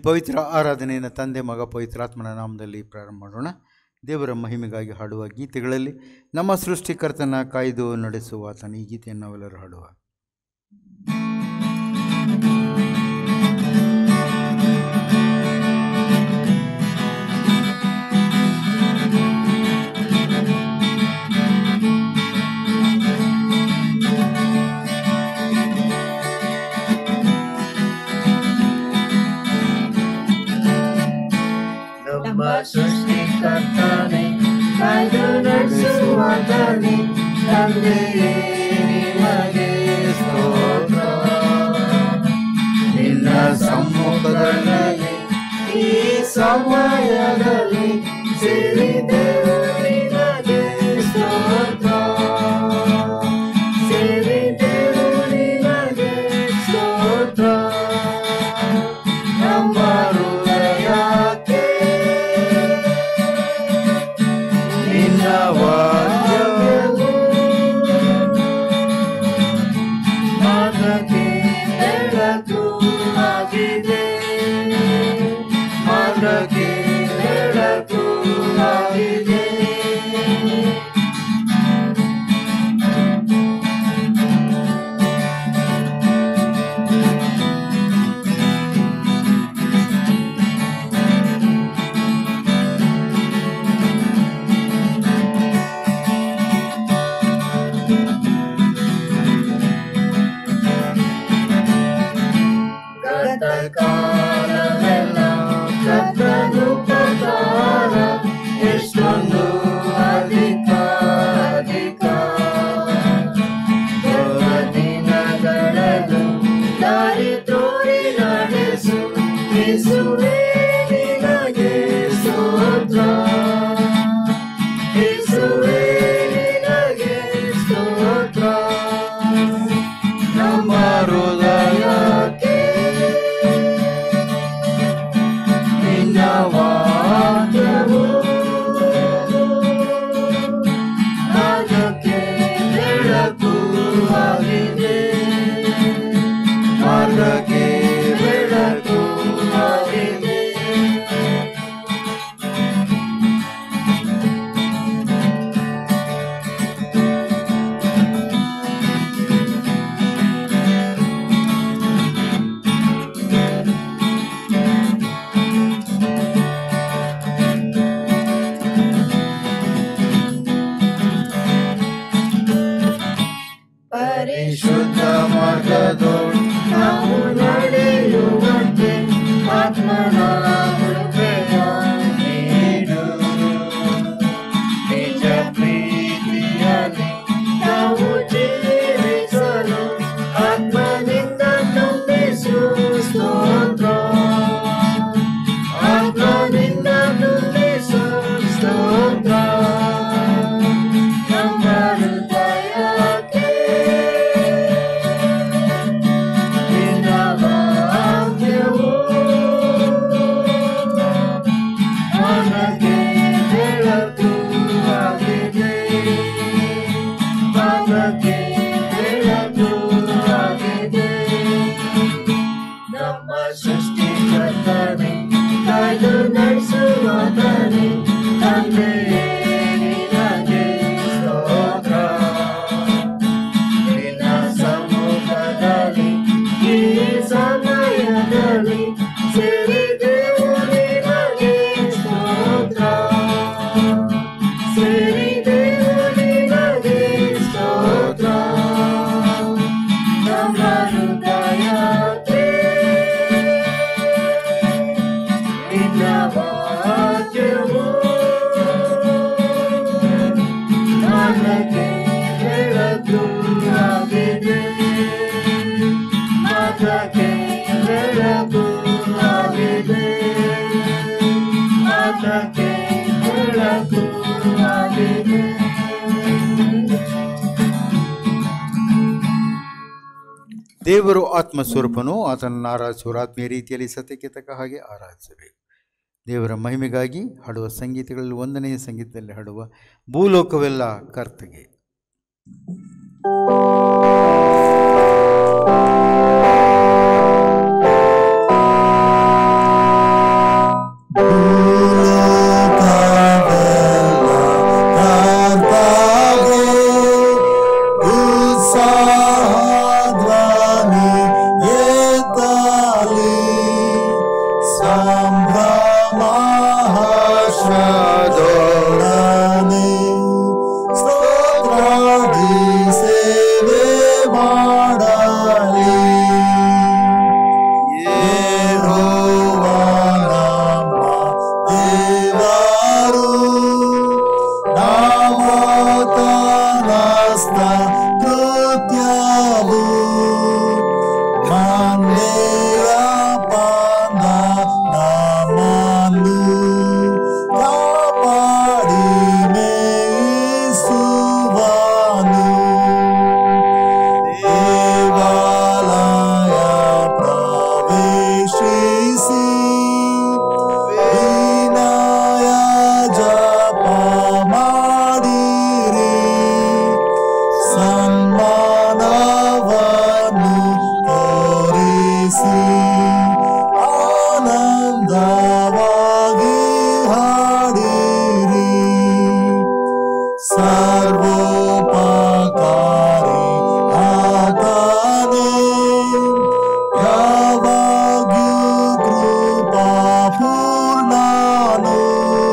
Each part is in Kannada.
ಪವಿತ್ರ ಆರಾಧನೆಯನ್ನು ತಂದೆ ಮಗ ಪವಿತ್ರಾತ್ಮನ ನಾಮದಲ್ಲಿ ಪ್ರಾರಂಭ ಮಾಡೋಣ ದೇವರ ಮಹಿಮೆಗಾಗಿ ಹಾಡುವ ಗೀತೆಗಳಲ್ಲಿ ನಮ್ಮ ಸೃಷ್ಟಿಕರ್ತನ ಕಾಯ್ದು ನಡೆಸುವ ಆತನ ಈ ಗೀತೆಯನ್ನು ನಾವೆಲ್ಲರೂ ಹಾಡುವ ನಮ್ಮ ಸೃಷ್ಟಿಕರ್ತನೆ ಕಾಯ್ದು ನಡೆಸುವಾತನೆ ತಂದೆಯೇ ನಿಮಗೆ ಸ್ತೋತ್ರ ನಿನ್ನ ಸಮ್ಮುಖದಲ್ಲಿ ಈ ಸಮಯದಲ್ಲಿ ಸೇರಿದೆವು ನಿನಗೆ ಸ್ತೋತ್ರ ಸೇರಿದೆವು ನಿನಗೆ ಸ್ತೋತ್ರ ನಮ್ಮ ಹೃದಯಕ್ಕೆ ನಿನ್ನ ವಾಕ್ಯವು ಮಾರ್ಗಕ್ಕೆ ಬೆಳಕು ಆಗಿದೆ ಮಾರ್ಗಕ್ಕೆ ಬೆಳಕು ಆಗಿದೆ ಗತಕಾಲವೆಲ್ಲ ಕರ್ತನು ಪ್ರಕಾರ ಎಷ್ಟೊಂದು ಅಧಿಕ ಅಧಿಕ ಎಲ್ಲ ದಿನಗಳನ್ನು ದಾರಿ ತೋರಿ ನಡೆಸು ಯೇಸುವೇ ನಿನಗೆ ಸ್ತೋತ್ರ ಯೇಸುವೇ ನಿನಗೆ ಸ್ತೋತ್ರ ನಮ್ಮ ಹೃದಯಕ್ಕೆ ನಿನ್ನ ವಾಕ್ಯವು ಮಾರ್ಗಕ್ಕೆ ಬೆಳಕು ಆಗಿದೆ ಮಾರ್ಗಕ್ಕೆ ಬೆಳಕು ಆಗಿದೆ ಪರಿಶುದ್ಧ ಮಾರ್ಗದೋಳು ನಾವು ನಡೆಯುವಂತೆ ಆತ್ಮನ ಕೃಪೆಯ ನೀಡು ನಿಜ ಪ್ರೀತಿಯಲ್ಲಿ ನಾವು ಜೀವಿಸಲು ಆತ್ಮನಿಂದ ತುಂಬಿಸು ಸ್ತೋತ್ರ ಆತ್ಮನಿಂದ ತುಂಬಿಸು ಸ್ತೋತ್ರ ನಮ್ಮ ಹೃದಯಕ್ಕೆ ನಿನ್ನ ವಾಕ್ಯವು ಮನಕ್ಕೆ ಬೆಳಕು ಆಗಿದೆ ಮನಕ್ಕೆ ಬೆಳಕು ಆಗಿದೆ ನಮ್ಮ ಸೃಷ್ಟಿಕರ್ತನೆ ಕಾಯ್ದು ನಡೆಸುವಾತನೆ ತಂದೆಯೇ ನಿನಗೆ ಸ್ತೋತ್ರ ನಿನ್ನ ಸಮ್ಮುಖದಲ್ಲಿ ಈ ಸಮಯದಲ್ಲಿ ಸೇರಿದೆವು ನಿನಗೆ ಸ್ತೋತ್ರ ಸೇರಿದೆವು ನಿನಗೆ ಸ್ತೋತ್ರ ನಮ್ಮ ಹೃದಯಕ್ಕೆ ನಿನ್ನ ವಾಕ್ಯವು ಮಾರ್ಗಕ್ಕೆ ಬೆಳಕು ಆಗಿದೆ ಮಾರ್ಗಕ್ಕೆ ಬೆಳಕು ಆಗಿದೆ ಮಾರ್ಗಕ್ಕೆ ಬೆಳಕು ಆಗಿದೆ ದೇವರು ಆತ್ಮಸ್ವರೂಪನು ಆತನನ್ನು ಆರಾಧಿಸುವ ಆತ್ಮೀಯ ರೀತಿಯಲ್ಲಿ ಸತ್ಯಕ್ಕೆ ತಕ್ಕ ಹಾಗೆ ಆರಾಧಿಸಬೇಕು ದೇವರ ಮಹಿಮೆಗಾಗಿ ಹಾಡುವ ಸಂಗೀತಗಳಲ್ಲಿ ಒಂದನೆಯ ಸಂಗೀತದಲ್ಲಿ ಹಾಡುವ ಭೂಲೋಕವೆಲ್ಲ ಕರ್ತಗೆ ಿ ಸಂಭ್ರಮಹರ್ಷದೊಡನೆ ಸ್ತೋತ್ರಾದಿ ಸೇವೆ ಮಾಡಲಿ ಯೆಹೋವ ನಮ್ಮ ದೇವರು ನಾಮೋತನಸ್ತ ಕೃತ್ಯವು ಮಂದೆಯ ಪಾದ ನಮ್ಮನ್ನು ಕಾಪಾಡಿ ಮೇಯಿಸುವನು ದೇವಾಲಯ ಪ್ರವೇಶಿಸಿ ವಿನಯ ಜಪ ಮಾಡಿರಿ ಸನ್ಮಾನವನ್ನು ತೋರಿಸಿ ಆನಂದವಾಗಿ ಹಾಡಿರಿ ಸರ್ವೋಪಕಾರಿ ಆತನೇ ಯಾವಾಗ್ಯೂ ಕೃಪಾ ಪೂರ್ಣನು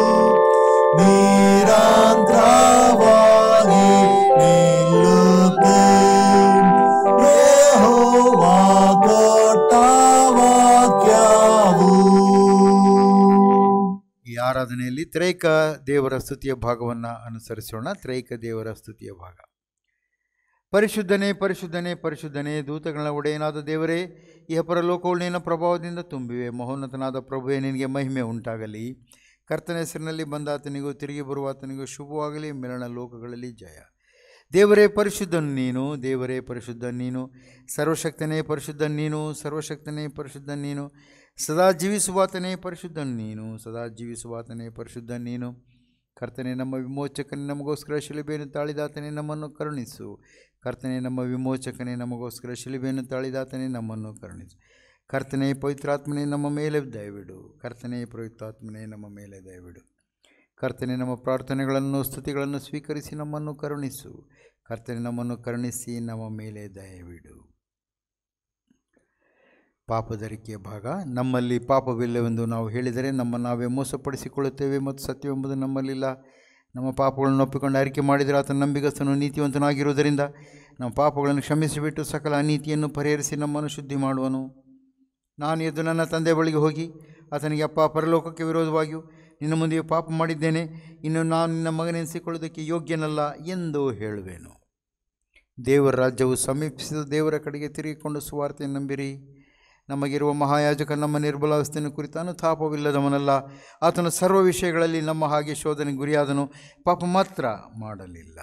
ನಿರಂತರವಾಗಿ ನಿಲ್ಲುತ್ತೆ ಯೆಹೋವ ಕೊಟ್ಟ ವಾಕ್ಯವು ಈ ಆರಾಧನೆಯಲ್ಲಿ ತ್ರೈಕ ದೇವರ ಸ್ತುತಿಯ ಭಾಗವನ್ನು ಅನುಸರಿಸೋಣ ತ್ರೈಕ ದೇವರ ಸ್ತುತಿಯ ಭಾಗ ಪರಿಶುದ್ಧನೇ ಪರಿಶುದ್ಧನೇ ಪರಿಶುದ್ಧನೇ ದೂತಗಳ ಒಡೆಯನಾದ ದೇವರೇ ಈ ಪರಲೋಕವು ನಿನ್ನ ಪ್ರಭಾವದಿಂದ ತುಂಬಿವೆ ಮಹೋನ್ನತನಾದ ಪ್ರಭುವೇ ನಿನಗೆ ಮಹಿಮೆ ಉಂಟಾಗಲಿ ಕರ್ತನ ಹೆಸರಿನಲ್ಲಿ ಬಂದಾತನಿಗೂ ತಿರುಗಿ ಬರುವಾತನಿಗೂ ಶುಭವಾಗಲಿ ಮಿಲನ ಲೋಕಗಳಲ್ಲಿ ಜಯ ದೇವರೇ ಪರಿಶುದ್ಧನು ನೀನು ದೇವರೇ ಪರಿಶುದ್ಧ ನೀನು ಸರ್ವಶಕ್ತನೇ ಪರಿಶುದ್ಧ ನೀನು ಸರ್ವಶಕ್ತನೇ ಪರಿಶುದ್ಧ ನೀನು ಸದಾ ಜೀವಿಸುವಾತನೇ ಪರಿಶುದ್ಧನು ನೀನು ಸದಾ ಜೀವಿಸುವಾತನೇ ಪರಿಶುದ್ಧ ನೀನು ಕರ್ತನೆ ನಮ್ಮ ವಿಮೋಚಕನೇ ನಮಗೋಸ್ಕರ ಶಿಲುಬೆಯನ್ನು ತಾಳಿದಾತನೇ ನಮ್ಮನ್ನು ಕರುಣಿಸು ಕರ್ತನೆ ನಮ್ಮ ವಿಮೋಚಕನೇ ನಮಗೋಸ್ಕರ ಶಿಲುಬೆಯನ್ನು ತಾಳಿದಾತನೇ ನಮ್ಮನ್ನು ಕರುಣಿಸು ಕರ್ತನೆ ಪವಿತ್ರಾತ್ಮನೇ ನಮ್ಮ ಮೇಲೆ ದಯವಿಡು ಕರ್ತನೆ ಪವಿತ್ರಾತ್ಮನೇ ನಮ್ಮ ಮೇಲೆ ದಯವಿಡು ಕರ್ತನೆ ನಮ್ಮ ಪ್ರಾರ್ಥನೆಗಳನ್ನು ಸ್ತುತಿಗಳನ್ನು ಸ್ವೀಕರಿಸಿ ನಮ್ಮನ್ನು ಕರುಣಿಸು ಕರ್ತನೆ ನಮ್ಮನ್ನು ಕರುಣಿಸಿ ನಮ್ಮ ಮೇಲೆ ದಯವಿಡು ಪಾಪದರಿಕೆಯ ಭಾಗ ನಮ್ಮಲ್ಲಿ ಪಾಪವಿಲ್ಲವೆಂದು ನಾವು ಹೇಳಿದರೆ ನಮ್ಮ ನಾವೇ ಮೋಸಪಡಿಸಿಕೊಳ್ಳುತ್ತೇವೆ ಮತ್ತು ಸತ್ಯವೆಂಬುದು ನಮ್ಮಲ್ಲಿಲ್ಲ ನಮ್ಮ ಪಾಪಗಳನ್ನು ಒಪ್ಪಿಕೊಂಡು ಅರಿಕೆ ಮಾಡಿದರೆ ಆತನ ನಂಬಿಗಸ್ತನು ನೀತಿವಂತನಾಗಿರುವುದರಿಂದ ನಮ್ಮ ಪಾಪಗಳನ್ನು ಕ್ಷಮಿಸಿಬಿಟ್ಟು ಸಕಲ ಅನೀತಿಯನ್ನು ಪರಿಹರಿಸಿ ನಮ್ಮನ್ನು ಶುದ್ಧಿ ಮಾಡುವನು ನಾನು ಎದ್ದು ನನ್ನ ತಂದೆ ಬಳಿಗೆ ಹೋಗಿ ಆತನಿಗೆ ಅಪ್ಪ ಪರಲೋಕಕ್ಕೆ ವಿರೋಧವಾಗಿಯೂ ನಿನ್ನ ಮುಂದೆ ಪಾಪ ಮಾಡಿದ್ದೇನೆ ಇನ್ನು ನಾನು ನಿನ್ನ ಮಗನೆನಿಸಿಕೊಳ್ಳುವುದಕ್ಕೆ ಯೋಗ್ಯನಲ್ಲ ಎಂದು ಹೇಳುವೆನು ದೇವರ ರಾಜ್ಯವು ಸಮೀಪಿಸಿದ ದೇವರ ಕಡೆಗೆ ತಿರುಗಿಕೊಂಡು ಸುವಾರ್ತೆ ನಂಬಿರಿ ನಮಗಿರುವ ಮಹಾಯಾಜಕ ನಮ್ಮ ನಿರ್ಬಲಾವಸ್ಥೆಯನ್ನು ಕುರಿತು ಅನುತಾಪವಿಲ್ಲದವನಲ್ಲ ಆತನು ಸರ್ವ ವಿಷಯಗಳಲ್ಲಿ ನಮ್ಮ ಹಾಗೆ ಶೋಧನೆ ಗುರಿಯಾದನು ಪಾಪ ಮಾತ್ರ ಮಾಡಲಿಲ್ಲ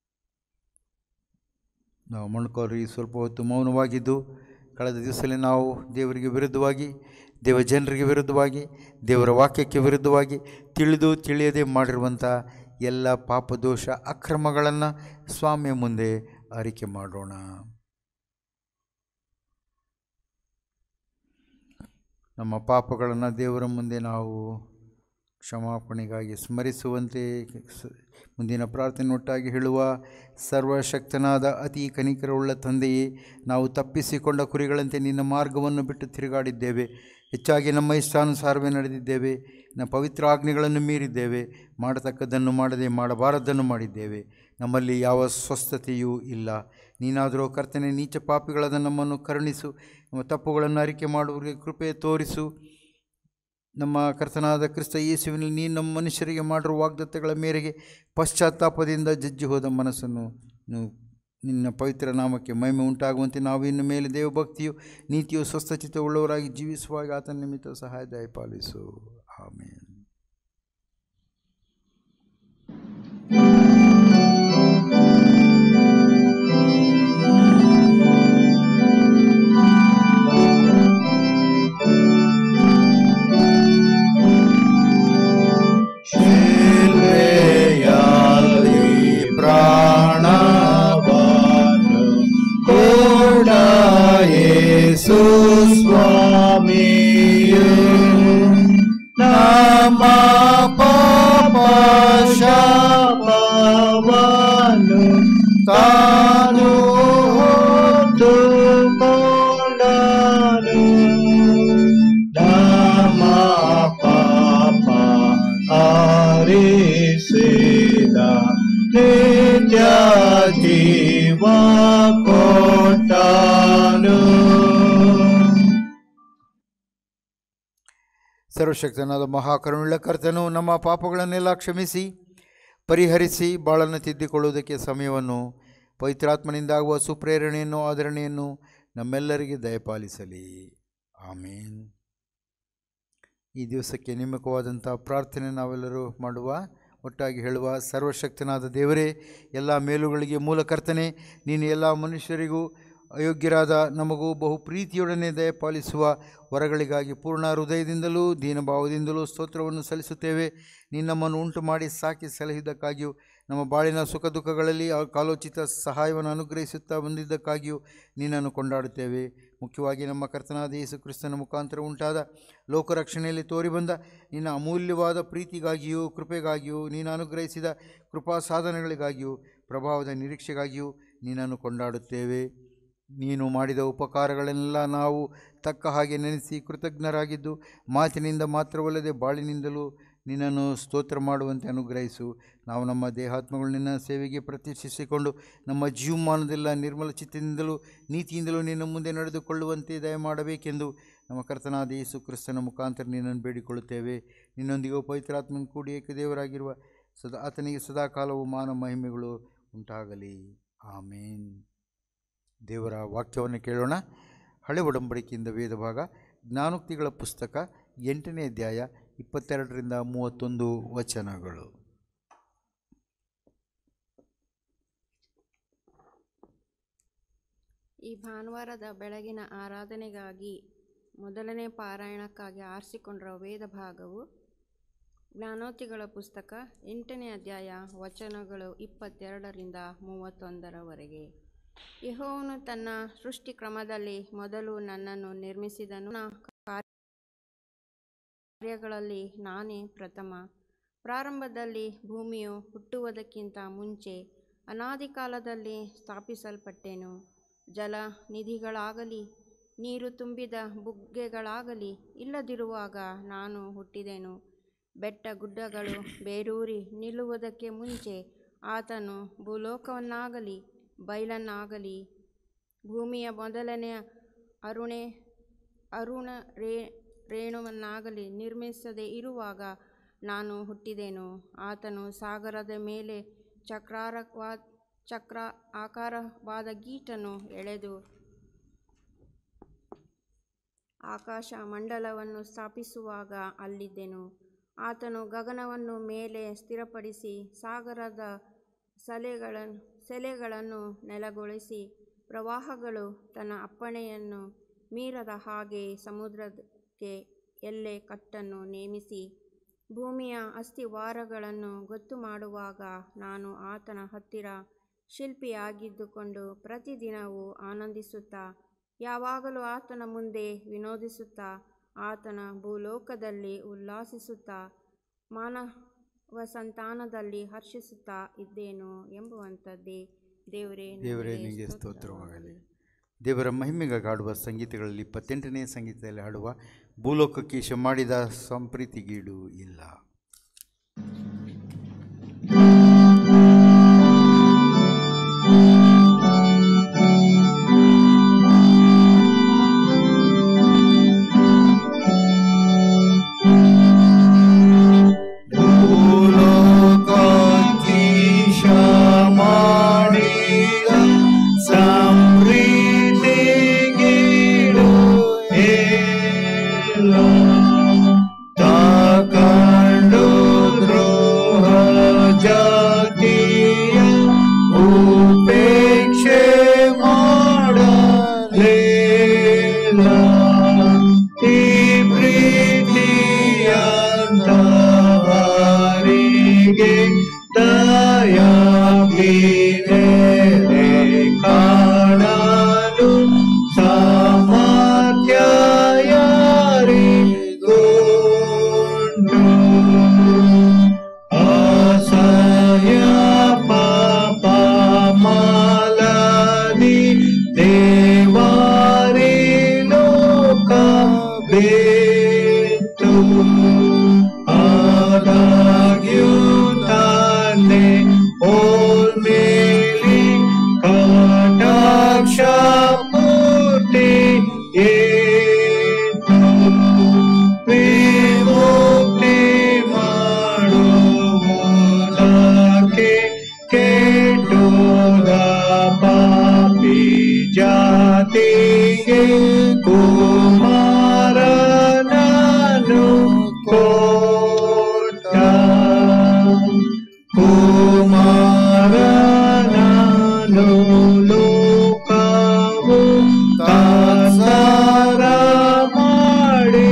ನಾವು ಮೊಣಕೋರಿ ಸ್ವಲ್ಪ ಹೊತ್ತು ಮೌನವಾಗಿದ್ದು ಕಳೆದ ದಿವಸದಲ್ಲಿ ನಾವು ದೇವರಿಗೆ ವಿರುದ್ಧವಾಗಿ ದೇವ ಜನರಿಗೆ ವಿರುದ್ಧವಾಗಿ ದೇವರ ವಾಕ್ಯಕ್ಕೆ ವಿರುದ್ಧವಾಗಿ ತಿಳಿದು ತಿಳಿಯದೆ ಮಾಡಿರುವಂಥ ಎಲ್ಲ ಪಾಪದೋಷ ಅಕ್ರಮಗಳನ್ನು ಸ್ವಾಮಿಯ ಮುಂದೆ ಅರಿಕೆ ಮಾಡೋಣ ನಮ್ಮ ಪಾಪಗಳನ್ನು ದೇವರ ಮುಂದೆ ನಾವು ಕ್ಷಮಾಪಣೆಗಾಗಿ ಸ್ಮರಿಸುವಂತೆ ಸ- ಮುಂದಿನ ಪ್ರಾರ್ಥನೆ ಒಟ್ಟಾಗಿ ಹೇಳುವ ಸರ್ವಶಕ್ತನಾದ ಅತಿ ಕನಿಕರವುಳ್ಳ ತಂದೆಯೇ ನಾವು ತಪ್ಪಿಸಿಕೊಂಡ ಕುರಿಗಳಂತೆ ನಿನ್ನ ಮಾರ್ಗವನ್ನು ಬಿಟ್ಟು ತಿರುಗಾಡಿದ್ದೇವೆ ಹೆಚ್ಚಾಗಿ ನಮ್ಮ ಇಷ್ಟಾನುಸಾರವೇ ನಡೆದಿದ್ದೇವೆ ನಮ್ಮ ಪವಿತ್ರ ಆಜ್ಞೆಗಳನ್ನು ಮೀರಿದ್ದೇವೆ ಮಾಡತಕ್ಕದ್ದನ್ನು ಮಾಡದೆ ಮಾಡಬಾರದನ್ನು ಮಾಡಿದ್ದೇವೆ ನಮ್ಮಲ್ಲಿ ಯಾವ ಸ್ವಸ್ಥತೆಯೂ ಇಲ್ಲ ನೀನಾದರೂ ಕರ್ತನೆ ನೀಚ ಪಾಪಿಗಳಾದ ನಮ್ಮನ್ನು ಕರುಣಿಸು ನಮ್ಮ ತಪ್ಪುಗಳನ್ನು ಅರಿಕೆ ಮಾಡುವವರಿಗೆ ಕೃಪೆ ತೋರಿಸು ನಮ್ಮ ಕರ್ತನಾದ ಕ್ರಿಸ್ತ ಯೇಸುವಿನಲ್ಲಿ ನೀನು ನಮ್ಮ ಮನುಷ್ಯರಿಗೆ ಮಾಡಿರುವ ವಾಗ್ದತ್ತಗಳ ಮೇರೆಗೆ ಪಶ್ಚಾತ್ತಾಪದಿಂದ ಜಜ್ಜಿ ಹೋದ ಮನಸ್ಸನ್ನು ನೀವು ನಿನ್ನ ಪವಿತ್ರ ನಾಮಕ್ಕೆ ಮಹಿಮೆ ಉಂಟಾಗುವಂತೆ ನಾವು ಇನ್ನು ಮೇಲೆ ದೇವಭಕ್ತಿಯು ನೀತಿಯು ಸ್ವಸ್ಥಚಿತ್ತವುಳ್ಳವರಾಗಿ ಜೀವಿಸುವಾಗ ಆತನ ನಿಮಿತ್ತ ಸಹಾಯ ದಯಪಾಲಿಸು ಆಮೇಲೆ ಶಿಲ್ವೆಯಲ್ಲಿ ಪ್ರಾಣವನ್ನು ಕೊಡ ಯೇಸು ಸ್ವಾಮಿಯೇ ನಮ್ಮ ಪಾಪ ಶಾಪ ಸರ್ವಶಕ್ತನಾದ ಮಹಾಕರುಣುಳ್ಳ ಕರ್ತನು ನಮ್ಮ ಪಾಪಗಳನ್ನೆಲ್ಲ ಕ್ಷಮಿಸಿ ಪರಿಹರಿಸಿ ಬಾಳನ್ನು ತಿದ್ದಿಕೊಳ್ಳುವುದಕ್ಕೆ ಸಮಯವನ್ನು ಪವಿತ್ರಾತ್ಮನಿಂದಾಗುವ ಸುಪ್ರೇರಣೆಯನ್ನು ಆದರಣೆಯನ್ನು ನಮ್ಮೆಲ್ಲರಿಗೆ ದಯಪಾಲಿಸಲಿ ಆಮೇನ್ ಈ ದಿವಸಕ್ಕೆ ನೇಮಕವಾದಂಥ ಪ್ರಾರ್ಥನೆ ನಾವೆಲ್ಲರೂ ಮಾಡುವ ಒಟ್ಟಾಗಿ ಹೇಳುವ ಸರ್ವಶಕ್ತನಾದ ದೇವರೇ ಎಲ್ಲ ಮೇಲುಗಳಿಗೆ ಮೂಲಕರ್ತನೆ ನೀನು ಎಲ್ಲ ಮನುಷ್ಯರಿಗೂ ಅಯೋಗ್ಯರಾದ ನಮಗೂ ಬಹು ಪ್ರೀತಿಯೊಡನೆ ದಯಪಾಲಿಸುವ ವರಗಳಿಗಾಗಿ ಪೂರ್ಣ ಹೃದಯದಿಂದಲೂ ದೀನಭಾವದಿಂದಲೂ ಸ್ತೋತ್ರವನ್ನು ಸಲ್ಲಿಸುತ್ತೇವೆ ನೀನು ನಮ್ಮನ್ನು ಉಂಟು ಮಾಡಿ ಸಾಕಿ ಸಲಹಿದ್ದಕ್ಕಾಗಿಯೂ ನಮ್ಮ ಬಾಳಿನ ಸುಖ ದುಃಖಗಳಲ್ಲಿ ಆ ಕಾಲೋಚಿತ ಸಹಾಯವನ್ನು ಅನುಗ್ರಹಿಸುತ್ತಾ ಬಂದಿದ್ದಕ್ಕಾಗಿಯೂ ನಿನ್ನನ್ನು ಕೊಂಡಾಡುತ್ತೇವೆ ಮುಖ್ಯವಾಗಿ ನಮ್ಮ ಕರ್ತನಾದ ಯೇಸು ಕ್ರಿಸ್ತನ ಮುಖಾಂತರ ಉಂಟಾದ ಲೋಕರಕ್ಷಣೆಯಲ್ಲಿ ತೋರಿಬಂದ ನಿನ್ನ ಅಮೂಲ್ಯವಾದ ಪ್ರೀತಿಗಾಗಿಯೂ ಕೃಪೆಗಾಗಿಯೂ ನೀನು ಅನುಗ್ರಹಿಸಿದ ಕೃಪಾ ಸಾಧನೆಗಳಿಗಾಗಿಯೂ ಪ್ರಭಾವದ ನಿರೀಕ್ಷೆಗಾಗಿಯೂ ನಿನ್ನನ್ನು ಕೊಂಡಾಡುತ್ತೇವೆ ನೀನು ಮಾಡಿದ ಉಪಕಾರಗಳನ್ನೆಲ್ಲ ನಾವು ತಕ್ಕ ಹಾಗೆ ನೆನೆಸಿ ಕೃತಜ್ಞರಾಗಿದ್ದು ಮಾತಿನಿಂದ ಮಾತ್ರವಲ್ಲದೆ ಬಾಳಿನಿಂದಲೂ ನಿನ್ನನ್ನು ಸ್ತೋತ್ರ ಮಾಡುವಂತೆ ಅನುಗ್ರಹಿಸು ನಾವು ನಮ್ಮ ದೇಹಾತ್ಮಗಳು ನಿನ್ನ ಸೇವೆಗೆ ಪ್ರತಿಷ್ಠಿಸಿಕೊಂಡು ನಮ್ಮ ಜೀವಮಾನದೆಲ್ಲ ನಿರ್ಮಲ ಚಿತ್ತದಿಂದಲೂ ನೀತಿಯಿಂದಲೂ ನಿನ್ನ ಮುಂದೆ ನಡೆದುಕೊಳ್ಳುವಂತೆ ದಯಮಾಡಬೇಕೆಂದು ನಮ್ಮ ಕರ್ತನಾದ ಯೇಸು ಕ್ರಿಸ್ತನ ಮುಖಾಂತರ ನಿನ್ನನ್ನು ಬೇಡಿಕೊಳ್ಳುತ್ತೇವೆ ನಿನ್ನೊಂದಿಗೆ ಪವಿತ್ರಾತ್ಮನ ಕೂಡಿ ಏಕದೇವರಾಗಿರುವ ಸದಾ ಆತನಿಗೆ ಸದಾಕಾಲವು ಮಾನ ಮಹಿಮೆಗಳು ಉಂಟಾಗಲಿ ಆಮೇನ್ ದೇವರ ವಾಕ್ಯವನ್ನು ಕೇಳೋಣ ಹಳೆ ಒಡಂಬಡಿಕೆಯಿಂದ ವೇದ ಭಾಗ ಜ್ಞಾನೋಕ್ತಿಗಳ ಪುಸ್ತಕ ಎಂಟನೇ ಅಧ್ಯಾಯ ಇಪ್ಪತ್ತೆರಡರಿಂದ ಮೂವತ್ತೊಂದು ವಚನಗಳು ಈ ಭಾನುವಾರದ ಬೆಳಗಿನ ಆರಾಧನೆಗಾಗಿ ಮೊದಲನೇ ಪಾರಾಯಣಕ್ಕಾಗಿ ಆರಿಸಿಕೊಂಡಿರುವ ವೇದ ಭಾಗವು ಜ್ಞಾನೋತಿಗಳ ಪುಸ್ತಕ ಎಂಟನೇ ಅಧ್ಯಾಯ ವಚನಗಳು ಇಪ್ಪತ್ತೆರಡರಿಂದ ಮೂವತ್ತೊಂದರವರೆಗೆ ಯೆಹೋವನು ತನ್ನ ಸೃಷ್ಟಿ ಕ್ರಮದಲ್ಲಿ ಮೊದಲು ನನ್ನನ್ನು ನಿರ್ಮಿಸಿದನು ನನ್ನ ಕಾರ್ಯಗಳಲ್ಲಿ ನಾನೇ ಪ್ರಥಮ ಪ್ರಾರಂಭದಲ್ಲಿ ಭೂಮಿಯು ಹುಟ್ಟುವುದಕ್ಕಿಂತ ಮುಂಚೆ ಅನಾದಿ ಕಾಲದಲ್ಲಿ ಸ್ಥಾಪಿಸಲ್ಪಟ್ಟೆನು ಜಲ ನಿಧಿಗಳಾಗಲಿ ನೀರು ತುಂಬಿದ ಬುಗ್ಗೆಗಳಾಗಲಿ ಇಲ್ಲದಿರುವಾಗ ನಾನು ಹುಟ್ಟಿದೆನು ಬೆಟ್ಟ ಗುಡ್ಡಗಳು ಬೇರೂರಿ ನಿಲ್ಲುವುದಕ್ಕೆ ಮುಂಚೆ ಆತನು ಭೂಲೋಕವನ್ನಾಗಲಿ ಬಯಲನ್ನಾಗಲಿ ಭೂಮಿಯ ಮೊದಲನೆಯ ಅರುಣೆ ಅರುಣ ರೇ ರೇಣುವನ್ನಾಗಲಿ ನಿರ್ಮಿಸದೆ ಇರುವಾಗ ನಾನು ಹುಟ್ಟಿದೆನು ಆತನು ಸಾಗರದ ಮೇಲೆ ಚಕ್ರಾರವಾ ಚಕ್ರ ಆಕಾರವಾದ ಗೀಟನ್ನು ಎಳೆದು ಆಕಾಶ ಮಂಡಲವನ್ನು ಸ್ಥಾಪಿಸುವಾಗ ಅಲ್ಲಿದ್ದೆನು ಆತನು ಗಗನವನ್ನು ಮೇಲೆ ಸ್ಥಿರಪಡಿಸಿ ಸಾಗರದ ಸಲೆಗಳನ್ನು ಸೆಲೆಗಳನ್ನು ನೆಲಗೊಳಿಸಿ ಪ್ರವಾಹಗಳು ತನ್ನ ಅಪ್ಪಣೆಯನ್ನು ಮೀರದ ಹಾಗೆ ಸಮುದ್ರಕ್ಕೆ ಎಲ್ಲೆ ಕಟ್ಟನ್ನು ನೇಮಿಸಿ ಭೂಮಿಯ ಅಸ್ಥಿವಾರಗಳನ್ನು ಗೊತ್ತು ಮಾಡುವಾಗ ನಾನು ಆತನ ಹತ್ತಿರ ಶಿಲ್ಪಿಯಾಗಿದ್ದುಕೊಂಡು ಪ್ರತಿದಿನವೂ ಆನಂದಿಸುತ್ತಾ ಯಾವಾಗಲೂ ಆತನ ಮುಂದೆ ವಿನೋದಿಸುತ್ತಾ ಆತನ ಭೂಲೋಕದಲ್ಲಿ ಉಲ್ಲಾಸಿಸುತ್ತಾ ಮಾನವ ಸಂತಾನದಲ್ಲಿ ಹರ್ಷಿಸುತ್ತಾ ಇದ್ದೇನು ಎಂಬುವಂಥದ್ದೇ ದೇವರೇ ದೇವರೇ ನಿನಗೆ ನಿನಗೆ ಸ್ತೋತ್ರವಾಗಲಿ. ಸ್ತೋತ್ರವಾಗಲಿ ದೇವರ ಮಹಿಮೆಗಾಗಿ ಹಾಡುವ ಸಂಗೀತಗಳಲ್ಲಿ ಇಪ್ಪತ್ತೆಂಟನೇ ಸಂಗೀತದಲ್ಲಿ ಹಾಡುವ ಭೂಲೋಕಕ್ಕೆ ಈಶ ಮಾಡಿದ ಸಂಪ್ರೀತಿಗೀಡು ಇಲ್ಲ ಭೂಲೋಕಕ್ಕೀಶ ಮಾಡಿದ ಸಂಪ್ರೀತಿಗೀಡು ಇಲ್ಲ. ತಕಂಡು ದ್ರೋಹ ಜಾತಿಯ ಉಪೇಕ್ಷೆ ಮಾಡಲಿಲ್ಲ ಈ ಪ್ರೀತಿಯಂತವರಿಗೆ ದಯಾಭಿನೆ ಕಾಣಲು ಸಾಮರ್ಥ್ಯ ಯಾರಿಗುಂಟು ಅಸಹ್ಯ ಪಾಪ ಮಾಲದಿ ದೇವಾರಿ ಲೋಕ ಬಿಟ್ಟು ಆದಾಗ್ಯೂ ತಾನೆ ಓಲ್ಮೇಲಿ ಕಟಾಕ್ಷ ಮೂರ್ತಿ ಏತು ವಿಮೋಚನೆ ಕೋಟ ಕುಮಾರನನು ಲೋಕವು ತಾತ್ಸಾರ ಮಾಡಿ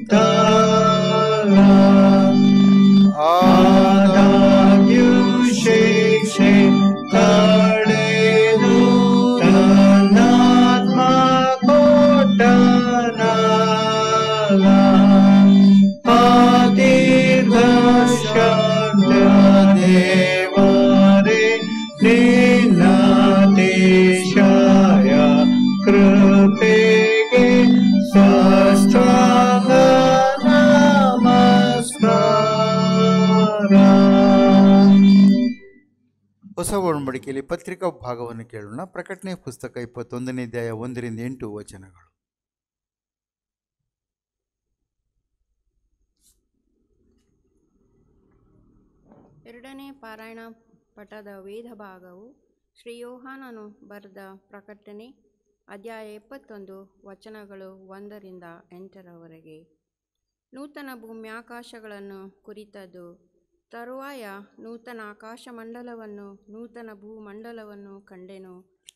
ಆದಾಗ್ಯೂ ಶಿಕ್ಷೆ ತಡೆದು ತನ್ನಾತ್ಮ ಕೊಟ್ಟನಲ್ಲ ದೇವರೇ ನಿನ್ನ ದೇಶಾಯ ಕೃಪೆಗೆ ಸಾಷ್ಟಾಂಗ ನಮಸ್ಕಾರ ಹೊಸ ಒಡಂಬಡಿಕೆಯಲ್ಲಿ ಪತ್ರಿಕಾ ಭಾಗವನ್ನು ಕೇಳೋಣ ಪ್ರಕಟಣೆ ಪುಸ್ತಕ ಇಪ್ಪತ್ತೊಂದನೇ ಅಧ್ಯಾಯ ಒಂದರಿಂದ ಎಂಟು ವಚನಗಳು ಎರಡನೇ ಪಾರಾಯಣ ಪಟದ ವೇದ ಭಾಗವು ಶ್ರೀ ಯೋಹಾನನು ಬರೆದ ಪ್ರಕಟಣೆ ಅಧ್ಯಾಯ ಇಪ್ಪತ್ತೊಂದು ವಚನಗಳು ಒಂದರಿಂದ ಎಂಟರವರೆಗೆ ನೂತನ ಭೂಮ್ಯಾಕಾಶಗಳನ್ನು ಕುರಿತದ್ದು ತರುವಾಯ ನೂತನ ಆಕಾಶಮಂಡಲವನ್ನು ನೂತನ ಭೂಮಂಡಲವನ್ನು ಕಂಡೆನು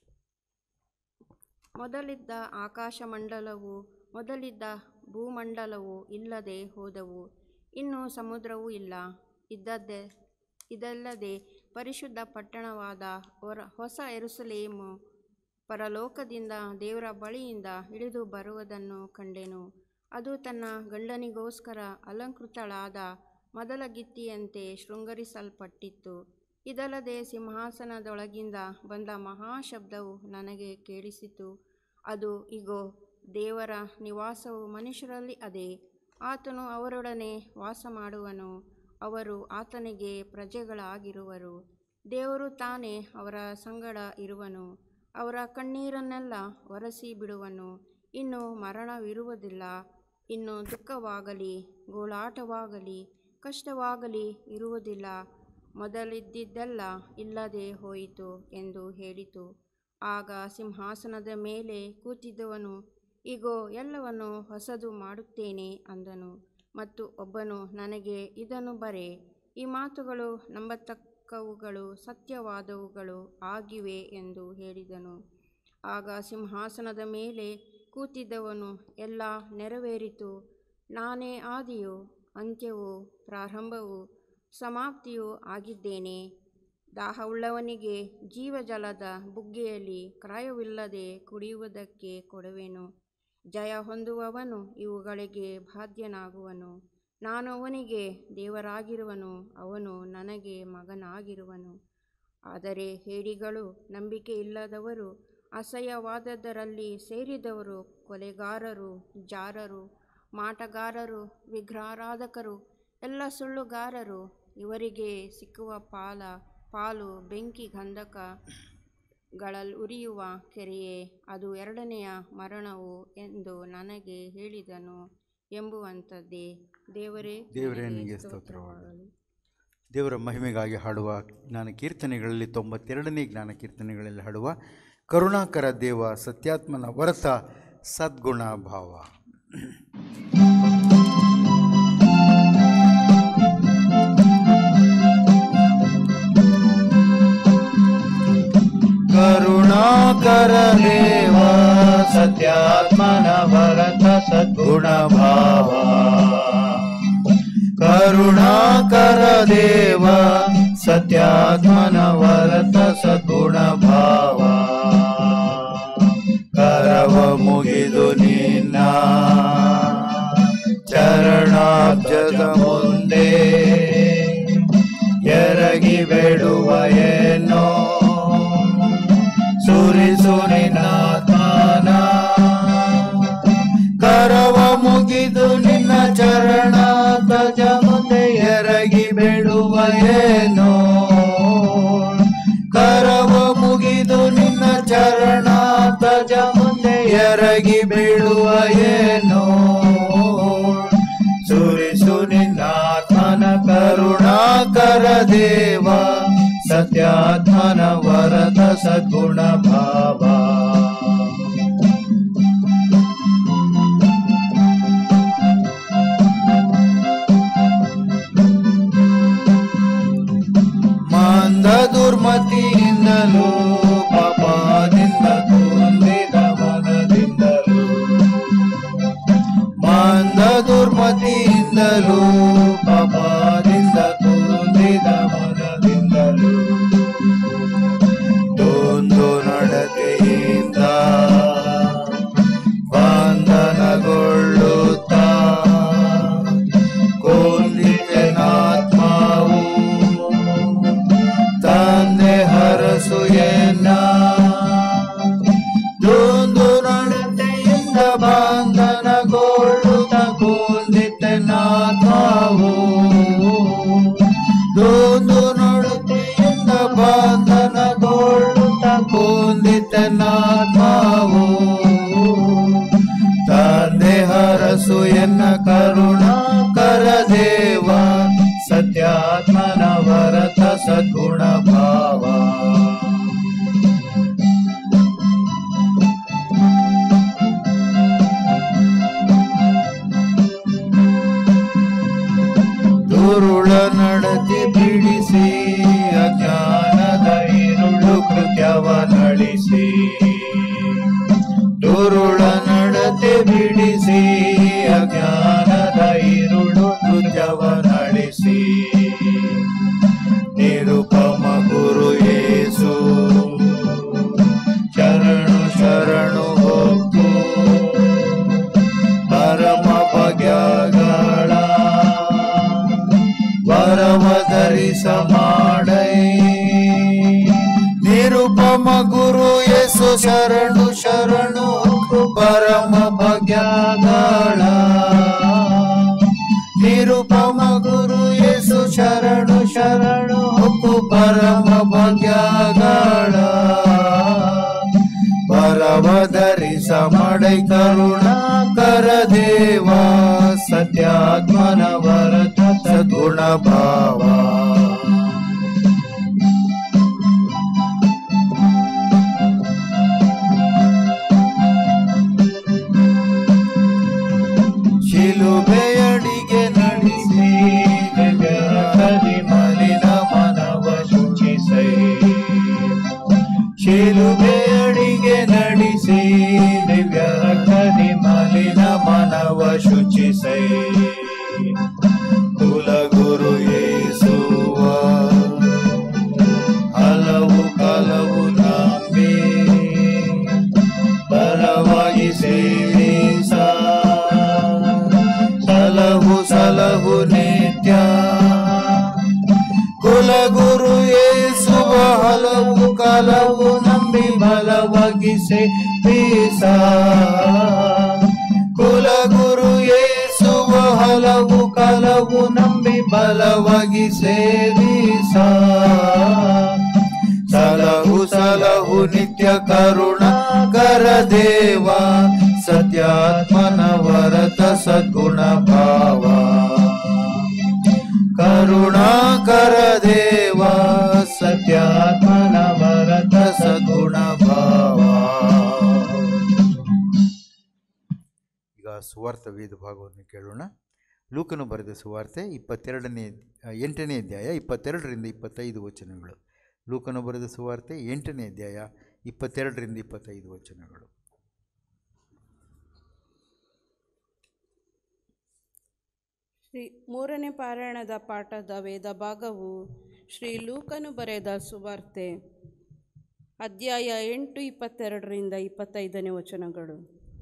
ಮೊದಲಿದ್ದ ಆಕಾಶಮಂಡಲವು ಮೊದಲಿದ್ದ ಭೂಮಂಡಲವು ಇಲ್ಲದೆ ಹೋದವು ಇನ್ನು ಸಮುದ್ರವೂ ಇಲ್ಲ ಇದ್ದದ್ದೇ ಇದಲ್ಲದೆ ಪರಿಶುದ್ಧ ಪಟ್ಟಣವಾದ ಹೊರ ಹೊಸ ಎರುಸಲೇಮು ಪರಲೋಕದಿಂದ ದೇವರ ಬಳಿಯಿಂದ ಇಳಿದು ಬರುವುದನ್ನು ಕಂಡೆನು ಅದು ತನ್ನ ಗಂಡನಿಗೋಸ್ಕರ ಅಲಂಕೃತಳಾದ ಮೊದಲ ಗಿತ್ತಿಯಂತೆ ಶೃಂಗರಿಸಲ್ಪಟ್ಟಿತ್ತು ಇದಲ್ಲದೆ ಸಿಂಹಾಸನದೊಳಗಿಂದ ಬಂದ ಮಹಾಶಬ್ದವು ನನಗೆ ಕೇಳಿಸಿತು ಅದು ಇಗೋ ದೇವರ ನಿವಾಸವು ಮನುಷ್ಯರಲ್ಲಿ ಅದೇ ಆತನು ಅವರೊಡನೆ ವಾಸ ಮಾಡುವನು ಅವರು ಆತನಿಗೆ ಪ್ರಜೆಗಳಾಗಿರುವರು ದೇವರು ತಾನೇ ಅವರ ಸಂಗಡ ಇರುವನು ಅವರ ಕಣ್ಣೀರನ್ನೆಲ್ಲ ಒರೆಸಿ ಬಿಡುವನು ಇನ್ನು ಮರಣವಿರುವುದಿಲ್ಲ ಇನ್ನು ದುಃಖವಾಗಲಿ ಗೋಳಾಟವಾಗಲಿ ಕಷ್ಟವಾಗಲಿ ಇರುವುದಿಲ್ಲ ಮೊದಲಿದ್ದಿದ್ದೆಲ್ಲ ಇಲ್ಲದೆ ಹೋಯಿತು ಎಂದು ಹೇಳಿತು ಆಗ ಸಿಂಹಾಸನದ ಮೇಲೆ ಕೂತಿದ್ದವನು ಇಗೋ ಎಲ್ಲವನ್ನು ಹೊಸದು ಮಾಡುತ್ತೇನೆ ಅಂದನು ಮತ್ತು ಒಬ್ಬನು ನನಗೆ ಇದನ್ನು ಬರೆ ಈ ಮಾತುಗಳು ನಂಬತಕ್ಕವುಗಳು ಸತ್ಯವಾದವುಗಳು ಆಗಿವೆ ಎಂದು ಹೇಳಿದನು ಆಗ ಸಿಂಹಾಸನದ ಮೇಲೆ ಕೂತಿದ್ದವನು ಎಲ್ಲ ನೆರವೇರಿತು ನಾನೇ ಆದಿಯು ಅಂತ್ಯವೂ ಪ್ರಾರಂಭವೂ ಸಮಾಪ್ತಿಯೂ ಆಗಿದ್ದೇನೆ ದಾಹವುಳ್ಳವನಿಗೆ ಜೀವಜಲದ ಬುಗ್ಗೆಯಲ್ಲಿ ಕ್ರಯವಿಲ್ಲದೆ ಕುಡಿಯುವುದಕ್ಕೆ ಕೊಡುವೆನು ಜಯ ಹೊಂದುವವನು ಇವುಗಳಿಗೆ ಬಾಧ್ಯನಾಗುವನು ನಾನು ಅವನಿಗೆ ದೇವರಾಗಿರುವನು ಅವನು ನನಗೆ ಮಗನಾಗಿರುವನು ಆದರೆ ಹೇಡಿಗಳು ನಂಬಿಕೆ ಇಲ್ಲದವರು ಅಸಹ್ಯವಾದದ್ದರಲ್ಲಿ ಸೇರಿದವರು ಕೊಲೆಗಾರರು ಜಾರರು ಮಾಟಗಾರರು ವಿಗ್ರಹಾರಾಧಕರು ಎಲ್ಲ ಸುಳ್ಳುಗಾರರು ಇವರಿಗೆ ಸಿಕ್ಕುವ ಪಾಲ ಪಾಲು ಬೆಂಕಿ ಗಂಧಕಗಳಲ್ಲಿ ಉರಿಯುವ ಕೆರೆಯೇ ಅದು ಎರಡನೆಯ ಮರಣವು ಎಂದು ನನಗೆ ಹೇಳಿದನು ಎಂಬುವಂಥದ್ದೇ ದೇವರೇ ದೇವರೇ ನಿನಗೆ ನಿನಗೆ ಸ್ತೋತ್ರವಾಗಲಿ. ದೇವರ ಮಹಿಮೆಗಾಗಿ ಹಾಡುವ ಜ್ಞಾನ ಕೀರ್ತನೆಗಳಲ್ಲಿ ತೊಂಬತ್ತೆರಡನೇ ಜ್ಞಾನ ಕೀರ್ತನೆಗಳಲ್ಲಿ ಹಾಡುವ ಕರುಣಾಕರ ದೇವ ಸತ್ಯಾತ್ಮನ ಹೊರತ ಸದ್ಗುಣ ಭಾವ ಕರುಣಾಕರ ದೇವ ಸತ್ಯಾತ್ಮನ ಭರತ ಸದ್ಗುಣ ಭಾವ ಕರುಣಾಕರ ದೇವ ಸತ್ಯಾತ್ಮನ ವರತ ಸದ್ಗುಣ ಭಾವ ಕರವ ಮುಗಿದು ನಿನ್ನ ಚರಣಾಬ್ಜದ ಮುಂದೆ ಎರಗಿ ಬೇಡುವ ಏನೋ ಸುರಿಸು ನಿನ್ನಾತ್ಮನ ಕರವ ಮುಗಿದು ನಿನ್ನ ಚರಣ ಧ್ವಜ ಮುಂದೆ ಎರಗಿ ಬೇಡುವ ಏನೋ ಕರವ ಮುಗಿದು ನಿನ್ನ ಚರಣ ಧ್ವಜ ಮುಂದೆ ಎರಗಿ ಬೀಳುವ ಏನೋ ಸುರಿಸು ನಿನ್ನಾತ್ಮನ ಕರುಣಾಕರ ದೇವ ಸತ್ಯಾತ್ಮನ ವರದ ಸದ್ಗುಣ ಭಾವ ಪಾಪದಿಂದ ತುಂಬಿದ ಮನದಿಂದಲೂ ಒಂದು ನಡತೆಯಿಂದ ಬಂಧನಗೊಳ್ಳುತ್ತಾ ಕೊಂದಿತೆನಾತ್ಮವು ತಂದೆ ಹರಸು ಎನ್ನ ಒಂದು ನಡತೆಯಿಂದ ಬಂಧನಗೊಳ್ಳುತ್ತ ಕೊಂದಿತೆನಾತ್ಮವು ಒಂದು ನಡತೆಯಿಂದ ಬಂಧನಗೊಳ್ಳುತ್ತ ಕೊಂದಿತೆನಾತ್ಮವು ತಂದೆ ಹರಸು ಎನ್ನ ಕರುಣಾಕರ ದೇವ ಸತ್ಯಾತ್ಮನ ವರತ ಸದ್ಗುಣ ಭಾವ ದುರುಳ ನಡತೆ ಬಿಡಿಸಿ ಅಜ್ಞಾನದ ಇರುಳು ಕೃತ್ಯವ ನಳಿಸಿ ದುರುಳ ನಡತೆ ಬಿಡಿಸಿ ಅಜ್ಞಾನದ ಇರುಳು ಕೃತ್ಯವ ನಳಿಸಿ ನಿರುಪಮ ಗುರು ಯೇಸು ಶರಣು ಶರಣು ಹೊಕ್ಕು ಪರಮ ಭಗ್ಯಗಳ ವರವ ಧರಿಸ ಮಾಡೈ ನಿರುಪಮ ಗುರು ಯೇಸು ಶರಣು ಶರಣು ಪರಮ ಭಗ್ಯಗಳ ನಿರುಪಮ ಗುರು ಯೇಸು ಶರಣು ಶರಣು ಪರಮ ಭಗ್ಯಗಳ ಪರವ ಧರಿಸ ಮಾಡೈ ಕರುಣಾಕರ ದೇವ ಸತ್ಯಾತ್ಮನ ವರತ ಸದ್ಗುಣ ಭಾವ ಶಿಲುಬೆಯಡಿಗೆ ನಡೆಸಿ ಕದಿ ಮಲಿನ ಮನವ ಶುಚಿಸೈ ಶಿಲುಬೆಯಡಿಗೆ ನಡೆಸಿ ದಿವ್ಯ ಕದಿ ಮಲಿನ ಮನವ ಶುಚಿಸೈ ಕುಲಗುರು ಯೇಸುವ ಹಲವು ಕಲವು ನಂಬಿ ಬಲವಾಗಿ ಸೇವಿಸ ಸಲಹು ಸಲಹು ನಿತ್ಯ ಕುಲಗುರು ಯೇಸುವ ಹಲವು ಕಲವು ನಂಬಿ ಬಲವಾಗಿ ಸೇವಿಸ ಕುಲಗುರು ಯೇಸುವ ಹಲವು ಕಲವು ನಂಬಿ ಬಲವಾಗಿ ಸೇವಿಸ ಸಲಹು ಸಲಹು ನಿತ್ಯ ಕರುಣಾಕರ ದೇವ ಸತ್ಯಾತ್ಮನ ವರತ ಸದ್ಗುಣ ಭಾವ ಕರುಣಾಕರ ದೇವ ಸತ್ಯಾತ್ಮನ ವರತ ಸದ್ಗುಣ ಭಾವ ಈಗ ಸುವಾರ್ಥ ವೇದ ಭಾಗವನ್ನು ಕೇಳೋಣ ಲೂಕನು ಬರೆದ ಸುವಾರ್ತೆ ಇಪ್ಪತ್ತೆರಡನೇ ಆ, ಎಂಟನೇ ಅಧ್ಯಾಯ ಇಪ್ಪತ್ತೆರಡರಿಂದ ಇಪ್ಪತ್ತೈದು ವಚನಗಳು ಲೂಕನು ಬರೆದ ಸುವಾರ್ತೆ ಎಂಟನೇ ಅಧ್ಯಾಯ ಇಪ್ಪತ್ತೆರಡರಿಂದ ಇಪ್ಪತ್ತೈದು ವಚನಗಳು ಶ್ರೀ ಮೂರನೇ ಪಾರಾಯಣದ ಪಾಠದ ವೇದ ಭಾಗವು ಶ್ರೀ ಲೂಕನು ಬರೆದ ಸುವಾರ್ತೆ ಅಧ್ಯಾಯ ಎಂಟು ಇಪ್ಪತ್ತೆರಡರಿಂದ ಇಪ್ಪತ್ತೈದನೇ ವಚನಗಳು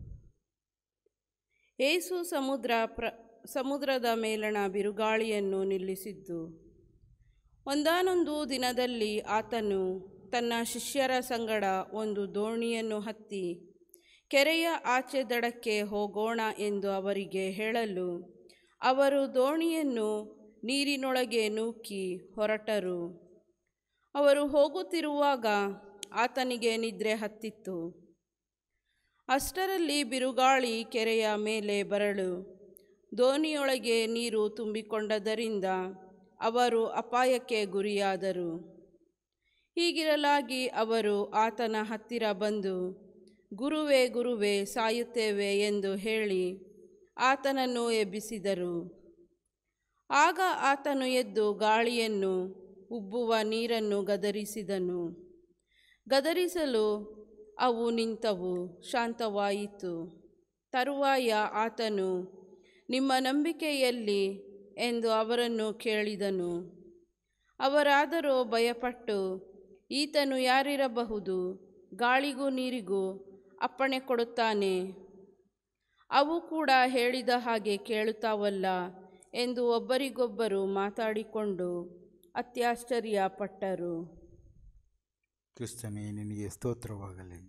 ಏಸು ಸಮುದ್ರ ಪ್ರ ಸಮುದ್ರದ ಮೇಲಣ ಬಿರುಗಾಳಿಯನ್ನು ನಿಲ್ಲಿಸಿದ್ದು ಒಂದಾನೊಂದು ದಿನದಲ್ಲಿ ಆತನು ತನ್ನ ಶಿಷ್ಯರ ಸಂಗಡ ಒಂದು ದೋಣಿಯನ್ನು ಹತ್ತಿ ಕೆರೆಯ ಆಚೆ ದಡಕ್ಕೆ ಹೋಗೋಣ ಎಂದು ಅವರಿಗೆ ಹೇಳಲು ಅವರು ದೋಣಿಯನ್ನು ನೀರಿನೊಳಗೆ ನೂಕಿ ಹೊರಟರು ಅವರು ಹೋಗುತ್ತಿರುವಾಗ ಆತನಿಗೆ ನಿದ್ರೆ ಹತ್ತಿತ್ತು ಅಷ್ಟರಲ್ಲಿ ಬಿರುಗಾಳಿ ಕೆರೆಯ ಮೇಲೆ ಬರಲು ದೋಣಿಯೊಳಗೆ ನೀರು ತುಂಬಿಕೊಂಡದರಿಂದ ಅವರು ಅಪಾಯಕ್ಕೆ ಗುರಿಯಾದರು ಹೀಗಿರಲಾಗಿ ಅವರು ಆತನ ಹತ್ತಿರ ಬಂದು ಗುರುವೇ ಗುರುವೇ ಸಾಯುತ್ತೇವೆ ಎಂದು ಹೇಳಿ ಆತನನ್ನು ಎಬ್ಬಿಸಿದರು ಆಗ ಆತನು ಎದ್ದು ಗಾಳಿಯನ್ನು ಉಬ್ಬುವ ನೀರನ್ನು ಗದರಿಸಿದನು ಗದರಿಸಲು ಅವು ನಿಂತವು ಶಾಂತವಾಯಿತು ತರುವಾಯ ಆತನು ನಿಮ್ಮ ನಂಬಿಕೆಯಲ್ಲಿ ಎಂದು ಅವರನ್ನು ಕೇಳಿದನು ಅವರಾದರೋ ಭಯಪಟ್ಟು ಈತನು ಯಾರಿರಬಹುದು ಗಾಳಿಗೂ ನೀರಿಗೂ ಅಪ್ಪಣೆ ಕೊಡುತ್ತಾನೆ ಅವು ಕೂಡ ಹೇಳಿದ ಹಾಗೆ ಕೇಳುತ್ತಾವಲ್ಲ ಎಂದು ಒಬ್ಬರಿಗೊಬ್ಬರು ಮಾತಾಡಿಕೊಂಡು ಅತ್ಯಾಶ್ಚರ್ಯಪಟ್ಟರು ಕ್ರಿಸ್ತನೇ ನಿನಗೆ ಸ್ತೋತ್ರವಾಗಲಿ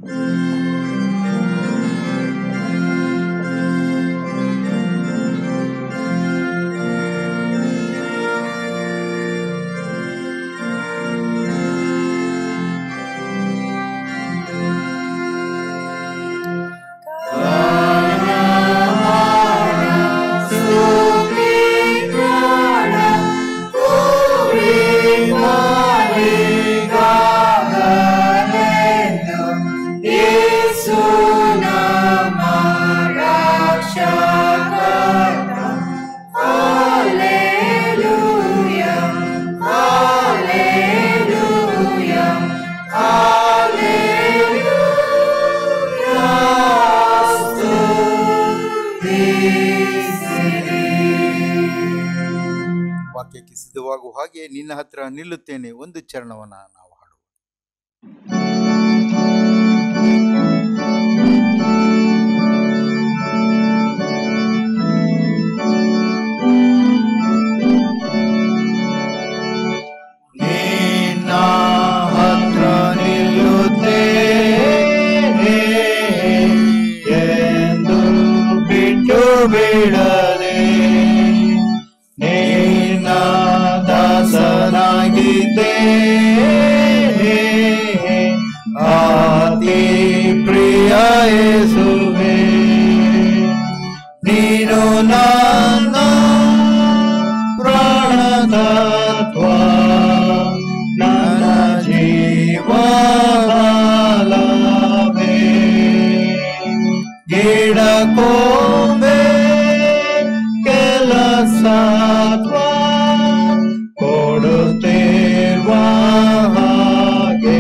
ವಾಕ್ಯಕ್ಕೆ ಸಿದ್ಧವಾಗುವ ಹಾಗೆ ನಿನ್ನ ಹತ್ರ ನಿಲ್ಲುತ್ತೇನೆ ಒಂದು ಚರಣವನ್ನು ನಾವು ಹಾಡುವ ನಿನ್ನ ಹತ್ರ ನಿಲ್ಲುತ್ತೇನೆ ಎಂದು ಬಿಟ್ಟು ಬಿಡದೆ ನಿನ್ನ ದಾಸನಾಗಿದ್ದೇನೆ ಆತಿ ಪ್ರಿಯ ಯೇಸುವೆ ನೀನು ನನ್ನ ಪ್ರಾಣತತ್ವ ನನ್ನ ಜೀವಲವೇ ಗಿಡಕೋಬೆ ಕೆಲಸತ್ವ ಕೊಡುತ್ತಿರುವ ಹಾಗೆ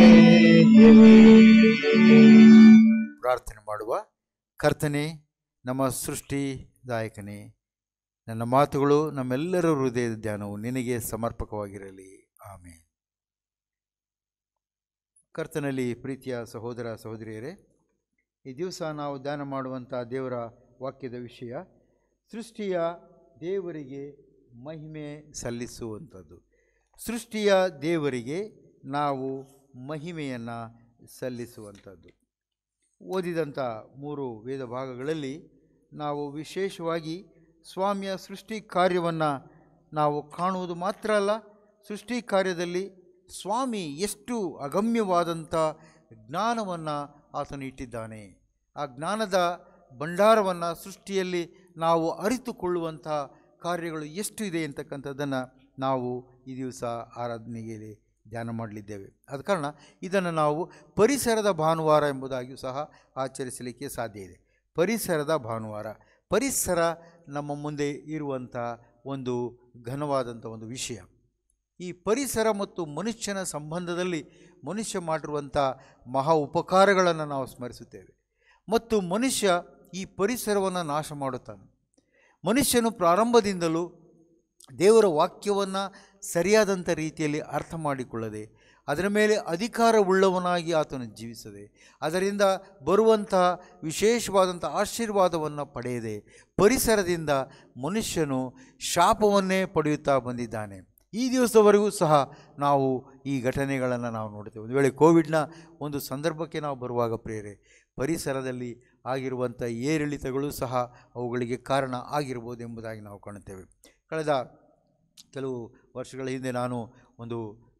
ಪ್ರಾರ್ಥನೆ ಮಾಡುವ ಕರ್ತನೆ ನಮ್ಮ ಸೃಷ್ಟಿದಾಯಕನೇ ನನ್ನ ಮಾತುಗಳು ನಮ್ಮೆಲ್ಲರ ಹೃದಯದ ಧ್ಯಾನವು ನಿನಗೆ ಸಮರ್ಪಕವಾಗಿರಲಿ ಆಮೇಲೆ ಕರ್ತನಲ್ಲಿ ಪ್ರೀತಿಯ ಸಹೋದರ ಸಹೋದರಿಯರೇ ಈ ದಿವಸ ನಾವು ಧ್ಯಾನ ಮಾಡುವಂಥ ದೇವರ ವಾಕ್ಯದ ವಿಷಯ ಸೃಷ್ಟಿಯ ದೇವರಿಗೆ ಮಹಿಮೆ ಸಲ್ಲಿಸುವಂಥದ್ದು ಸೃಷ್ಟಿಯ ದೇವರಿಗೆ ನಾವು ಮಹಿಮೆಯನ್ನು ಸಲ್ಲಿಸುವಂಥದ್ದು ಓದಿದಂಥ ಮೂರು ವೇದ ಭಾಗಗಳಲ್ಲಿ ನಾವು ವಿಶೇಷವಾಗಿ ಸ್ವಾಮಿಯ ಸೃಷ್ಟಿ ಕಾರ್ಯವನ್ನು ನಾವು ಕಾಣುವುದು ಮಾತ್ರ ಅಲ್ಲ ಸೃಷ್ಟಿ ಕಾರ್ಯದಲ್ಲಿ ಸ್ವಾಮಿ ಎಷ್ಟು ಅಗಮ್ಯವಾದಂಥ ಜ್ಞಾನವನ್ನು ಆತನು ಇಟ್ಟಿದ್ದಾನೆ ಆ ಜ್ಞಾನದ ಭಂಡಾರವನ್ನು ಸೃಷ್ಟಿಯಲ್ಲಿ ನಾವು ಅರಿತುಕೊಳ್ಳುವಂಥ ಕಾರ್ಯಗಳು ಎಷ್ಟು ಇದೆ ಅಂತಕ್ಕಂಥದ್ದನ್ನು ನಾವು ಈ ದಿವಸ ಆರಾಧನೆಗೆ ಧ್ಯಾನ ಮಾಡಲಿದ್ದೇವೆ ಆದ ಕಾರಣ ಇದನ್ನು ನಾವು ಪರಿಸರದ ಭಾನುವಾರ ಎಂಬುದಾಗಿಯೂ ಸಹ ಆಚರಿಸಲಿಕ್ಕೆ ಸಾಧ್ಯ ಇದೆ ಪರಿಸರದ ಭಾನುವಾರ ಪರಿಸರ ನಮ್ಮ ಮುಂದೆ ಇರುವಂಥ ಒಂದು ಘನವಾದಂಥ ಒಂದು ವಿಷಯ ಈ ಪರಿಸರ ಮತ್ತು ಮನುಷ್ಯನ ಸಂಬಂಧದಲ್ಲಿ ಮನುಷ್ಯ ಮಾಡಿರುವಂಥ ಮಹಾ ಉಪಕಾರಗಳನ್ನು ನಾವು ಸ್ಮರಿಸುತ್ತೇವೆ ಮತ್ತು ಮನುಷ್ಯ ಈ ಪರಿಸರವನ್ನು ನಾಶ ಮಾಡುತ್ತಾನೆ ಮನುಷ್ಯನು ಪ್ರಾರಂಭದಿಂದಲೂ ದೇವರ ವಾಕ್ಯವನ್ನು ಸರಿಯಾದಂಥ ರೀತಿಯಲ್ಲಿ ಅರ್ಥ ಮಾಡಿಕೊಳ್ಳದೆ ಅದರ ಮೇಲೆ ಅಧಿಕಾರವುಳ್ಳವನಾಗಿ ಆತನು ಜೀವಿಸದೆ ಅದರಿಂದ ಬರುವಂತಹ ವಿಶೇಷವಾದಂಥ ಆಶೀರ್ವಾದವನ್ನು ಪಡೆಯದೆ ಪರಿಸರದಿಂದ ಮನುಷ್ಯನು ಶಾಪವನ್ನೇ ಪಡೆಯುತ್ತಾ ಬಂದಿದ್ದಾನೆ ಈ ದಿವಸದವರೆಗೂ ಸಹ ನಾವು ಈ ಘಟನೆಗಳನ್ನು ನಾವು ನೋಡ್ತೇವೆ ಒಂದು ವೇಳೆ ಕೋವಿಡ್ನ ಒಂದು ಸಂದರ್ಭಕ್ಕೆ ನಾವು ಬರುವಾಗ ಪ್ರೇರೆ ಪರಿಸರದಲ್ಲಿ ಆಗಿರುವಂಥ ಏರಿಳಿತಗಳು ಸಹ ಅವುಗಳಿಗೆ ಕಾರಣ ಆಗಿರ್ಬೋದು ಎಂಬುದಾಗಿ ನಾವು ಕಾಣುತ್ತೇವೆ ಕಳೆದ ಕೆಲವು ವರ್ಷಗಳ ಹಿಂದೆ ನಾನು ಒಂದು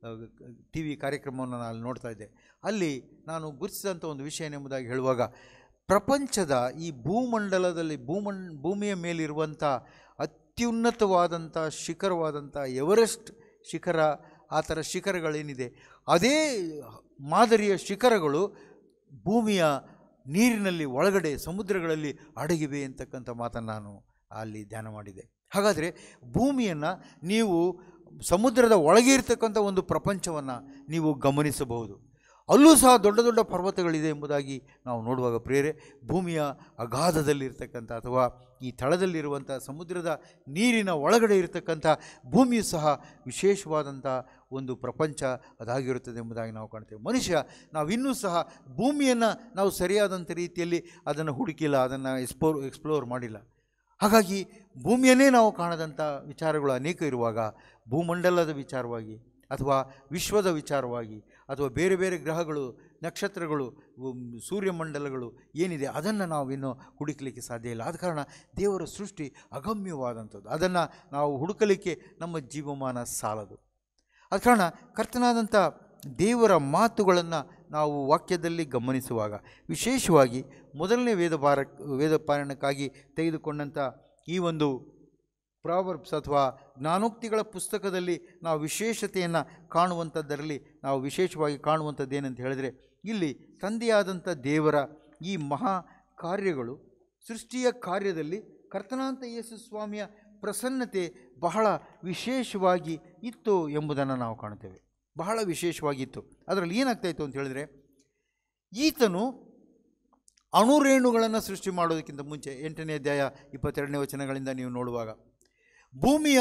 ಟಿ ವಿ ಕಾರ್ಯಕ್ರಮವನ್ನು ನಾನು ನೋಡ್ತಾ ಇದ್ದೆ ಅಲ್ಲಿ ನಾನು ಗುರುತಿಸಿದಂಥ ಒಂದು ವಿಷಯ ಏನೆಂಬುದಾಗಿ ಹೇಳುವಾಗ ಪ್ರಪಂಚದ ಈ ಭೂಮಂಡಲದಲ್ಲಿ ಭೂಮಂಡ್ ಭೂಮಿಯ ಮೇಲಿರುವಂಥ ಅತ್ಯುನ್ನತವಾದಂಥ ಶಿಖರವಾದಂಥ ಎವರೆಸ್ಟ್ ಶಿಖರ ಆ ಥರ ಶಿಖರಗಳೇನಿದೆ ಅದೇ ಮಾದರಿಯ ಶಿಖರಗಳು ಭೂಮಿಯ ನೀರಿನಲ್ಲಿ ಒಳಗಡೆ ಸಮುದ್ರಗಳಲ್ಲಿ ಅಡಗಿವೆ ಅಂತಕ್ಕಂಥ ಮಾತನ್ನು ನಾನು ಅಲ್ಲಿ ಧ್ಯಾನ ಮಾಡಿದೆ ಹಾಗಾದರೆ ಭೂಮಿಯನ್ನು ನೀವು ಸಮುದ್ರದ ಒಳಗೆ ಇರತಕ್ಕಂಥ ಒಂದು ಪ್ರಪಂಚವನ್ನು ನೀವು ಗಮನಿಸಬಹುದು ಅಲ್ಲೂ ಸಹ ದೊಡ್ಡ ದೊಡ್ಡ ಪರ್ವತಗಳಿದೆ ಎಂಬುದಾಗಿ ನಾವು ನೋಡುವಾಗ ಪ್ರೇರೆ ಭೂಮಿಯ ಅಗಾಧದಲ್ಲಿರ್ತಕ್ಕಂಥ ಅಥವಾ ಈ ತಳದಲ್ಲಿರುವಂಥ ಸಮುದ್ರದ ನೀರಿನ ಒಳಗಡೆ ಇರತಕ್ಕಂಥ ಭೂಮಿಯು ಸಹ ವಿಶೇಷವಾದಂಥ ಒಂದು ಪ್ರಪಂಚ ಅದಾಗಿರುತ್ತದೆ ಎಂಬುದಾಗಿ ನಾವು ಕಾಣ್ತೇವೆ ಮನುಷ್ಯ ನಾವಿನ್ನೂ ಸಹ ಭೂಮಿಯನ್ನು ನಾವು ಸರಿಯಾದಂಥ ರೀತಿಯಲ್ಲಿ ಅದನ್ನು ಹುಡುಕಿಲ್ಲ ಅದನ್ನು ಎಕ್ಸ್ಪ್ಲೋರ್ ಎಕ್ಸ್ಪ್ಲೋರ್ ಮಾಡಿಲ್ಲ ಹಾಗಾಗಿ ಭೂಮಿಯನ್ನೇ ನಾವು ಕಾಣದಂಥ ವಿಚಾರಗಳು ಅನೇಕ ಇರುವಾಗ ಭೂಮಂಡಲದ ವಿಚಾರವಾಗಿ ಅಥವಾ ವಿಶ್ವದ ವಿಚಾರವಾಗಿ ಅಥವಾ ಬೇರೆ ಬೇರೆ ಗ್ರಹಗಳು ನಕ್ಷತ್ರಗಳು ಉಮ್, ಸೂರ್ಯಮಂಡಲಗಳು ಏನಿದೆ ಅದನ್ನು ನಾವು ಇನ್ನೂ ಹುಡುಕಲಿಕ್ಕೆ ಸಾಧ್ಯ ಇಲ್ಲ ಆದ ಕಾರಣ ದೇವರ ಸೃಷ್ಟಿ ಅಗಮ್ಯವಾದಂಥದ್ದು ಅದನ್ನು ನಾವು ಹುಡುಕಲಿಕ್ಕೆ ನಮ್ಮ ಜೀವಮಾನ ಸಾಲದು ಆದ ಕಾರಣ ಕರ್ತನಾದಂಥ ದೇವರ ಮಾತುಗಳನ್ನು ನಾವು ವಾಕ್ಯದಲ್ಲಿ ಗಮನಿಸುವಾಗ ವಿಶೇಷವಾಗಿ ಮೊದಲನೇ ವೇದ ಪಾರ ವೇದ ಪಾರಾಯಣಕ್ಕಾಗಿ ತೆಗೆದುಕೊಂಡಂಥ ಈ ಒಂದು ಪ್ರಾವರ್ಬ್ಸ್ ಅಥವಾ ಜ್ಞಾನೋಕ್ತಿಗಳ ಪುಸ್ತಕದಲ್ಲಿ ನಾವು ವಿಶೇಷತೆಯನ್ನು ಕಾಣುವಂಥದ್ದರಲ್ಲಿ ನಾವು ವಿಶೇಷವಾಗಿ ಕಾಣುವಂಥದ್ದು ಏನಂತ ಹೇಳಿದರೆ ಇಲ್ಲಿ ತಂದೆಯಾದಂಥ ದೇವರ ಈ ಮಹಾ ಕಾರ್ಯಗಳು ಸೃಷ್ಟಿಯ ಕಾರ್ಯದಲ್ಲಿ ಕರ್ತನಾಂತ ಯೇಸು ಸ್ವಾಮಿಯ ಪ್ರಸನ್ನತೆ ಬಹಳ ವಿಶೇಷವಾಗಿ ಇತ್ತು ಎಂಬುದನ್ನು ನಾವು ಕಾಣ್ತೇವೆ ಬಹಳ ವಿಶೇಷವಾಗಿತ್ತು ಅದರಲ್ಲಿ ಏನಾಗ್ತಾಯಿತ್ತು ಅಂತ ಹೇಳಿದರೆ ಈತನು ಅಣುರೇಣುಗಳನ್ನು ಸೃಷ್ಟಿ ಮಾಡೋದಕ್ಕಿಂತ ಮುಂಚೆ ಎಂಟನೇ ಅಧ್ಯಾಯ ಇಪ್ಪತ್ತೆರಡನೇ ವಚನಗಳಿಂದ ನೀವು ನೋಡುವಾಗ ಭೂಮಿಯ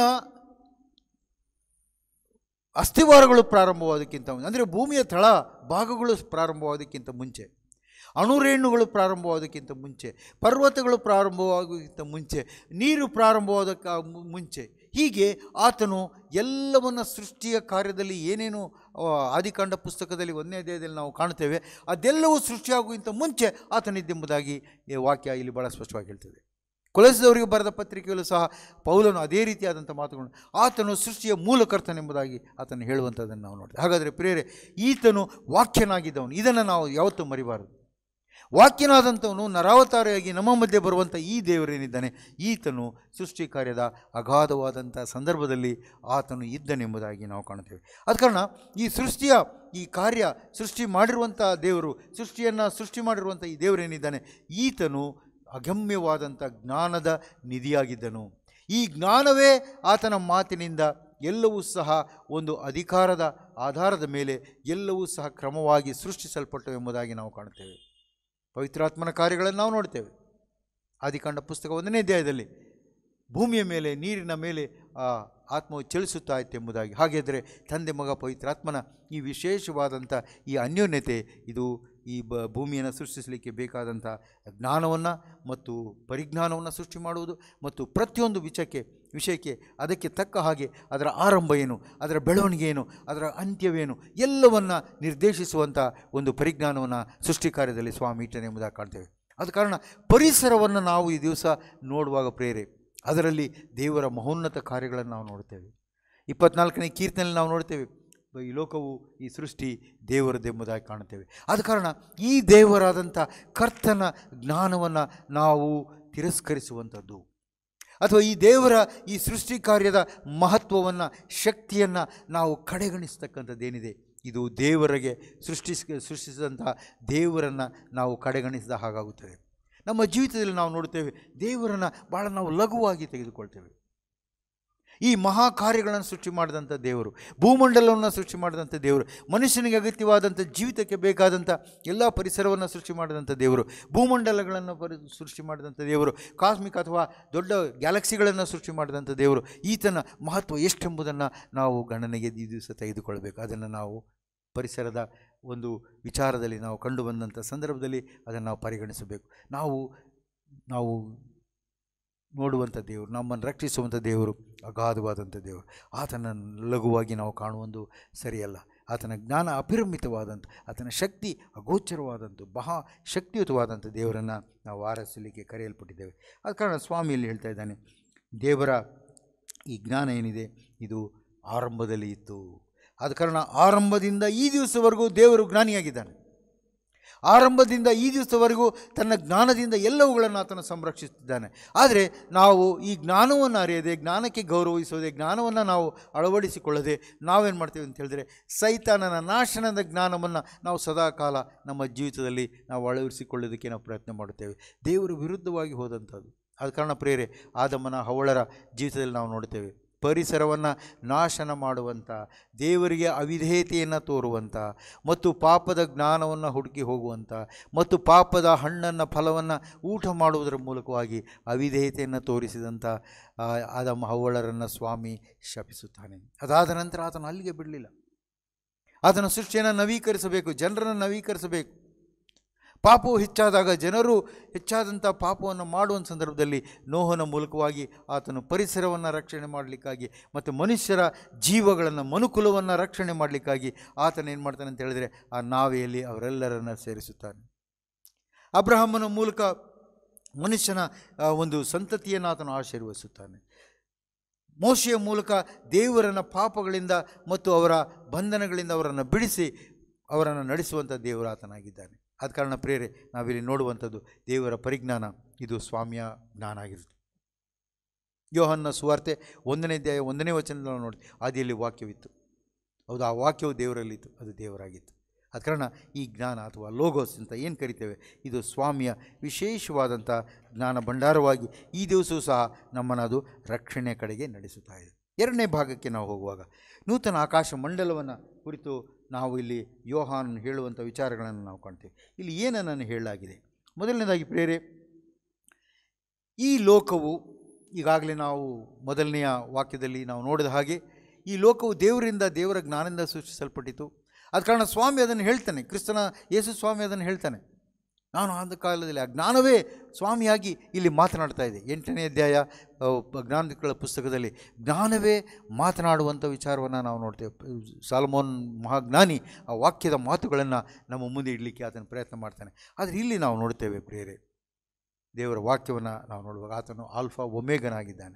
ಅಸ್ಥಿವಾರಗಳು ಪ್ರಾರಂಭವಾದಕ್ಕಿಂತ ಮುಂಚೆ ಅಂದರೆ ಭೂಮಿಯ ತಳ ಭಾಗಗಳು ಪ್ರಾರಂಭವಾದಕ್ಕಿಂತ ಮುಂಚೆ ಅಣುರೇಣುಗಳು ಪ್ರಾರಂಭವಾದಕ್ಕಿಂತ ಮುಂಚೆ ಪರ್ವತಗಳು ಪ್ರಾರಂಭವಾಗೋದಕ್ಕಿಂತ ಮುಂಚೆ ನೀರು ಪ್ರಾರಂಭವಾದಕ್ಕ ಮು- ಮುಂಚೆ ಹೀಗೆ ಆತನು ಎಲ್ಲವನ್ನ ಸೃಷ್ಟಿಯ ಕಾರ್ಯದಲ್ಲಿ ಏನೇನು ಆ, ಆದಿಕಾಂಡ ಪುಸ್ತಕದಲ್ಲಿ ಒಂದನೇ ಅಧ್ಯಾಯದಲ್ಲಿ ನಾವು ಕಾಣ್ತೇವೆ ಅದೆಲ್ಲವೂ ಸೃಷ್ಟಿಯಾಗುವಂಥ ಮುಂಚೆ ಆತನಿದ್ದೆಂಬುದಾಗಿ ಈ ವಾಕ್ಯ ಇಲ್ಲಿ ಭಾಳ ಸ್ಪಷ್ಟವಾಗಿ ಹೇಳ್ತದೆ ಕೊಲಸಿದವರಿಗೆ ಬರೆದ ಪತ್ರಿಕೆಯಲ್ಲೂ ಸಹ ಪೌಲನು ಅದೇ ರೀತಿಯಾದಂಥ ಮಾತುಗಳನ್ನು ಆತನು ಸೃಷ್ಟಿಯ ಮೂಲಕರ್ತನೆಂಬುದಾಗಿ ಆತನು ಹೇಳುವಂಥದ್ದನ್ನು ನಾವು ನೋಡ್ತೇವೆ ಹಾಗಾದರೆ ಪ್ರಿಯರೇ ಈತನು ವಾಕ್ಯನಾಗಿದ್ದವನು ಇದನ್ನು ನಾವು ಯಾವತ್ತೂ ಮರಿಬಾರದು ವಾಕ್ಯನಾದಂಥವನು ನರಾವತಾರಿಯಾಗಿ ನಮ್ಮ ಮಧ್ಯೆ ಬರುವಂಥ ಈ ದೇವರೇನಿದ್ದಾನೆ ಈತನು ಸೃಷ್ಟಿ ಕಾರ್ಯದ ಅಗಾಧವಾದಂಥ ಸಂದರ್ಭದಲ್ಲಿ ಆತನು ಇದ್ದನೆಂಬುದಾಗಿ ನಾವು ಕಾಣುತ್ತೇವೆ ಆದ ಕಾರಣ ಈ ಸೃಷ್ಟಿಯ ಈ ಕಾರ್ಯ ಸೃಷ್ಟಿ ಮಾಡಿರುವಂಥ ದೇವರು ಸೃಷ್ಟಿಯನ್ನು ಸೃಷ್ಟಿ ಮಾಡಿರುವಂಥ ಈ ದೇವರೇನಿದ್ದಾನೆ ಈತನು ಅಗಮ್ಯವಾದಂಥ ಜ್ಞಾನದ ನಿಧಿಯಾಗಿದ್ದನು ಈ ಜ್ಞಾನವೇ ಆತನ ಮಾತಿನಿಂದ ಎಲ್ಲವೂ ಸಹ ಒಂದು ಅಧಿಕಾರದ ಆಧಾರದ ಮೇಲೆ ಎಲ್ಲವೂ ಸಹ ಕ್ರಮವಾಗಿ ಸೃಷ್ಟಿಸಲ್ಪಟ್ಟು ಎಂಬುದಾಗಿ ನಾವು ಕಾಣುತ್ತೇವೆ ಪವಿತ್ರಾತ್ಮನ ಕಾರ್ಯಗಳನ್ನು ನಾವು ನೋಡ್ತೇವೆ ಆದಿಕಾಂಡ ಪುಸ್ತಕ ಒಂದನೇ ಅಧ್ಯಾಯದಲ್ಲಿ ಭೂಮಿಯ ಮೇಲೆ ನೀರಿನ ಮೇಲೆ ಆ ಆತ್ಮವು ಚಲಿಸುತ್ತಾ ಇತ್ತು ಎಂಬುದಾಗಿ ಹಾಗಿದ್ದರೆ ತಂದೆ ಮಗ ಪವಿತ್ರಾತ್ಮನ ಈ ವಿಶೇಷವಾದಂಥ ಈ ಅನ್ಯೋನ್ಯತೆ ಇದು ಈ ಬ ಭೂಮಿಯನ್ನು ಸೃಷ್ಟಿಸಲಿಕ್ಕೆ ಬೇಕಾದಂಥ ಜ್ಞಾನವನ್ನು ಮತ್ತು ಪರಿಜ್ಞಾನವನ್ನು ಸೃಷ್ಟಿ ಮಾಡುವುದು ಮತ್ತು ಪ್ರತಿಯೊಂದು ವಿಷಯಕ್ಕೆ ವಿಷಯಕ್ಕೆ ಅದಕ್ಕೆ ತಕ್ಕ ಹಾಗೆ ಅದರ ಆರಂಭ ಏನು ಅದರ ಬೆಳವಣಿಗೆ ಏನು ಅದರ ಅಂತ್ಯವೇನು ಎಲ್ಲವನ್ನು ನಿರ್ದೇಶಿಸುವಂಥ ಒಂದು ಪರಿಜ್ಞಾನವನ್ನು ಸೃಷ್ಟಿ ಕಾರ್ಯದಲ್ಲಿ ಸ್ವಾಮಿ ಇಟ್ಟನೆ ಎಂಬುದಾಗಿ ಕಾಣ್ತೇವೆ ಆದ ಕಾರಣ ಪರಿಸರವನ್ನು ನಾವು ಈ ದಿವಸ ನೋಡುವಾಗ ಪ್ರೇರೆ ಅದರಲ್ಲಿ ದೇವರ ಮಹೋನ್ನತ ಕಾರ್ಯಗಳನ್ನು ನಾವು ನೋಡ್ತೇವೆ ಇಪ್ಪತ್ನಾಲ್ಕನೇ ಕೀರ್ತನೆಯಲ್ಲಿ ನಾವು ನೋಡ್ತೇವೆ ಈ ಲೋಕವು ಈ ಸೃಷ್ಟಿ ದೇವರದೆಂಬುದಾಗಿ ಕಾಣುತ್ತೇವೆ ಆದ ಕಾರಣ ಈ ದೇವರಾದಂಥ ಕರ್ತನ ಜ್ಞಾನವನ್ನು ನಾವು ತಿರಸ್ಕರಿಸುವಂಥದ್ದು ಅಥವಾ ಈ ದೇವರ ಈ ಸೃಷ್ಟಿ ಕಾರ್ಯದ ಮಹತ್ವವನ್ನು ಶಕ್ತಿಯನ್ನು ನಾವು ಕಡೆಗಣಿಸ್ತಕ್ಕಂಥದ್ದೇನಿದೆ ಇದು ದೇವರಿಗೆ ಸೃಷ್ಟಿಸ್ ಸೃಷ್ಟಿಸಿದಂಥ ದೇವರನ್ನು ನಾವು ಕಡೆಗಣಿಸಿದ ಹಾಗಾಗುತ್ತದೆ ನಮ್ಮ ಜೀವಿತದಲ್ಲಿ ನಾವು ನೋಡ್ತೇವೆ ದೇವರನ್ನು ಭಾಳ ನಾವು ಲಘುವಾಗಿ ತೆಗೆದುಕೊಳ್ತೇವೆ ಈ ಮಹಾ ಕಾರ್ಯಗಳನ್ನು ಸೃಷ್ಟಿ ಮಾಡಿದಂಥ ದೇವರು ಭೂಮಂಡಲವನ್ನು ಸೃಷ್ಟಿ ಮಾಡಿದಂಥ ದೇವರು ಮನುಷ್ಯನಿಗೆ ಅಗತ್ಯವಾದಂಥ ಜೀವಿತಕ್ಕೆ ಬೇಕಾದಂಥ ಎಲ್ಲ ಪರಿಸರವನ್ನು ಸೃಷ್ಟಿ ಮಾಡಿದಂಥ ದೇವರು ಭೂಮಂಡಲಗಳನ್ನು ಪರಿ ಸೃಷ್ಟಿ ಮಾಡಿದಂಥ ದೇವರು ಕಾಸ್ಮಿಕ್ ಅಥವಾ ದೊಡ್ಡ ಗ್ಯಾಲಕ್ಸಿಗಳನ್ನು ಸೃಷ್ಟಿ ಮಾಡಿದಂಥ ದೇವರು ಈತನ ಮಹತ್ವ ಎಷ್ಟೆಂಬುದನ್ನು ನಾವು ಗಣನೆಗೆ ಈ ದಿವಸ ತೆಗೆದುಕೊಳ್ಬೇಕು ಅದನ್ನು ನಾವು ಪರಿಸರದ ಒಂದು ವಿಚಾರದಲ್ಲಿ ನಾವು ಕಂಡು ಬಂದಂಥ ಸಂದರ್ಭದಲ್ಲಿ ಅದನ್ನು ನಾವು ಪರಿಗಣಿಸಬೇಕು ನಾವು ನಾವು ನೋಡುವಂಥ ದೇವರು ನಮ್ಮನ್ನು ರಕ್ಷಿಸುವಂಥ ದೇವರು ಅಗಾಧವಾದಂಥ ದೇವರು ಆತನ ಲಘುವಾಗಿ ನಾವು ಕಾಣುವುದು ಸರಿಯಲ್ಲ ಆತನ ಜ್ಞಾನ ಅಪಿರಮಿತವಾದಂಥ ಆತನ ಶಕ್ತಿ ಅಗೋಚರವಾದಂಥ ಮಹಾ ಶಕ್ತಿಯುತವಾದಂಥ ದೇವರನ್ನು ನಾವು ಆರಿಸಲಿಕ್ಕೆ ಕರೆಯಲ್ಪಟ್ಟಿದ್ದೇವೆ ಆದ ಕಾರಣ ಸ್ವಾಮಿ ಇಲ್ಲಿ ಹೇಳ್ತಾ ಇದ್ದಾನೆ ದೇವರ ಈ ಜ್ಞಾನ ಏನಿದೆ ಇದು ಆರಂಭದಲ್ಲಿ ಇತ್ತು ಆದ ಕಾರಣ ಆರಂಭದಿಂದ ಈ ದಿವಸವರೆಗೂ ದೇವರು ಜ್ಞಾನಿಯಾಗಿದ್ದಾನೆ ಆರಂಭದಿಂದ ಈ ದಿವಸವರೆಗೂ ತನ್ನ ಜ್ಞಾನದಿಂದ ಎಲ್ಲವುಗಳನ್ನು ಆತನು ಸಂರಕ್ಷಿಸುತ್ತಿದ್ದಾನೆ ಆದರೆ ನಾವು ಈ ಜ್ಞಾನವನ್ನು ಅರಿಯದೆ ಜ್ಞಾನಕ್ಕೆ ಗೌರವಿಸೋದೆ ಜ್ಞಾನವನ್ನು ನಾವು ಅಳವಡಿಸಿಕೊಳ್ಳದೆ ನಾವೇನು ಮಾಡ್ತೀವಿ ಅಂತ ಹೇಳಿದ್ರೆ ಸೈತಾನನ ನಾಶನದ ಜ್ಞಾನವನ್ನು ನಾವು ಸದಾ ಕಾಲ ನಮ್ಮ ಜೀವಿತದಲ್ಲಿ ನಾವು ಅಳವಡಿಸಿಕೊಳ್ಳೋದಕ್ಕೆ ನಾವು ಪ್ರಯತ್ನ ಮಾಡುತ್ತೇವೆ ದೇವರು ವಿರುದ್ಧವಾಗಿ ಹೋದಂಥದ್ದು ಆದ ಕಾರಣ ಪ್ರೇರೆ ಆದಮ್ಮನ ಹವಳರ ಜೀವಿತದಲ್ಲಿ ನಾವು ನೋಡ್ತೇವೆ ಪರಿಸರವನ್ನು ನಾಶನ ಮಾಡುವಂಥ ದೇವರಿಗೆ ಅವಿಧೇಯತೆಯನ್ನು ತೋರುವಂಥ ಮತ್ತು ಪಾಪದ ಜ್ಞಾನವನ್ನು ಹುಡುಕಿ ಹೋಗುವಂಥ ಮತ್ತು ಪಾಪದ ಹಣ್ಣನ್ನು ಫಲವನ್ನು ಊಟ ಮಾಡುವುದರ ಮೂಲಕವಾಗಿ ಅವಿಧೇಯತೆಯನ್ನು ತೋರಿಸಿದಂಥ ಆ, ಆದಮ ಹವ್ವಳರನ್ನು ಸ್ವಾಮಿ ಶಪಿಸುತ್ತಾನೆ ಅದಾದ ನಂತರ ಆತನು ಅಲ್ಲಿಗೆ ಬಿಡಲಿಲ್ಲ ಆತನ ಸೃಷ್ಟಿಯನ್ನು ನವೀಕರಿಸಬೇಕು ಜನರನ್ನು ನವೀಕರಿಸಬೇಕು ಪಾಪವು ಹೆಚ್ಚಾದಾಗ ಜನರು ಹೆಚ್ಚಾದಂಥ ಪಾಪವನ್ನು ಮಾಡುವ ಸಂದರ್ಭದಲ್ಲಿ ನೋಹನ ಮೂಲಕವಾಗಿ ಆತನು ಪರಿಸರವನ್ನು ರಕ್ಷಣೆ ಮಾಡಲಿಕ್ಕಾಗಿ ಮತ್ತು ಮನುಷ್ಯರ ಜೀವಗಳನ್ನು ಮನುಕುಲವನ್ನು ರಕ್ಷಣೆ ಮಾಡಲಿಕ್ಕಾಗಿ ಆತನ ಏನು ಮಾಡ್ತಾನೆ ಅಂತ ಹೇಳಿದರೆ ಆ ನಾವೆಯಲ್ಲಿ ಅವರೆಲ್ಲರನ್ನು ಸೇರಿಸುತ್ತಾನೆ ಅಬ್ರಹಮ್ಮನ ಮೂಲಕ ಮನುಷ್ಯನ ಆ, ಒಂದು ಸಂತತಿಯನ್ನು ಆತನು ಆಶೀರ್ವದಿಸುತ್ತಾನೆ ಮೋಶೆಯ ಮೂಲಕ ದೇವರನ್ನ ಪಾಪಗಳಿಂದ ಮತ್ತು ಅವರ ಬಂಧನಗಳಿಂದ ಅವರನ್ನು ಬಿಡಿಸಿ ಅವರನ್ನು ನಡೆಸುವಂಥ ದೇವರು ಆತನಾಗಿದ್ದಾನೆ ಆದ ಕಾರಣ ಪ್ರೇರೆ ನಾವಿಲ್ಲಿ ನೋಡುವಂಥದ್ದು ದೇವರ ಪರಿಜ್ಞಾನ ಇದು ಸ್ವಾಮಿಯ ಜ್ಞಾನ ಆಗಿರುತ್ತೆ ಯೋಹನ್ನ ಸುವಾರ್ತೆ ಒಂದನೇ ಅಧ್ಯಾಯ ಒಂದನೇ ವಚನದಲ್ಲಿ ನಾವು ನೋಡಿ ಆದಿಯಲ್ಲಿ ವಾಕ್ಯವಿತ್ತು ಹೌದು ಆ ವಾಕ್ಯವು ದೇವರಲ್ಲಿತ್ತು ಅದು ದೇವರಾಗಿತ್ತು ಆದ ಕಾರಣ ಈ ಜ್ಞಾನ ಅಥವಾ ಲೋಗೋಸ್ ಅಂತ ಏನು ಕರಿತೇವೆ ಇದು ಸ್ವಾಮಿಯ ವಿಶೇಷವಾದಂಥ ಜ್ಞಾನ ಭಂಡಾರವಾಗಿ ಈ ದಿವಸವೂ ಸಹ ನಮ್ಮನ್ನು ಅದು ರಕ್ಷಣೆಯ ಕಡೆಗೆ ನಡೆಸುತ್ತಾ ಇದೆ ಎರಡನೇ ಭಾಗಕ್ಕೆ ನಾವು ಹೋಗುವಾಗ ನೂತನ ಆಕಾಶ ಮಂಡಲವನ್ನು ಕುರಿತು ನಾವು ಇಲ್ಲಿ ಯೋಹಾನ್ ಹೇಳುವಂಥ ವಿಚಾರಗಳನ್ನು ನಾವು ಕಾಣ್ತೇವೆ ಇಲ್ಲಿ ಏನನ್ನು ಹೇಳಲಾಗಿದೆ ಮೊದಲನೇದಾಗಿ ಪ್ರೇರೆ ಈ ಲೋಕವು ಈಗಾಗಲೇ ನಾವು ಮೊದಲನೆಯ ವಾಕ್ಯದಲ್ಲಿ ನಾವು ನೋಡಿದ ಹಾಗೆ ಈ ಲೋಕವು ದೇವರಿಂದ ದೇವರ ಜ್ಞಾನದಿಂದ ಸೃಷ್ಟಿಸಲ್ಪಟ್ಟಿತು ಆದ ಕಾರಣ ಸ್ವಾಮಿ ಅದನ್ನು ಹೇಳ್ತಾನೆ ಕ್ರಿಸ್ತನ ಯೇಸು ಸ್ವಾಮಿ ಅದನ್ನು ಹೇಳ್ತಾನೆ ನಾನು ಆದ ಕಾಲದಲ್ಲಿ ಆ ಜ್ಞಾನವೇ ಸ್ವಾಮಿಯಾಗಿ ಇಲ್ಲಿ ಮಾತನಾಡ್ತಾ ಇದೆ ಎಂಟನೇ ಅಧ್ಯಾಯ ಆ, ಜ್ಞಾನಗಳ ಪುಸ್ತಕದಲ್ಲಿ ಜ್ಞಾನವೇ ಮಾತನಾಡುವಂಥ ವಿಚಾರವನ್ನು ನಾವು ನೋಡ್ತೇವೆ ಸಾಲ್ಮೋನ್ ಮಹಾಜ್ಞಾನಿ ಆ ವಾಕ್ಯದ ಮಾತುಗಳನ್ನು ನಮ್ಮ ಮುಂದೆ ಇಡಲಿಕ್ಕೆ ಆತನ ಪ್ರಯತ್ನ ಮಾಡ್ತಾನೆ ಆದರೆ ಇಲ್ಲಿ ನಾವು ನೋಡ್ತೇವೆ ಪ್ರಿಯರೇ ದೇವರ ವಾಕ್ಯವನ್ನು ನಾವು ನೋಡುವಾಗ ಆತನು ಆಲ್ಫಾ ಒಮೇಗನಾಗಿದ್ದಾನೆ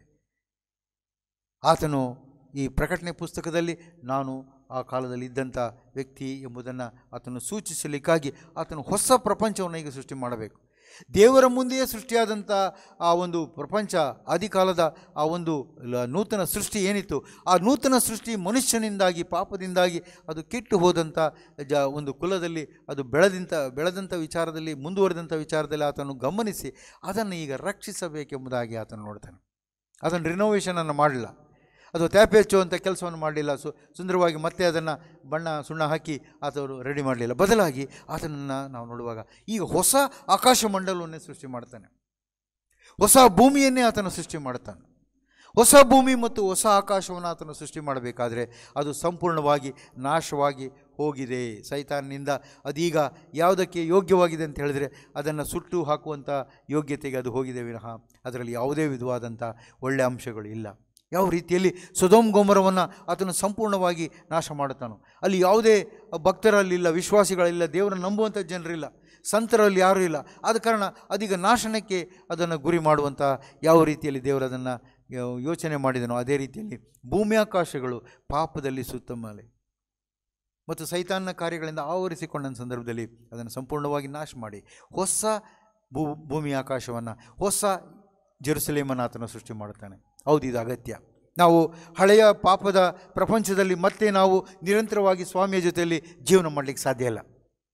ಆತನು ಈ ಪ್ರಕಟಣೆ ಪುಸ್ತಕದಲ್ಲಿ ನಾನು ಆ ಕಾಲದಲ್ಲಿ ಇದ್ದಂಥ ವ್ಯಕ್ತಿ ಎಂಬುದನ್ನು ಆತನು ಸೂಚಿಸಲಿಕ್ಕಾಗಿ ಆತನು ಹೊಸ ಪ್ರಪಂಚವನ್ನು ಈಗ ಸೃಷ್ಟಿ ಮಾಡಬೇಕು ದೇವರ ಮುಂದೆಯೇ ಸೃಷ್ಟಿಯಾದಂಥ ಆ ಒಂದು ಪ್ರಪಂಚ ಆದಿಕಾಲದ ಆ ಒಂದು ಲ- ನೂತನ ಸೃಷ್ಟಿ ಏನಿತ್ತು ಆ ನೂತನ ಸೃಷ್ಟಿ ಮನುಷ್ಯನಿಂದಾಗಿ ಪಾಪದಿಂದಾಗಿ ಅದು ಕೆಟ್ಟು ಹೋದಂಥ ಜ ಒಂದು ಕುಲದಲ್ಲಿ ಅದು ಬೆಳೆದಂಥ ಬೆಳೆದಂಥ ವಿಚಾರದಲ್ಲಿ ಮುಂದುವರೆದಂಥ ವಿಚಾರದಲ್ಲಿ ಆತನು ಗಮನಿಸಿ ಅದನ್ನು ಈಗ ರಕ್ಷಿಸಬೇಕೆಂಬುದಾಗಿ ಆತನು ನೋಡ್ತಾನೆ ಅದನ್ನು ರಿನೋವೇಷನನ್ನು ಮಾಡಲಿಲ್ಲ ಅದು ತ್ಯಾಪೆ ಹಚ್ಚುವಂಥ ಕೆಲಸವನ್ನು ಮಾಡಲಿಲ್ಲ ಸು ಸುಂದರವಾಗಿ ಮತ್ತೆ ಅದನ್ನು ಬಣ್ಣ ಸುಣ್ಣ ಹಾಕಿ ಆತವರು ರೆಡಿ ಮಾಡಲಿಲ್ಲ ಬದಲಾಗಿ ಆತನನ್ನು ನಾವು ನೋಡುವಾಗ ಈಗ ಹೊಸ ಆಕಾಶ ಮಂಡಲವನ್ನೇ ಸೃಷ್ಟಿ ಮಾಡ್ತಾನೆ ಹೊಸ ಭೂಮಿಯನ್ನೇ ಆತನು ಸೃಷ್ಟಿ ಮಾಡ್ತಾನೆ ಹೊಸ ಭೂಮಿ ಮತ್ತು ಹೊಸ ಆಕಾಶವನ್ನು ಆತನು ಸೃಷ್ಟಿ ಮಾಡಬೇಕಾದ್ರೆ ಅದು ಸಂಪೂರ್ಣವಾಗಿ ನಾಶವಾಗಿ ಹೋಗಿದೆ ಸೈತಾನ್ನಿಂದ ಅದೀಗ ಯಾವುದಕ್ಕೆ ಯೋಗ್ಯವಾಗಿದೆ ಅಂತ ಹೇಳಿದರೆ ಅದನ್ನು ಸುಟ್ಟು ಹಾಕುವಂಥ ಯೋಗ್ಯತೆಗೆ ಅದು ಹೋಗಿದೆ ವಿನಃ ಅದರಲ್ಲಿ ಯಾವುದೇ ವಿಧವಾದಂಥ ಒಳ್ಳೆಯ ಅಂಶಗಳು ಇಲ್ಲ ಯಾವ ರೀತಿಯಲ್ಲಿ ಸುಧೋಮ್ ಗೋಮರವನ್ನು ಆತನು ಸಂಪೂರ್ಣವಾಗಿ ನಾಶ ಮಾಡುತ್ತಾನೋ ಅಲ್ಲಿ ಯಾವುದೇ ಭಕ್ತರಲ್ಲಿಲ್ಲ ವಿಶ್ವಾಸಿಗಳಿಲ್ಲ ದೇವರನ್ನು ನಂಬುವಂಥ ಜನರಿಲ್ಲ ಸಂತರಲ್ಲಿ ಯಾರೂ ಇಲ್ಲ ಆದ ಕಾರಣ ಅದೀಗ ನಾಶನಕ್ಕೆ ಅದನ್ನು ಗುರಿ ಮಾಡುವಂಥ ಯಾವ ರೀತಿಯಲ್ಲಿ ದೇವರು ಅದನ್ನು ಯೋಚನೆ ಮಾಡಿದನೋ ಅದೇ ರೀತಿಯಲ್ಲಿ ಭೂಮ್ಯಾಕಾಶಗಳು ಪಾಪದಲ್ಲಿ ಸುತ್ತಮಲೆ ಮತ್ತು ಸೈತಾನ್ನ ಕಾರ್ಯಗಳಿಂದ ಆವರಿಸಿಕೊಂಡ ಸಂದರ್ಭದಲ್ಲಿ ಅದನ್ನು ಸಂಪೂರ್ಣವಾಗಿ ನಾಶ ಮಾಡಿ ಹೊಸ ಭೂ ಭೂಮಿ ಆಕಾಶವನ್ನು ಹೊಸ ಜೆರುಸಲೇಮನ್ನು ಆತನು ಸೃಷ್ಟಿ ಮಾಡುತ್ತಾನೆ ಹೌದು ಇದು ಅಗತ್ಯ ನಾವು ಹಳೆಯ ಪಾಪದ ಪ್ರಪಂಚದಲ್ಲಿ ಮತ್ತೆ ನಾವು ನಿರಂತರವಾಗಿ ಸ್ವಾಮಿಯ ಜೊತೆಯಲ್ಲಿ ಜೀವನ ಮಾಡಲಿಕ್ಕೆ ಸಾಧ್ಯ ಇಲ್ಲ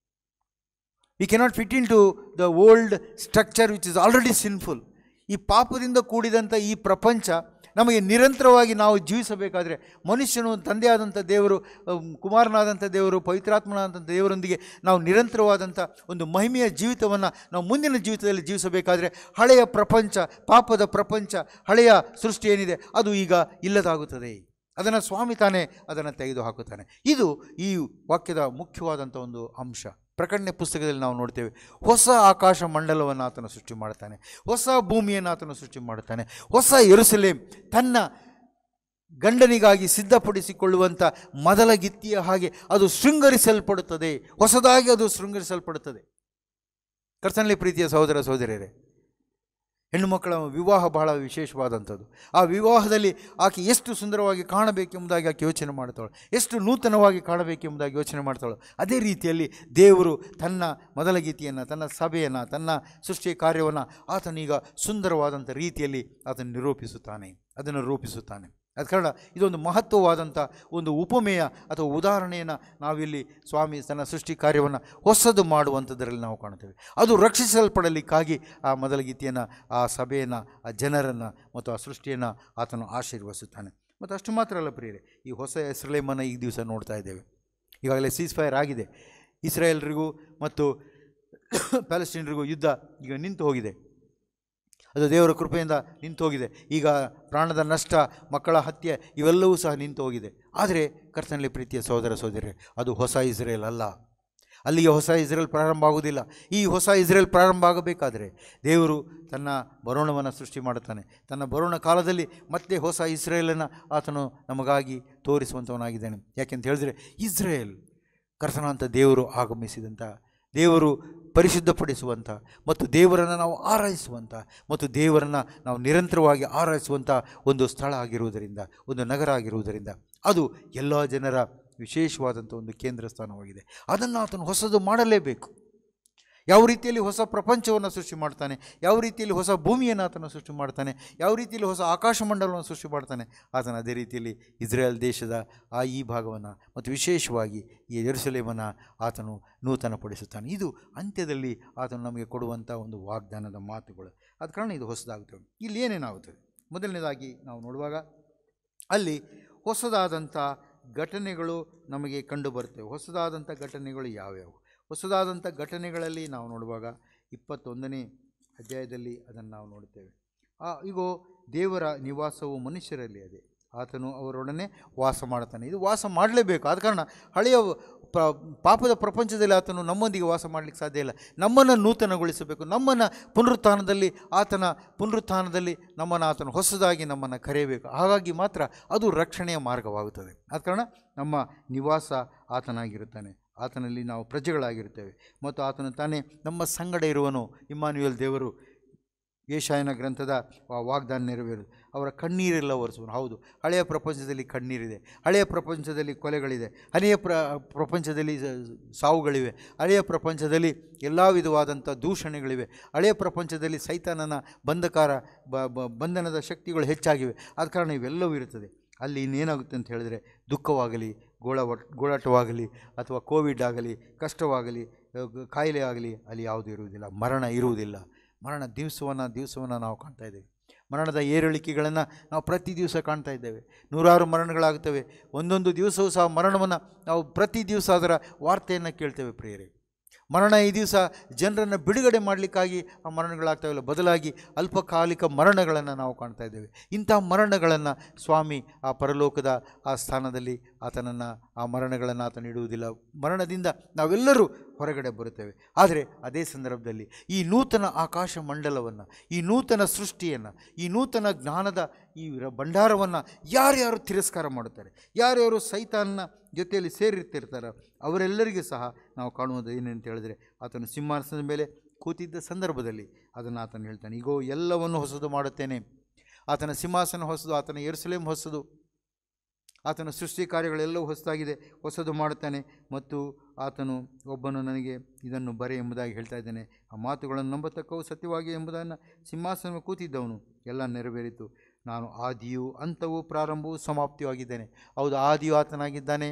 we cannot fit into the old structure which is already sinful ಈ ಪಾಪದಿಂದ ಕೂಡಿದಂಥ ಈ ಪ್ರಪಂಚ ನಮಗೆ ನಿರಂತರವಾಗಿ ನಾವು ಜೀವಿಸಬೇಕಾದ್ರೆ ಮನುಷ್ಯನು ತಂದೆಯಾದಂಥ ದೇವರು ಅಮ್, ಕುಮಾರನಾದಂಥ ದೇವರು ಪವಿತ್ರಾತ್ಮನಾದಂಥ ದೇವರೊಂದಿಗೆ ನಾವು ನಿರಂತರವಾದಂಥ ಒಂದು ಮಹಿಮೆಯ ಜೀವಿತವನ್ನು ನಾವು ಮುಂದಿನ ಜೀವಿತದಲ್ಲಿ ಜೀವಿಸಬೇಕಾದ್ರೆ ಹಳೆಯ ಪ್ರಪಂಚ ಪಾಪದ ಪ್ರಪಂಚ ಹಳೆಯ ಸೃಷ್ಟಿ ಏನಿದೆ ಅದು ಈಗ ಇಲ್ಲದಾಗುತ್ತದೆ ಅದನ್ನು ಸ್ವಾಮಿ ತಾನೇ ಅದನ್ನು ತೆಗೆದು ಹಾಕುತ್ತಾನೆ ಇದು ಈ ವಾಕ್ಯದ ಮುಖ್ಯವಾದಂಥ ಒಂದು ಅಂಶ ಪ್ರಕಟಣೆ ಪುಸ್ತಕದಲ್ಲಿ ನಾವು ನೋಡ್ತೇವೆ ಹೊಸ ಆಕಾಶ ಮಂಡಲವನ್ನು ಆತನು ಸೃಷ್ಟಿ ಮಾಡ್ತಾನೆ ಹೊಸ ಭೂಮಿಯನ್ನು ಆತನು ಸೃಷ್ಟಿ ಮಾಡುತ್ತಾನೆ ಹೊಸ ಎರುಸಲೇಮ್ ತನ್ನ ಗಂಡನಿಗಾಗಿ ಸಿದ್ಧಪಡಿಸಿಕೊಳ್ಳುವಂಥ ಮೊದಲ ಗಿತ್ತಿಯ ಹಾಗೆ ಅದು ಶೃಂಗರಿಸಲ್ಪಡುತ್ತದೆ ಹೊಸದಾಗಿ ಅದು ಶೃಂಗರಿಸಲ್ಪಡುತ್ತದೆ ಕರ್ತನಲ್ಲಿ ಪ್ರೀತಿಯ ಸಹೋದರ ಸಹೋದರಿಯರೇ ಹೆಣ್ಣು ಮಕ್ಕಳ ವಿವಾಹ ಬಹಳ ವಿಶೇಷವಾದಂಥದ್ದು ಆ ವಿವಾಹದಲ್ಲಿ ಆಕೆ ಎಷ್ಟು ಸುಂದರವಾಗಿ ಕಾಣಬೇಕೆಂಬುದಾಗಿ ಆಕೆ ಯೋಚನೆ ಮಾಡ್ತಾಳೆ ಎಷ್ಟು ನೂತನವಾಗಿ ಕಾಣಬೇಕೆಂಬುದಾಗಿ ಯೋಚನೆ ಮಾಡ್ತಾಳೆ ಅದೇ ರೀತಿಯಲ್ಲಿ ದೇವರು ತನ್ನ ಮೊದಲ ಗೀತೆಯನ್ನು ತನ್ನ ಸಭೆಯನ್ನು ತನ್ನ ಸೃಷ್ಟಿಯ ಕಾರ್ಯವನ್ನು ಆತನೀಗ ಸುಂದರವಾದಂಥ ರೀತಿಯಲ್ಲಿ ಆತನು ನಿರೂಪಿಸುತ್ತಾನೆ ಅದನ್ನು ರೂಪಿಸುತ್ತಾನೆ ಅದ ಕಾರಣ ಇದೊಂದು ಮಹತ್ವವಾದಂಥ ಒಂದು ಉಪಮೇಯ ಅಥವಾ ಉದಾಹರಣೆಯನ್ನು ನಾವಿಲ್ಲಿ ಸ್ವಾಮಿ ತನ್ನ ಸೃಷ್ಟಿ ಕಾರ್ಯವನ್ನು ಹೊಸದು ಮಾಡುವಂಥದ್ದರಲ್ಲಿ ನಾವು ಕಾಣ್ತೇವೆ ಅದು ರಕ್ಷಿಸಲ್ಪಡಲಿಕ್ಕಾಗಿ ಆ ಮೊದಲ ಗೀತೆಯನ್ನು ಆ ಸಭೆಯನ್ನು ಆ ಜನರನ್ನು ಮತ್ತು ಆ ಸೃಷ್ಟಿಯನ್ನು ಆತನು ಆಶೀರ್ವದಿಸುತ್ತಾನೆ ಮತ್ತು ಅಷ್ಟು ಮಾತ್ರ ಅಲ್ಲ ಪ್ರಿಯರೇ ಈ ಹೊಸ ಇಸ್ರೇಮನ್ನು ಈ ದಿವಸ ನೋಡ್ತಾ ಇದ್ದೇವೆ ಈಗಾಗಲೇ ಸೀಸ್ ಫೈರ್ ಆಗಿದೆ ಇಸ್ರಾಯೇಲ್ರಿಗೂ ಮತ್ತು ಪ್ಯಾಲೆಸ್ಟೀನ್ರಿಗೂ ಯುದ್ಧ ಈಗ ನಿಂತು ಹೋಗಿದೆ ಅದು ದೇವರ ಕೃಪೆಯಿಂದ ನಿಂತು ಹೋಗಿದೆ ಈಗ ಪ್ರಾಣದ ನಷ್ಟ ಮಕ್ಕಳ ಹತ್ಯೆ ಇವೆಲ್ಲವೂ ಸಹ ನಿಂತು ಹೋಗಿದೆ ಆದರೆ ಕರ್ತನಲ್ಲಿ ಪ್ರೀತಿಯ ಸಹೋದರ ಸಹೋದರಿ ಅದು ಹೊಸ ಇಸ್ರೇಲ್ ಅಲ್ಲ ಅಲ್ಲಿಗೆ ಹೊಸ ಇಸ್ರೇಲ್ ಪ್ರಾರಂಭ ಆಗುವುದಿಲ್ಲ ಈ ಹೊಸ ಇಸ್ರೇಲ್ ಪ್ರಾರಂಭ ಆಗಬೇಕಾದರೆ ದೇವರು ತನ್ನ ಬರೋಣವನ್ನು ಸೃಷ್ಟಿ ಮಾಡುತ್ತಾನೆ ತನ್ನ ಬರೋಣ ಕಾಲದಲ್ಲಿ ಮತ್ತೆ ಹೊಸ ಇಸ್ರೇಲನ್ನು ಆತನು ನಮಗಾಗಿ ತೋರಿಸುವಂಥವನಾಗಿದ್ದಾನೆ ಯಾಕೆಂತ ಹೇಳಿದ್ರೆ ಇಸ್ರೇಲ್ ಕರ್ತನಾಂತ ದೇವರು ಆಗಮಿಸಿದಂಥ ದೇವರು ಪರಿಶುದ್ಧಪಡಿಸುವಂಥ ಮತ್ತು ದೇವರನ್ನು ನಾವು ಆರೈಸುವಂಥ ಮತ್ತು ದೇವರನ್ನು ನಾವು ನಿರಂತರವಾಗಿ ಆರೈಸುವಂಥ ಒಂದು ಸ್ಥಳ ಆಗಿರುವುದರಿಂದ ಒಂದು ನಗರ ಆಗಿರುವುದರಿಂದ ಅದು ಎಲ್ಲ ಜನರ ವಿಶೇಷವಾದಂಥ ಒಂದು ಕೇಂದ್ರ ಸ್ಥಾನವಾಗಿದೆ ಅದನ್ನು ಆತನು ಹೊಸದು ಮಾಡಲೇಬೇಕು ಯಾವ ರೀತಿಯಲ್ಲಿ ಹೊಸ ಪ್ರಪಂಚವನ್ನು ಸೃಷ್ಟಿ ಮಾಡ್ತಾನೆ ಯಾವ ರೀತಿಯಲ್ಲಿ ಹೊಸ ಭೂಮಿಯನ್ನು ಆತನು ಸೃಷ್ಟಿ ಮಾಡ್ತಾನೆ ಯಾವ ರೀತಿಯಲ್ಲಿ ಹೊಸ ಆಕಾಶಮಂಡಲವನ್ನು ಸೃಷ್ಟಿ ಮಾಡ್ತಾನೆ ಆತನ ಅದೇ ರೀತಿಯಲ್ಲಿ ಇಸ್ರೇಲ್ ದೇಶದ ಆ ಈ ಭಾಗವನ್ನು ಮತ್ತು ವಿಶೇಷವಾಗಿ ಈ ಜೆರುಸಲೇಮನ್ನು ಆತನು ನೂತನಪಡಿಸುತ್ತಾನೆ ಇದು ಅಂತ್ಯದಲ್ಲಿ ಆತನು ನಮಗೆ ಕೊಡುವಂಥ ಒಂದು ವಾಗ್ದಾನದ ಮಾತುಗಳು ಆದ ಕಾರಣ ಇದು ಹೊಸದಾಗುತ್ತದೆ ಇಲ್ಲಿ ಏನೇನಾಗುತ್ತದೆ ಮೊದಲನೇದಾಗಿ ನಾವು ನೋಡುವಾಗ ಅಲ್ಲಿ ಹೊಸದಾದಂಥ ಘಟನೆಗಳು ನಮಗೆ ಕಂಡು ಬರ್ತವೆ ಹೊಸದಾದಂಥ ಘಟನೆಗಳು ಯಾವ್ಯಾವು ಹೊಸದಾದಂಥ ಘಟನೆಗಳಲ್ಲಿ ನಾವು ನೋಡುವಾಗ ಇಪ್ಪತ್ತೊಂದನೇ ಅಧ್ಯಾಯದಲ್ಲಿ ಅದನ್ನು ನಾವು ನೋಡ್ತೇವೆ ಆ ಇಗೋ ದೇವರ ನಿವಾಸವು ಮನುಷ್ಯರಲ್ಲಿ ಅದೇ ಆತನು ಅವರೊಡನೆ ವಾಸ ಮಾಡ್ತಾನೆ ಇದು ವಾಸ ಮಾಡಲೇಬೇಕು ಆದ ಕಾರಣ ಹಳೆಯ ಪ್ರ ಪಾಪದ ಪ್ರಪಂಚದಲ್ಲಿ ಆತನು ನಮ್ಮೊಂದಿಗೆ ವಾಸ ಮಾಡಲಿಕ್ಕೆ ಸಾಧ್ಯ ಇಲ್ಲ ನಮ್ಮನ್ನು ನೂತನಗೊಳಿಸಬೇಕು ನಮ್ಮನ್ನು ಪುನರುತ್ಥಾನದಲ್ಲಿ ಆತನ ಪುನರುತ್ಥಾನದಲ್ಲಿ ನಮ್ಮನ್ನು ಆತನು ಹೊಸದಾಗಿ ನಮ್ಮನ್ನು ಕರೆಯಬೇಕು ಹಾಗಾಗಿ ಮಾತ್ರ ಅದು ರಕ್ಷಣೆಯ ಮಾರ್ಗವಾಗುತ್ತದೆ ಆದ ಕಾರಣ ನಮ್ಮ ನಿವಾಸ ಆತನಾಗಿರುತ್ತಾನೆ ಆತನಲ್ಲಿ ನಾವು ಪ್ರಜೆಗಳಾಗಿರುತ್ತೇವೆ ಮತ್ತು ಆತನು ತಾನೇ ನಮ್ಮ ಸಂಗಡ ಇರುವನು ಇಮ್ಮಾನ್ಯುಯಲ್ ದೇವರು ಯೇಷಾಯನ ಗ್ರಂಥದ ಆ ವಾಗ್ದಾನ ನೆರವೇರುವುದು ಅವರ ಕಣ್ಣೀರೆಲ್ಲ ಒರೆಸುವನು ಹೌದು ಹಳೆಯ ಪ್ರಪಂಚದಲ್ಲಿ ಕಣ್ಣೀರಿದೆ ಹಳೆಯ ಪ್ರಪಂಚದಲ್ಲಿ ಕೊಲೆಗಳಿದೆ ಹಳೆಯ ಪ್ರ ಪ್ರಪಂಚದಲ್ಲಿ ಸ- ಸಾವುಗಳಿವೆ ಹಳೆಯ ಪ್ರಪಂಚದಲ್ಲಿ ಎಲ್ಲ ವಿಧವಾದಂಥ ದೂಷಣೆಗಳಿವೆ ಹಳೆಯ ಪ್ರಪಂಚದಲ್ಲಿ ಸೈತಾನನ ಬಂಧಕಾರ ಬ ಬ- ಬಂಧನದ ಶಕ್ತಿಗಳು ಹೆಚ್ಚಾಗಿವೆ ಆದ ಕಾರಣ ಇವೆಲ್ಲವೂ ಇರುತ್ತದೆ ಅಲ್ಲಿ ಇನ್ನೇನಾಗುತ್ತೆ ಅಂತ ಹೇಳಿದರೆ ದುಃಖವಾಗಲಿ ಗೋಳ ಗೋಳಾಟವಾಗಲಿ ಅಥವಾ ಕೋವಿಡ್ ಆಗಲಿ ಕಷ್ಟವಾಗಲಿ ಅಹ್, ಗ- ಕಾಯಿಲೆ ಆಗಲಿ ಅಲ್ಲಿ ಯಾವುದೂ ಇರುವುದಿಲ್ಲ ಮರಣ ಇರುವುದಿಲ್ಲ ಮರಣ ದಿವಸವನ್ನು ದಿವಸವನ್ನು ನಾವು ಕಾಣ್ತಾ ಇದ್ದೇವೆ ಮರಣದ ಏರಿಳಿಕೆಗಳನ್ನು ನಾವು ಪ್ರತಿ ದಿವಸ ಕಾಣ್ತಾ ಇದ್ದೇವೆ ನೂರಾರು ಮರಣಗಳಾಗುತ್ತವೆ ಒಂದೊಂದು ದಿವಸವೂ ಸಹ ಮರಣವನ್ನು ನಾವು ಪ್ರತಿ ದಿವಸ ಅದರ ವಾರ್ತೆಯನ್ನು ಕೇಳ್ತೇವೆ ಪ್ರಿಯರೇ ಮರಣ ಈ ದಿವಸ ಜನರನ್ನು ಬಿಡುಗಡೆ ಮಾಡಲಿಕ್ಕಾಗಿ ಆ ಮರಣಗಳಾಗ್ತಾವಿಲ್ಲ ಬದಲಾಗಿ ಅಲ್ಪಕಾಲಿಕ ಮರಣಗಳನ್ನು ನಾವು ಕಾಣ್ತಾ ಇದ್ದೇವೆ ಇಂಥ ಮರಣಗಳನ್ನು ಸ್ವಾಮಿ ಆ ಪರಲೋಕದ ಆ ಸ್ಥಾನದಲ್ಲಿ ಆತನನ್ನು ಆ ಮರಣಗಳನ್ನು ಆತನು ಇಡುವುದಿಲ್ಲ ಮರಣದಿಂದ ನಾವೆಲ್ಲರೂ ಹೊರಗಡೆ ಬರುತ್ತೇವೆ ಆದರೆ ಅದೇ ಸಂದರ್ಭದಲ್ಲಿ ಈ ನೂತನ ಆಕಾಶ ಮಂಡಲವನ್ನು ಈ ನೂತನ ಸೃಷ್ಟಿಯನ್ನು ಈ ನೂತನ ಜ್ಞಾನದ ಈ ರ- ಭಂಡಾರವನ್ನು ಯಾರ್ಯಾರು ತಿರಸ್ಕಾರ ಮಾಡುತ್ತಾರೆ ಯಾರ್ಯಾರು ಸೈತಾನ್ನ ಜೊತೆಯಲ್ಲಿ ಸೇರಿರ್ತಿರ್ತಾರೆ ಅವರೆಲ್ಲರಿಗೂ ಸಹ ನಾವು ಕಾಣುವುದು ಏನಂತ ಹೇಳಿದ್ರೆ ಆತನು ಸಿಂಹಾಸನದ ಮೇಲೆ ಕೂತಿದ್ದ ಸಂದರ್ಭದಲ್ಲಿ ಅದನ್ನು ಆತನು ಹೇಳ್ತಾನೆ ಈಗೋ ಎಲ್ಲವನ್ನು ಹೊಸದು ಮಾಡುತ್ತೇನೆ ಆತನ ಸಿಂಹಾಸನ ಹೊಸದು ಆತನ ಎರುಸಲೇಮ್ ಹೊಸದು ಆತನ ಸೃಷ್ಟಿ ಕಾರ್ಯಗಳೆಲ್ಲವೂ ಹೊಸದಾಗಿದೆ ಹೊಸದು ಮಾಡುತ್ತಾನೆ ಮತ್ತು ಆತನು ಒಬ್ಬನು ನನಗೆ ಇದನ್ನು ಬರೆ ಎಂಬುದಾಗಿ ಹೇಳ್ತಾ ಇದ್ದಾನೆ ಆ ಮಾತುಗಳನ್ನು ನಂಬತಕ್ಕವು ಸತ್ಯವಾಗಿ ಎಂಬುದನ್ನು ಸಿಂಹಾಸನ ಕೂತಿದ್ದವನು ಎಲ್ಲ ನೆರವೇರಿತು ನಾನು ಆದಿಯು ಅಂತವೂ ಪ್ರಾರಂಭವೂ ಸಮಾಪ್ತಿಯೂ ಆಗಿದ್ದೇನೆ ಹೌದು ಆದಿಯು ಆತನಾಗಿದ್ದಾನೆ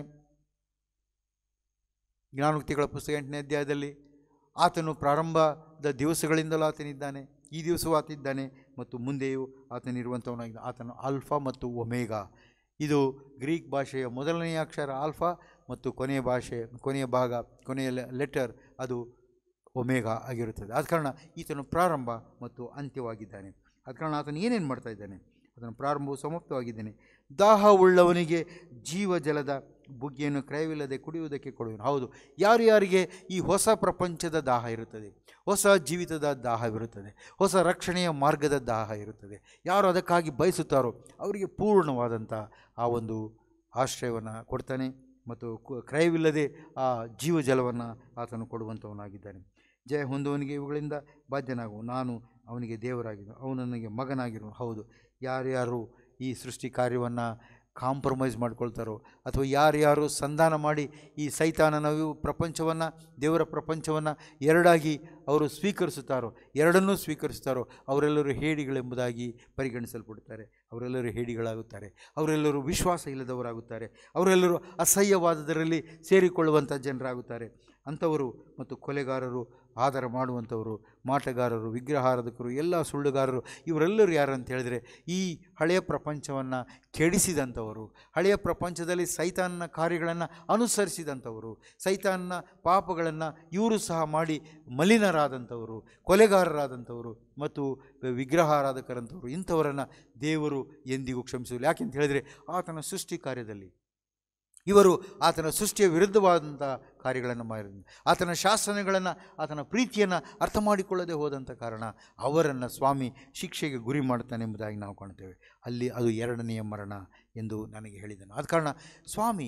ಜ್ಞಾನೋಕ್ತಿಗಳ ಪುಸ್ತಕ ಎಂಟನೇ ಅಧ್ಯಾಯದಲ್ಲಿ ಆತನು ಪ್ರಾರಂಭದ ದಿವಸಗಳಿಂದಲೂ ಆತನಿದ್ದಾನೆ ಈ ದಿವಸವೂ ಆತಿದ್ದಾನೆ ಮತ್ತು ಮುಂದೆಯೂ ಆತನಿರುವಂಥವನಾಗಿದ್ದ ಆತನು ಆಲ್ಫಾ ಮತ್ತು ಒಮೇಗಾ ಇದು ಗ್ರೀಕ್ ಭಾಷೆಯ ಮೊದಲನೆಯ ಅಕ್ಷರ ಆಲ್ಫಾ ಮತ್ತು ಕೊನೆಯ ಭಾಷೆ ಕೊನೆಯ ಭಾಗ ಕೊನೆಯ ಲೆಟರ್ ಅದು ಒಮೇಗಾ ಆಗಿರುತ್ತದೆ ಆದ ಕಾರಣ ಈತನು ಪ್ರಾರಂಭ ಮತ್ತು ಅಂತ್ಯವಾಗಿದ್ದಾನೆ ಆದ ಕಾರಣ ಆತನು ಏನೇನು ಮಾಡ್ತಾ ಇದ್ದಾನೆ ಅದನ್ನು ಪ್ರಾರಂಭವು ಸಮಾಪ್ತವಾಗಿದ್ದಾನೆ ದಾಹ ಉಳ್ಳವನಿಗೆ ಜೀವ ಜಲದ ಬುಗ್ಗೆಯನ್ನು ಕ್ರಯವಿಲ್ಲದೆ ಕುಡಿಯುವುದಕ್ಕೆ ಕೊಡುವನು ಹೌದು ಯಾರು ಯಾರಿಗೆ ಈ ಹೊಸ ಪ್ರಪಂಚದ ದಾಹ ಇರುತ್ತದೆ ಹೊಸ ಜೀವಿತದ ದಾಹವಿರುತ್ತದೆ ಹೊಸ ರಕ್ಷಣೆಯ ಮಾರ್ಗದ ದಾಹ ಇರುತ್ತದೆ ಯಾರು ಅದಕ್ಕಾಗಿ ಬಯಸುತ್ತಾರೋ ಅವರಿಗೆ ಪೂರ್ಣವಾದಂಥ ಆ ಒಂದು ಆಶ್ರಯವನ್ನು ಕೊಡ್ತಾನೆ ಮತ್ತು ಕು- ಕ್ರಯವಿಲ್ಲದೆ ಆ ಜೀವ ಜಲವನ್ನು ಆತನು ಕೊಡುವಂಥವನಾಗಿದ್ದಾನೆ ಜಯ ಹೊಂದುವನಿಗೆ ಇವುಗಳಿಂದ ಬಾಧ್ಯನಾಗುವ ನಾನು ಅವನಿಗೆ ದೇವರಾಗಿದ್ದು ಅವನು ನನಗೆ ಮಗನಾಗಿರುವನು ಹೌದು ಯಾರ್ಯಾರು ಈ ಸೃಷ್ಟಿ ಕಾರ್ಯವನ್ನು ಕಾಂಪ್ರಮೈಸ್ ಮಾಡ್ಕೊಳ್ತಾರೋ ಅಥವಾ ಯಾರ್ಯಾರು ಸಂಧಾನ ಮಾಡಿ ಈ ಸೈತಾನನ ಇವು ಪ್ರಪಂಚವನ್ನು ದೇವರ ಪ್ರಪಂಚವನ್ನು ಎರಡಾಗಿ ಅವರು ಸ್ವೀಕರಿಸುತ್ತಾರೋ ಎರಡನ್ನೂ ಸ್ವೀಕರಿಸುತ್ತಾರೋ ಅವರೆಲ್ಲರೂ ಹೇಡಿಗಳೆಂಬುದಾಗಿ ಪರಿಗಣಿಸಲ್ಪಡುತ್ತಾರೆ ಅವರೆಲ್ಲರೂ ಹೇಡಿಗಳಾಗುತ್ತಾರೆ ಅವರೆಲ್ಲರೂ ವಿಶ್ವಾಸ ಇಲ್ಲದವರಾಗುತ್ತಾರೆ ಅವರೆಲ್ಲರೂ ಅಸಹ್ಯವಾದದರಲ್ಲಿ ಸೇರಿಕೊಳ್ಳುವಂಥ ಜನರಾಗುತ್ತಾರೆ ಅಂಥವರು ಮತ್ತು ಕೊಲೆಗಾರರು ಆಧಾರ ಮಾಡುವಂಥವರು ಮಾಟಗಾರರು ವಿಗ್ರಹಾರಾಧಕರು ಎಲ್ಲ ಸುಳ್ಳುಗಾರರು ಇವರೆಲ್ಲರೂ ಯಾರು ಅಂತ ಹೇಳಿದರೆ ಈ ಹಳೆಯ ಪ್ರಪಂಚವನ್ನು ಕೆಡಿಸಿದಂಥವರು ಹಳೆಯ ಪ್ರಪಂಚದಲ್ಲಿ ಸೈತಾನನ ಕಾರ್ಯಗಳನ್ನು ಅನುಸರಿಸಿದಂಥವರು ಸೈತಾನನ ಪಾಪಗಳನ್ನು ಇವರು ಸಹ ಮಾಡಿ ಮಲಿನರಾದಂಥವರು ಕೊಲೆಗಾರರಾದಂಥವರು ಮತ್ತು ವಿಗ್ರಹಾರಾಧಕರಂಥವರು ಇಂಥವರನ್ನು ದೇವರು ಎಂದಿಗೂ ಕ್ಷಮಿಸಲು ಯಾಕೆಂತ ಹೇಳಿದರೆ ಆತನ ಸೃಷ್ಟಿ ಕಾರ್ಯದಲ್ಲಿ ಇವರು ಆತನ ಸೃಷ್ಟಿಯ ವಿರುದ್ಧವಾದಂಥ ಕಾರ್ಯಗಳನ್ನು ಮಾಡಿದ ಆತನ ಶಾಸನಗಳನ್ನು ಆತನ ಪ್ರೀತಿಯನ್ನು ಅರ್ಥ ಮಾಡಿಕೊಳ್ಳದೆ ಹೋದಂಥ ಕಾರಣ ಅವರನ್ನು ಸ್ವಾಮಿ ಶಿಕ್ಷೆಗೆ ಗುರಿ ಮಾಡ್ತಾನೆ ಎಂಬುದಾಗಿ ನಾವು ಕಾಣ್ತೇವೆ ಅಲ್ಲಿ ಅದು ಎರಡನೆಯ ಮರಣ ಎಂದು ನನಗೆ ಹೇಳಿದನು ಆದ ಕಾರಣ ಸ್ವಾಮಿ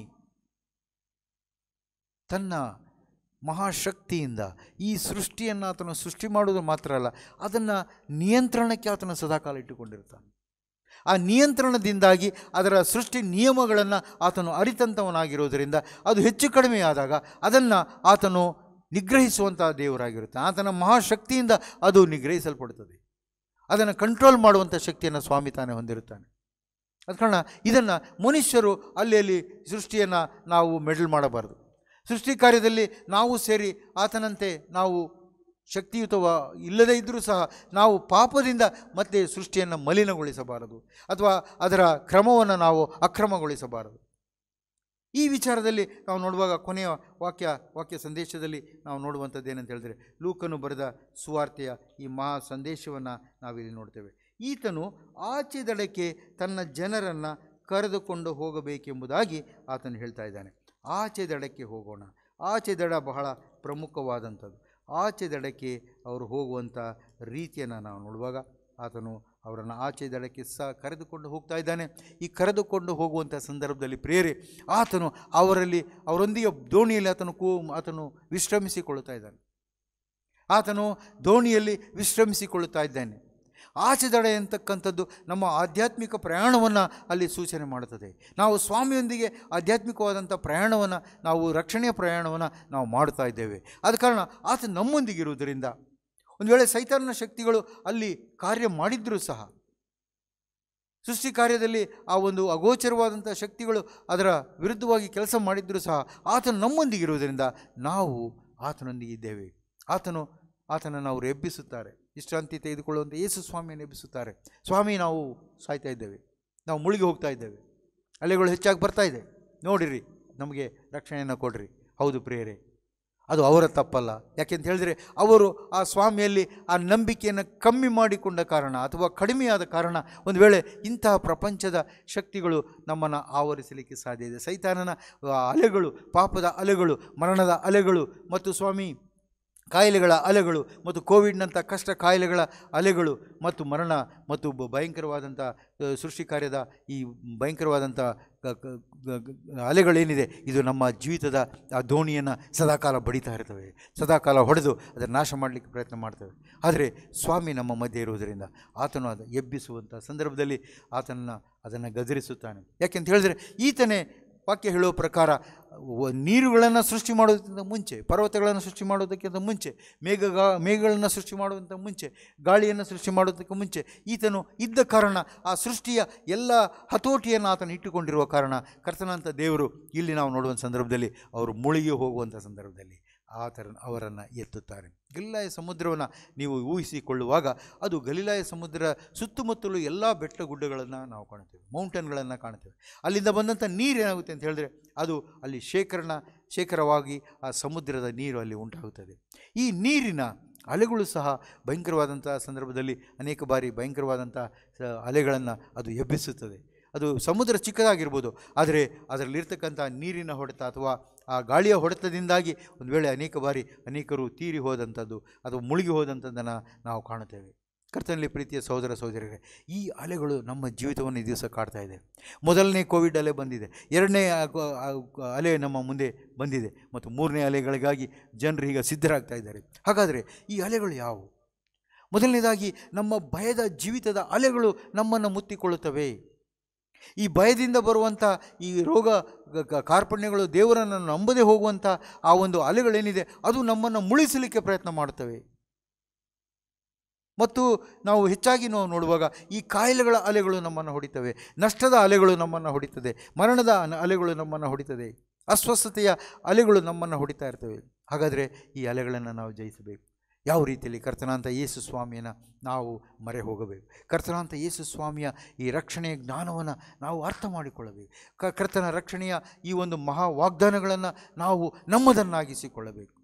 ತನ್ನ ಮಹಾಶಕ್ತಿಯಿಂದ ಈ ಸೃಷ್ಟಿಯನ್ನು ಆತನು ಸೃಷ್ಟಿ ಮಾಡುವುದು ಮಾತ್ರ ಅಲ್ಲ ಅದನ್ನು ನಿಯಂತ್ರಣಕ್ಕೆ ಆತನು ಸದಾಕಾಲ ಇಟ್ಟುಕೊಂಡಿರ್ತಾನೆ ಆ ನಿಯಂತ್ರಣದಿಂದಾಗಿ ಅದರ ಸೃಷ್ಟಿ ನಿಯಮಗಳನ್ನು ಆತನು ಅರಿತಂಥವನಾಗಿರೋದರಿಂದ ಅದು ಹೆಚ್ಚು ಕಡಿಮೆ ಆದಾಗ ಅದನ್ನು ಆತನು ನಿಗ್ರಹಿಸುವಂಥ ದೇವರಾಗಿರುತ್ತಾನೆ ಆತನ ಮಹಾಶಕ್ತಿಯಿಂದ ಅದು ನಿಗ್ರಹಿಸಲ್ಪಡುತ್ತದೆ ಅದನ್ನು ಕಂಟ್ರೋಲ್ ಮಾಡುವಂಥ ಶಕ್ತಿಯನ್ನು ಸ್ವಾಮಿ ತಾನೇ ಹೊಂದಿರುತ್ತಾನೆ ಅದ ಕಾರಣ ಇದನ್ನು ಮನುಷ್ಯರು ಅಲ್ಲಿ ಅಲ್ಲಿ ಸೃಷ್ಟಿಯನ್ನು ನಾವು ಮೆಡಲ್ ಮಾಡಬಾರ್ದು ಸೃಷ್ಟಿ ಕಾರ್ಯದಲ್ಲಿ ನಾವು ಸೇರಿ ಆತನಂತೆ ನಾವು ಶಕ್ತಿಯುತವ ಇಲ್ಲದೇ ಇದ್ದರೂ ಸಹ ನಾವು ಪಾಪದಿಂದ ಮತ್ತೆ ಸೃಷ್ಟಿಯನ್ನು ಮಲಿನಗೊಳಿಸಬಾರದು ಅಥವಾ ಅದರ ಕ್ರಮವನ್ನು ನಾವು ಅಕ್ರಮಗೊಳಿಸಬಾರದು ಈ ವಿಚಾರದಲ್ಲಿ ನಾವು ನೋಡುವಾಗ ಕೊನೆಯ ವಾಕ್ಯ ವಾಕ್ಯ ಸಂದೇಶದಲ್ಲಿ ನಾವು ನೋಡುವಂಥದ್ದು ಏನಂತ ಹೇಳಿದ್ರೆ ಲೂಕನು ಬರೆದ ಸುವಾರ್ತೆಯ ಈ ಮಹಾ ಸಂದೇಶವನ್ನು ನಾವಿಲ್ಲಿ ನೋಡ್ತೇವೆ ಈತನು ಆಚೆ ದಡಕ್ಕೆ ತನ್ನ ಜನರನ್ನು ಕರೆದುಕೊಂಡು ಹೋಗಬೇಕೆಂಬುದಾಗಿ ಆತನು ಹೇಳ್ತಾ ಇದ್ದಾನೆ ಆಚೆ ದಡಕ್ಕೆ ಹೋಗೋಣ ಆಚೆ ದಡ ಬಹಳ ಪ್ರಮುಖವಾದಂಥದ್ದು ಆಚೆ ದಡಕ್ಕೆ ಅವರು ಹೋಗುವಂಥ ರೀತಿಯನ್ನು ನಾವು ನೋಡುವಾಗ ಆತನು ಅವರನ್ನು ಆಚೆ ದಡಕ್ಕೆ ಸಹ ಕರೆದುಕೊಂಡು ಹೋಗ್ತಾ ಇದ್ದಾನೆ ಈ ಕರೆದುಕೊಂಡು ಹೋಗುವಂಥ ಸಂದರ್ಭದಲ್ಲಿ ಪ್ರೇರೆ ಆತನು ಅವರಲ್ಲಿ ಅವರೊಂದಿಗೆ ದೋಣಿಯಲ್ಲಿ ಆತನು ಕೂ ಆತನು ವಿಶ್ರಮಿಸಿಕೊಳ್ಳುತ್ತಾ ಇದ್ದಾನೆ ಆತನು ದೋಣಿಯಲ್ಲಿ ವಿಶ್ರಮಿಸಿಕೊಳ್ಳುತ್ತಾ ಇದ್ದಾನೆ ಆಚೆ ದಡ ಎಂತಕ್ಕಂಥದ್ದು ನಮ್ಮ ಆಧ್ಯಾತ್ಮಿಕ ಪ್ರಯಾಣವನ್ನು ಅಲ್ಲಿ ಸೂಚನೆ ಮಾಡುತ್ತದೆ ನಾವು ಸ್ವಾಮಿಯೊಂದಿಗೆ ಆಧ್ಯಾತ್ಮಿಕವಾದಂಥ ಪ್ರಯಾಣವನ್ನು ನಾವು ರಕ್ಷಣೆಯ ಪ್ರಯಾಣವನ್ನು ನಾವು ಮಾಡ್ತಾ ಇದ್ದೇವೆ ಆದ ಕಾರಣ ಆತ ನಮ್ಮೊಂದಿಗಿರುವುದರಿಂದ ಒಂದು ವೇಳೆ ಸೈತಾನನ ಶಕ್ತಿಗಳು ಅಲ್ಲಿ ಕಾರ್ಯ ಮಾಡಿದ್ರೂ ಸಹ ಸೃಷ್ಟಿ ಕಾರ್ಯದಲ್ಲಿ ಆ ಒಂದು ಅಗೋಚರವಾದಂಥ ಶಕ್ತಿಗಳು ಅದರ ವಿರುದ್ಧವಾಗಿ ಕೆಲಸ ಮಾಡಿದ್ರೂ ಸಹ ಆತನು ನಮ್ಮೊಂದಿಗಿರುವುದರಿಂದ ನಾವು ಆತನೊಂದಿಗೆ ಇದ್ದೇವೆ ಆತನು ಆತನನ್ನು ಅವರು ಎಬ್ಬಿಸುತ್ತಾರೆ ವಿಶ್ರಾಂತಿ ತೆಗೆದುಕೊಳ್ಳುವಂಥ ಯೇಸು ಸ್ವಾಮಿಯನ್ನು ಎಬ್ಬಿಸುತ್ತಾರೆ ಸ್ವಾಮಿ ನಾವು ಸಾಯ್ತಾ ಇದ್ದೇವೆ ನಾವು ಮುಳುಗಿ ಹೋಗ್ತಾ ಇದ್ದೇವೆ ಅಲೆಗಳು ಹೆಚ್ಚಾಗಿ ಬರ್ತಾ ಇದೆ ನೋಡಿರಿ ನಮಗೆ ರಕ್ಷಣೆಯನ್ನು ಕೊಡ್ರಿ ಹೌದು ಪ್ರಿಯರೇ ಅದು ಅವರ ತಪ್ಪಲ್ಲ ಯಾಕೆಂತ ಹೇಳಿದರೆ ಅವರು ಆ ಸ್ವಾಮಿಯಲ್ಲಿ ಆ ನಂಬಿಕೆಯನ್ನು ಕಮ್ಮಿ ಮಾಡಿಕೊಂಡ ಕಾರಣ ಅಥವಾ ಕಡಿಮೆಯಾದ ಕಾರಣ ಒಂದು ವೇಳೆ ಇಂತಹ ಪ್ರಪಂಚದ ಶಕ್ತಿಗಳು ನಮ್ಮನ್ನು ಆವರಿಸಲಿಕ್ಕೆ ಸಾಧ್ಯ ಇದೆ ಸೈತಾನನ ಆ, ಅಲೆಗಳು ಪಾಪದ ಅಲೆಗಳು ಮರಣದ ಅಲೆಗಳು ಮತ್ತು ಸ್ವಾಮಿ ಕಾಯಿಲೆಗಳ ಅಲೆಗಳು ಮತ್ತು ಕೋವಿಡ್ನಂಥ ಕಷ್ಟ ಕಾಯಿಲೆಗಳ ಅಲೆಗಳು ಮತ್ತು ಮರಣ ಮತ್ತು ಬ- ಭಯಂಕರವಾದಂಥ ಆ, ಸೃಷ್ಟಿ ಕಾರ್ಯದ ಈ ಭಯಂಕರವಾದಂಥ ಕ- ಕ- ಗ- ಗ- ಅಲೆಗಳೇನಿದೆ ಇದು ನಮ್ಮ ಜೀವಿತದ ಆ ದೋಣಿಯನ್ನು ಸದಾಕಾಲ ಬಡಿತಾ ಇರ್ತವೆ ಸದಾಕಾಲ ಹೊಡೆದು ಅದನ್ನು ನಾಶ ಮಾಡಲಿಕ್ಕೆ ಪ್ರಯತ್ನ ಮಾಡ್ತವೆ ಆದರೆ ಸ್ವಾಮಿ ನಮ್ಮ ಮಧ್ಯೆ ಇರುವುದರಿಂದ ಆತನು ಅದು ಎಬ್ಬಿಸುವಂಥ ಸಂದರ್ಭದಲ್ಲಿ ಆತನನ್ನು ಅದನ್ನು ಗದರಿಸುತ್ತಾನೆ ಯಾಕೆಂತ ಹೇಳಿದ್ರೆ ಈತನೇ ವಾಕ್ಯ ಹೇಳುವ ಪ್ರಕಾರ ವ- ನೀರುಗಳನ್ನು ಸೃಷ್ಟಿ ಮಾಡೋದಕ್ಕಿಂತ ಮುಂಚೆ ಪರ್ವತಗಳನ್ನು ಸೃಷ್ಟಿ ಮಾಡೋದಕ್ಕಿಂತ ಮುಂಚೆ ಮೇಘ ಮೇಘಗಳನ್ನು ಸೃಷ್ಟಿ ಮಾಡುವಂಥ ಮುಂಚೆ ಗಾಳಿಯನ್ನು ಸೃಷ್ಟಿ ಮಾಡೋದಕ್ಕೆ ಮುಂಚೆ ಈತನು ಇದ್ದ ಕಾರಣ ಆ ಸೃಷ್ಟಿಯ ಎಲ್ಲ ಹತೋಟಿಯನ್ನು ಆತನು ಇಟ್ಟುಕೊಂಡಿರುವ ಕಾರಣ ಕರ್ತನಂಥ ದೇವರು ಇಲ್ಲಿ ನಾವು ನೋಡುವ ಸಂದರ್ಭದಲ್ಲಿ ಅವರು ಮುಳುಗಿ ಹೋಗುವಂಥ ಸಂದರ್ಭದಲ್ಲಿ ಆತರ ಅವರನ್ನು ಎತ್ತುತ್ತಾರೆ ಗಲಿಲಾಯ ಸಮುದ್ರವನ್ನು ನೀವು ಊಹಿಸಿಕೊಳ್ಳುವಾಗ ಅದು ಗಲಿಲಾಯ ಸಮುದ್ರ ಸುತ್ತಮುತ್ತಲು ಎಲ್ಲ ಬೆಟ್ಟ ಗುಡ್ಡಗಳನ್ನು ನಾವು ಕಾಣ್ತೇವೆ ಮೌಂಟನ್ಗಳನ್ನು ಕಾಣ್ತೇವೆ ಅಲ್ಲಿಂದ ಬಂದಂಥ ನೀರು ಏನಾಗುತ್ತೆ ಅಂತ ಹೇಳಿದ್ರೆ ಅದು ಅಲ್ಲಿ ಶೇಖರಣ ಶೇಖರವಾಗಿ ಆ ಸಮುದ್ರದ ನೀರು ಅಲ್ಲಿ ಉಂಟಾಗುತ್ತದೆ ಈ ನೀರಿನ ಅಲೆಗಳು ಸಹ ಭಯಂಕರವಾದಂಥ ಸಂದರ್ಭದಲ್ಲಿ ಅನೇಕ ಬಾರಿ ಭಯಂಕರವಾದಂಥ ಸ- ಅಲೆಗಳನ್ನು ಅದು ಎಬ್ಬಿಸುತ್ತದೆ ಅದು ಸಮುದ್ರ ಚಿಕ್ಕದಾಗಿರ್ಬೋದು ಆದರೆ ಅದರಲ್ಲಿರ್ತಕ್ಕಂಥ ನೀರಿನ ಹೊಡೆತ ಅಥವಾ ಆ ಗಾಳಿಯ ಹೊಡೆತದಿಂದಾಗಿ ಒಂದು ವೇಳೆ ಅನೇಕ ಬಾರಿ ಅನೇಕರು ತೀರಿ ಹೋದಂಥದ್ದು ಅಥವಾ ಮುಳುಗಿ ಹೋದಂಥದ್ದನ್ನು ನಾವು ಕಾಣುತ್ತೇವೆ ಕರ್ತನಲ್ಲಿ ಪ್ರೀತಿಯ ಸಹೋದರ ಸಹೋದರರೇ ಈ ಅಲೆಗಳು ನಮ್ಮ ಜೀವಿತವನ್ನು ಈ ದಿವಸ ಕಾಡ್ತಾ ಇದೆ ಮೊದಲನೇ ಕೋವಿಡ್ ಅಲೆ ಬಂದಿದೆ ಎರಡನೇ ಆ- ಆ- ಅಲೆ ನಮ್ಮ ಮುಂದೆ ಬಂದಿದೆ ಮತ್ತು ಮೂರನೇ ಅಲೆಗಳಿಗಾಗಿ ಜನರು ಈಗ ಸಿದ್ಧರಾಗ್ತಾ ಇದ್ದಾರೆ ಹಾಗಾದರೆ ಈ ಅಲೆಗಳು ಯಾವುವು ಮೊದಲನೇದಾಗಿ ನಮ್ಮ ಭಯದ ಜೀವಿತದ ಅಲೆಗಳು ನಮ್ಮನ್ನು ಮುತ್ತಿಕೊಳ್ಳುತ್ತವೆ ಈ ಭಯದಿಂದ ಬರುವಂಥ ಈ ರೋಗ ಗ- ಗ- ಕಾರ್ಪಣ್ಯಗಳು ದೇವರನ್ನು ನಂಬದೇ ಹೋಗುವಂಥ ಆ ಒಂದು ಅಲೆಗಳೇನಿದೆ ಅದು ನಮ್ಮನ್ನು ಮುಳಿಸಲಿಕ್ಕೆ ಪ್ರಯತ್ನ ಮಾಡುತ್ತವೆ ಮತ್ತು ನಾವು ಹೆಚ್ಚಾಗಿ ನಾವು ನೋಡುವಾಗ ಈ ಕಾಯಿಲೆಗಳ ಅಲೆಗಳು ನಮ್ಮನ್ನು ಹೊಡಿತವೆ ನಷ್ಟದ ಅಲೆಗಳು ನಮ್ಮನ್ನು ಹೊಡಿತದೆ ಮರಣದ ಅನ- ಅಲೆಗಳು ನಮ್ಮನ್ನು ಹೊಡಿತದೆ ಅಸ್ವಸ್ಥತೆಯ ಅಲೆಗಳು ನಮ್ಮನ್ನು ಹೊಡಿತಾ ಇರ್ತವೆ ಹಾಗಾದರೆ ಈ ಅಲೆಗಳನ್ನು ನಾವು ಜಯಿಸಬೇಕು ಯಾವ ರೀತಿಯಲ್ಲಿ ಕರ್ತನಾಂತ ಯೇಸು ಸ್ವಾಮಿಯನ್ನು ನಾವು ಮರೆ ಹೋಗಬೇಕು ಕರ್ತನಾಂತ ಯೇಸು ಸ್ವಾಮಿಯ ಈ ರಕ್ಷಣೆಯ ಜ್ಞಾನವನ್ನು ನಾವು ಅರ್ಥ ಮಾಡಿಕೊಳ್ಳಬೇಕು ಕ ಕರ್ತನ ರಕ್ಷಣೆಯ ಈ ಒಂದು ಮಹಾ ವಾಗ್ದಾನಗಳನ್ನು ನಾವು ನಮ್ಮದನ್ನಾಗಿಸಿಕೊಳ್ಳಬೇಕು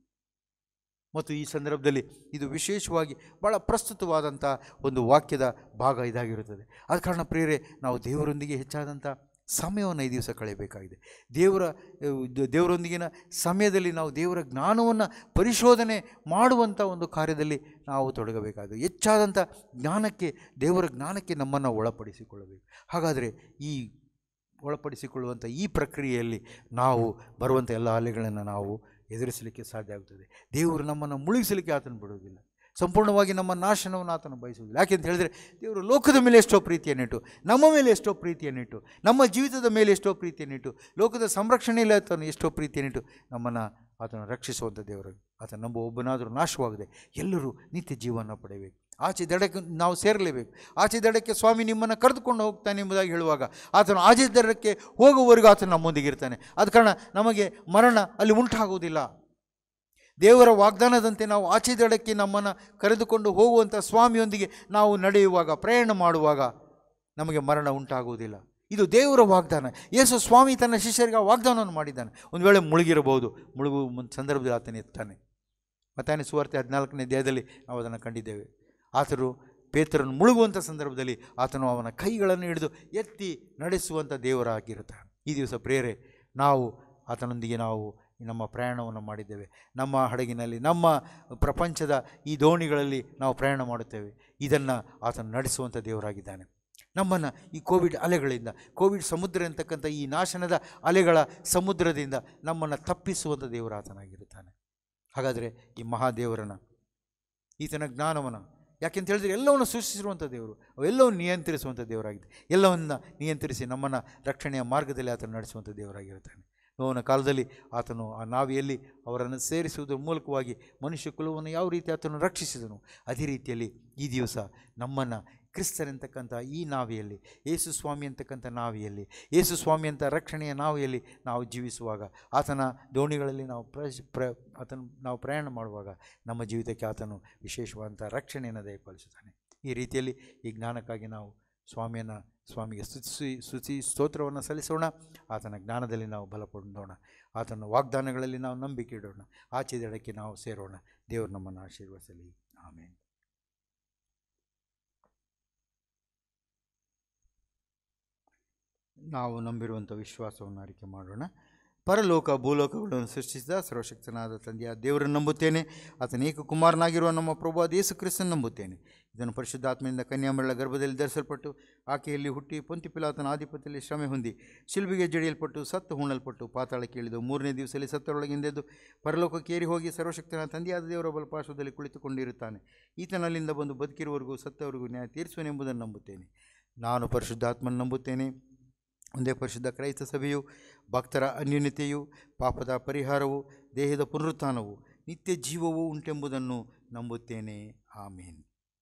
ಮತ್ತು ಈ ಸಂದರ್ಭದಲ್ಲಿ ಇದು ವಿಶೇಷವಾಗಿ ಭಾಳ ಪ್ರಸ್ತುತವಾದಂಥ ಒಂದು ವಾಕ್ಯದ ಭಾಗ ಇದಾಗಿರುತ್ತದೆ ಆದ ಕಾರಣ ಪ್ರೇರೆ ನಾವು ದೇವರೊಂದಿಗೆ ಹೆಚ್ಚಾದಂಥ ಸಮಯವನ್ನು ಈ ದಿವಸ ಕಳೆಯಬೇಕಾಗಿದೆ ದೇವರ ಅಹ್, ದ- ದೇವರೊಂದಿಗಿನ ಸಮಯದಲ್ಲಿ ನಾವು ದೇವರ ಜ್ಞಾನವನ್ನು ಪರಿಶೋಧನೆ ಮಾಡುವಂಥ ಒಂದು ಕಾರ್ಯದಲ್ಲಿ ನಾವು ತೊಡಗಬೇಕಾಗಿದೆ ಹೆಚ್ಚಾದಂಥ ಜ್ಞಾನಕ್ಕೆ ದೇವರ ಜ್ಞಾನಕ್ಕೆ ನಮ್ಮನ್ನು ಒಳಪಡಿಸಿಕೊಳ್ಳಬೇಕು ಹಾಗಾದರೆ ಈ ಒಳಪಡಿಸಿಕೊಳ್ಳುವಂಥ ಈ ಪ್ರಕ್ರಿಯೆಯಲ್ಲಿ ನಾವು ಬರುವಂಥ ಎಲ್ಲ ಅಲೆಗಳನ್ನು ನಾವು ಎದುರಿಸಲಿಕ್ಕೆ ಸಾಧ್ಯ ಆಗುತ್ತದೆ ದೇವರು ನಮ್ಮನ್ನು ಮುಳುಗಿಸಲಿಕ್ಕೆ ಆತನು ಬಿಡುವುದಿಲ್ಲ ಸಂಪೂರ್ಣವಾಗಿ ನಮ್ಮ ನಾಶನವನ್ನು ಆತನು ಬಯಸುವುದಿಲ್ಲ ಯಾಕೆಂತ ಹೇಳಿದರೆ ದೇವರು ಲೋಕದ ಮೇಲೆ ಎಷ್ಟೋ ಪ್ರೀತಿಯನ್ನಿಟ್ಟು ನಮ್ಮ ಮೇಲೆ ಎಷ್ಟೋ ಪ್ರೀತಿಯನ್ನಿಟ್ಟು ನಮ್ಮ ಜೀವಿತದ ಮೇಲೆ ಎಷ್ಟೋ ಪ್ರೀತಿಯನ್ನಿಟ್ಟು ಲೋಕದ ಸಂರಕ್ಷಣೆಯಲ್ಲಿ ಆತನು ಎಷ್ಟೋ ಪ್ರೀತಿಯನ್ನಿಟ್ಟು ನಮ್ಮನ್ನು ಆತನು ರಕ್ಷಿಸುವಂಥ ದೇವರು ಆತನು ನಂಬ ಒಬ್ಬನಾದರೂ ನಾಶವಾಗದೆ ಎಲ್ಲರೂ ನಿತ್ಯ ಜೀವನ ಪಡೆಯಬೇಕು ಆಚೆ ದಡಕ್ಕೆ ನಾವು ಸೇರಲೇಬೇಕು ಆಚೆ ದಡಕ್ಕೆ ಸ್ವಾಮಿ ನಿಮ್ಮನ್ನು ಕರೆದುಕೊಂಡು ಹೋಗ್ತಾನೆ ಎಂಬುದಾಗಿ ಹೇಳುವಾಗ ಆತನು ಆಚೆ ದಡಕ್ಕೆ ಹೋಗುವವರೆಗೂ ಆತನು ನಮ್ಮೊಂದಿಗೆ ಇರ್ತಾನೆ ಆದ ಕಾರಣ ನಮಗೆ ಮರಣ ಅಲ್ಲಿ ಉಂಟಾಗುವುದಿಲ್ಲ ದೇವರ ವಾಗ್ದಾನದಂತೆ ನಾವು ಆಚೆ ದಡಕ್ಕೆ ನಮ್ಮನ್ನು ಕರೆದುಕೊಂಡು ಹೋಗುವಂಥ ಸ್ವಾಮಿಯೊಂದಿಗೆ ನಾವು ನಡೆಯುವಾಗ ಪ್ರಯಾಣ ಮಾಡುವಾಗ ನಮಗೆ ಮರಣ ಉಂಟಾಗುವುದಿಲ್ಲ ಇದು ದೇವರ ವಾಗ್ದಾನ ಯೇಸು ಸ್ವಾಮಿ ತನ್ನ ಶಿಷ್ಯರಿಗೆ ಆ ವಾಗ್ದಾನವನ್ನು ಮಾಡಿದ್ದಾನೆ ಒಂದು ವೇಳೆ ಮುಳುಗಿರಬಹುದು ಮುಳುಗುವ ಮುನ್- ಸಂದರ್ಭದಲ್ಲಿ ಆತನ ಎತ್ತಾನೆ ಮತ್ತಾನೆ ಸುವಾರ್ತೆ ಹದಿನಾಲ್ಕನೇ ದೇಹದಲ್ಲಿ ನಾವು ಅದನ್ನು ಕಂಡಿದ್ದೇವೆ ಆತನು ಪೇತ್ರನು ಮುಳುಗುವಂಥ ಸಂದರ್ಭದಲ್ಲಿ ಆತನು ಅವನ ಕೈಗಳನ್ನು ಹಿಡಿದು ಎತ್ತಿ ನಡೆಸುವಂಥ ದೇವರಾಗಿರುತ್ತಾನೆ ಈ ದಿವಸ ಪ್ರೇರೆ ನಾವು ಆತನೊಂದಿಗೆ ನಾವು ನಮ್ಮ ಪ್ರಯಾಣವನ್ನು ಮಾಡಿದ್ದೇವೆ ನಮ್ಮ ಹಡಗಿನಲ್ಲಿ ನಮ್ಮ ಪ್ರಪಂಚದ ಈ ದೋಣಿಗಳಲ್ಲಿ ನಾವು ಪ್ರಯಾಣ ಮಾಡುತ್ತೇವೆ ಇದನ್ನು ಆತನು ನಡೆಸುವಂಥ ದೇವರಾಗಿದ್ದಾನೆ ನಮ್ಮನ್ನು ಈ ಕೋವಿಡ್ ಅಲೆಗಳಿಂದ ಕೋವಿಡ್ ಸಮುದ್ರ ಅಂತಕ್ಕಂಥ ಈ ನಾಶನದ ಅಲೆಗಳ ಸಮುದ್ರದಿಂದ ನಮ್ಮನ್ನು ತಪ್ಪಿಸುವಂಥ ದೇವರು ಆತನಾಗಿರುತ್ತಾನೆ ಹಾಗಾದರೆ ಈ ಮಹಾದೇವರನ ಈತನ ಜ್ಞಾನವನ್ನು ಯಾಕೆಂತ ಹೇಳಿದ್ರೆ ಎಲ್ಲವನ್ನು ಸೃಷ್ಟಿಸಿರುವಂಥ ದೇವರು ಅವೆಲ್ಲವನ್ನು ನಿಯಂತ್ರಿಸುವಂಥ ದೇವರಾಗಿದೆ ಎಲ್ಲವನ್ನ ನಿಯಂತ್ರಿಸಿ ನಮ್ಮನ್ನು ರಕ್ಷಣೆಯ ಮಾರ್ಗದಲ್ಲಿ ಆತನು ನಡೆಸುವಂಥ ದೇವರಾಗಿರುತ್ತಾನೆ ನೋವನ ಕಾಲದಲ್ಲಿ ಆತನು ಆ ನಾವಿಯಲ್ಲಿ ಅವರನ್ನು ಸೇರಿಸುವುದರ ಮೂಲಕವಾಗಿ ಮನುಷ್ಯ ಕುಲವನ್ನು ಯಾವ ರೀತಿ ಆತನು ರಕ್ಷಿಸಿದನು ಅದೇ ರೀತಿಯಲ್ಲಿ ಈ ದಿವಸ ನಮ್ಮನ್ನು ಕ್ರಿಸ್ತನೆಂತಕ್ಕಂಥ ಈ ನಾವಿಯಲ್ಲಿ ಯೇಸು ಸ್ವಾಮಿ ಅಂತಕ್ಕಂಥ ನಾವಿಯಲ್ಲಿ ಯೇಸು ಸ್ವಾಮಿ ಅಂತ ರಕ್ಷಣೆಯ ನಾವಿಯಲ್ಲಿ ನಾವು ಜೀವಿಸುವಾಗ ಆತನ ದೋಣಿಗಳಲ್ಲಿ ನಾವು ಪ್ರ ಪ್ರ ಆತನ ನಾವು ಪ್ರಯಾಣ ಮಾಡುವಾಗ ನಮ್ಮ ಜೀವಿತಕ್ಕೆ ಆತನು ವಿಶೇಷವಾದಂಥ ರಕ್ಷಣೆಯನ್ನು ದಯಪಾಲಿಸುತ್ತಾನೆ ಈ ರೀತಿಯಲ್ಲಿ ಈ ಜ್ಞಾನಕ್ಕಾಗಿ ನಾವು ಸ್ವಾಮಿಯನ್ನು ಸ್ವಾಮಿಗೆ ಸ್ತುತಿಸಿ ಸ್ತುತಿ ಸ್ತೋತ್ರವನ್ನು ಸಲ್ಲಿಸೋಣ ಆತನ ಜ್ಞಾನದಲ್ಲಿ ನಾವು ಬಲಪಡೋಣ ಆತನ ವಾಗ್ದಾನಗಳಲ್ಲಿ ನಾವು ನಂಬಿಕೆ ಇಡೋಣ ಆಚೆ ದಡಕ್ಕೆ ನಾವು ಸೇರೋಣ ದೇವರು ನಮ್ಮನ್ನು ಆಶೀರ್ವದಿಸಲಿ ಆಮೇಲೆ ನಾವು ನಂಬಿರುವಂಥ ವಿಶ್ವಾಸವನ್ನು ಅರಿಕೆ ಮಾಡೋಣ ಪರಲೋಕ ಭೂಲೋಕಗಳನ್ನು ಸೃಷ್ಟಿಸಿದ ಸರ್ವಶಕ್ತನಾದ ತಂದೆಯ ದೇವರನ್ನು ನಂಬುತ್ತೇನೆ ಆತನ ಏಕ ಕುಮಾರನಾಗಿರುವ ನಮ್ಮ ಪ್ರಭು ಯೇಸು ಕ್ರಿಸ್ತನ ನಂಬುತ್ತೇನೆ ಇದನ್ನು ಪರಿಶುದ್ಧಾತ್ಮದಿಂದ ಕನ್ಯಾಮರಳ ಗರ್ಭದಲ್ಲಿ ಧರಿಸಲ್ಪಟ್ಟು ಆಕೆಯಲ್ಲಿ ಹುಟ್ಟಿ ಪೊಂತಿಪಿಲಾತನ ಆಧಿಪತ್ಯದಲ್ಲಿ ಶ್ರಮೆ ಹೊಂದಿ ಶಿಲ್ಬಿಗೆ ಜಡಿಯಲ್ಪಟ್ಟು ಸತ್ತು ಹೂಣಲ್ಪಟ್ಟು ಪಾತಾಳಕ್ಕೆ ಇಳಿದು ಮೂರನೇ ದಿವಸದಲ್ಲಿ ಸತ್ತರೊಳಗಿಂದೆದ್ದು ಪರಲೋಕಕ್ಕೆ ಏರಿ ಹೋಗಿ ಸರ್ವಶಕ್ತನ ತಂದೆಯಾದ ದೇವರ ಬಲಪಾರ್ಶ್ವದಲ್ಲಿ ಕುಳಿತುಕೊಂಡಿರುತ್ತಾನೆ ಈತನಲ್ಲಿಂದ ಬಂದು ಬದುಕಿರುವವರೆಗೂ ಸತ್ತವರೆಗೂ ನ್ಯಾಯ ತೀರಿಸುವನೆಂಬುದನ್ನು ನಂಬುತ್ತೇನೆ ನಾನು ಪರಿಶುದ್ಧಾತ್ಮನ ನಂಬುತ್ತೇನೆ ಒಂದೇ ಪರಿಶುದ್ಧ ಕ್ರೈಸ್ತ ಸಭೆಯು ಭಕ್ತರ ಅನ್ಯೂನ್ಯತೆಯು ಪಾಪದ ಪರಿಹಾರವು ದೇಹದ ಪುನರುತ್ಥಾನವು ನಿತ್ಯ ಜೀವವೂ ಉಂಟೆಂಬುದನ್ನು ನಂಬುತ್ತೇನೆ ಆಮೇನ್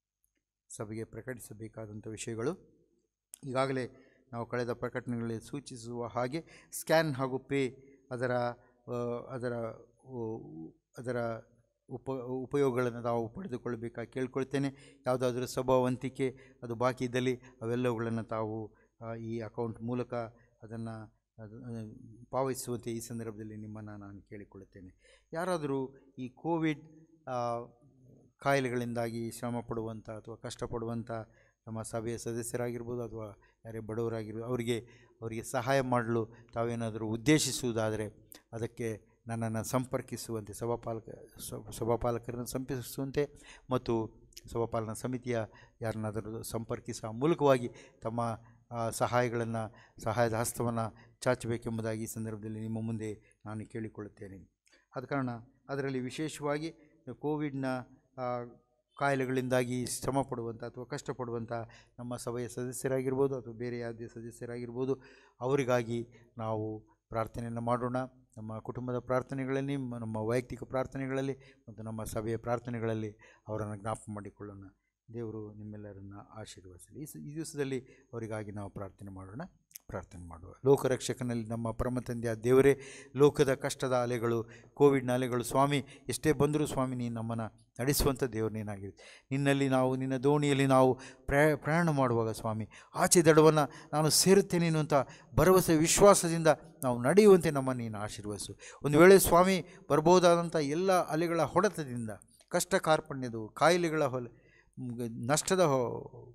ಸಭೆಗೆ ಪ್ರಕಟಿಸಬೇಕಾದಂಥ ವಿಷಯಗಳು ಈಗಾಗಲೇ ನಾವು ಕಳೆದ ಪ್ರಕಟಣೆಗಳಲ್ಲಿ ಸೂಚಿಸುವ ಹಾಗೆ ಸ್ಕ್ಯಾನ್ ಹಾಗೂ ಪೇ ಅದರ ಆ, ಅದರ ಉ, ಅದರ ಉಪ ಉಪಯೋಗಗಳನ್ನು ನಾವು ಪಡೆದುಕೊಳ್ಳಬೇಕಾಗಿ ಕೇಳ್ಕೊಳ್ತೇನೆ ಯಾವುದಾದ್ರೂ ಸಭಾವಂತಿಕೆ ಅದು ಬಾಕಿ ಇದ್ದಲ್ಲಿ ಅವೆಲ್ಲವುಗಳನ್ನು ತಾವು ಆ, ಈ ಅಕೌಂಟ್ ಮೂಲಕ ಅದನ್ನು ಅದು ಆ, ಪಾವತಿಸುವಂತೆ ಈ ಸಂದರ್ಭದಲ್ಲಿ ನಿಮ್ಮನ್ನು ನಾನು ಕೇಳಿಕೊಳ್ಳುತ್ತೇನೆ ಯಾರಾದರೂ ಈ ಕೋವಿಡ್ ಆ, ಕಾಯಿಲೆಗಳಿಂದಾಗಿ ಶ್ರಮ ಪಡುವಂಥ ಅಥವಾ ಕಷ್ಟಪಡುವಂಥ ನಮ್ಮ ಸಭೆಯ ಸದಸ್ಯರಾಗಿರ್ಬೋದು ಅಥವಾ ಯಾರೇ ಬಡವರಾಗಿರ್ಬೋದು ಅವರಿಗೆ ಅವರಿಗೆ ಸಹಾಯ ಮಾಡಲು ತಾವೇನಾದರೂ ಉದ್ದೇಶಿಸುವುದಾದರೆ ಅದಕ್ಕೆ ನನ್ನನ್ನು ಸಂಪರ್ಕಿಸುವಂತೆ ಸಭಾಪಾಲಕ ಸ- ಸಭಾಪಾಲಕರನ್ನು ಸಂಪರ್ಕಿಸುವಂತೆ ಮತ್ತು ಸಭಾಪಾಲನಾ ಸಮಿತಿಯ ಯಾರನ್ನಾದರೂ ಸಂಪರ್ಕಿಸುವ ಮೂಲಕವಾಗಿ ತಮ್ಮ ಆ, ಸಹಾಯಗಳನ್ನು ಸಹಾಯದ ಹಸ್ತವನ್ನು ಚಾಚಬೇಕೆಂಬುದಾಗಿ ಈ ಸಂದರ್ಭದಲ್ಲಿ ನಿಮ್ಮ ಮುಂದೆ ನಾನು ಕೇಳಿಕೊಳ್ಳುತ್ತೇನೆ ಆದ ಕಾರಣ ಅದರಲ್ಲಿ ವಿಶೇಷವಾಗಿ ಕೋವಿಡ್ನ ಆ, ಕಾಯಿಲೆಗಳಿಂದಾಗಿ ಶ್ರಮ ಪಡುವಂಥ ಅಥವಾ ಕಷ್ಟಪಡುವಂಥ ನಮ್ಮ ಸಭೆಯ ಸದಸ್ಯರಾಗಿರ್ಬೋದು ಅಥವಾ ಬೇರೆ ಯಾವುದೇ ಸದಸ್ಯರಾಗಿರ್ಬೋದು ಅವರಿಗಾಗಿ ನಾವು ಪ್ರಾರ್ಥನೆಯನ್ನು ಮಾಡೋಣ ನಮ್ಮ ಕುಟುಂಬದ ಪ್ರಾರ್ಥನೆಗಳಲ್ಲಿ ಮ- ನಮ್ಮ ವೈಯಕ್ತಿಕ ಪ್ರಾರ್ಥನೆಗಳಲ್ಲಿ ಮತ್ತು ನಮ್ಮ ಸಭೆಯ ಪ್ರಾರ್ಥನೆಗಳಲ್ಲಿ ಅವರನ್ನು ಜ್ಞಾಪಕ ಮಾಡಿಕೊಳ್ಳೋಣ ದೇವರು ನಿಮ್ಮೆಲ್ಲರನ್ನ ಆಶೀರ್ವದಿಸಲಿ ಈ ಸ- ಈ ದಿವಸದಲ್ಲಿ ಅವರಿಗಾಗಿ ನಾವು ಪ್ರಾರ್ಥನೆ ಮಾಡೋಣ ಪ್ರಾರ್ಥನೆ ಮಾಡುವ ಲೋಕರಕ್ಷಕನಲ್ಲಿ ನಮ್ಮ ಪರಮ ತಂದೆಯ ದೇವರೇ ಲೋಕದ ಕಷ್ಟದ ಅಲೆಗಳು ಕೋವಿಡ್ನ ಅಲೆಗಳು ಸ್ವಾಮಿ ಎಷ್ಟೇ ಬಂದರೂ ಸ್ವಾಮಿ ನೀನು ನಮ್ಮನ್ನು ನಡೆಸುವಂಥ ದೇವರು ನೀನಾಗಿದೆ ನಿನ್ನಲ್ಲಿ ನಾವು ನಿನ್ನ ದೋಣಿಯಲ್ಲಿ ನಾವು ಪ್ರಯಾ ಪ್ರಯಾಣ ಮಾಡುವಾಗ ಸ್ವಾಮಿ ಆಚೆ ದಡವನ್ನು ನಾನು ಸೇರುತ್ತೇನೆ ಅನ್ನುವಂಥ ಭರವಸೆ ವಿಶ್ವಾಸದಿಂದ ನಾವು ನಡೆಯುವಂತೆ ನಮ್ಮನ್ನು ನೀನು ಆಶೀರ್ವದಿಸು ಒಂದು ವೇಳೆ ಸ್ವಾಮಿ ಬರ್ಬೋದಾದಂಥ ಎಲ್ಲ ಅಲೆಗಳ ಹೊಡೆತದಿಂದ ಕಷ್ಟ ಕಾರ್ಪಣ್ಯದು ಕಾಯಿಲೆಗಳ ಹೊಲ ಮ್, ನಷ್ಟದ ಹೊ-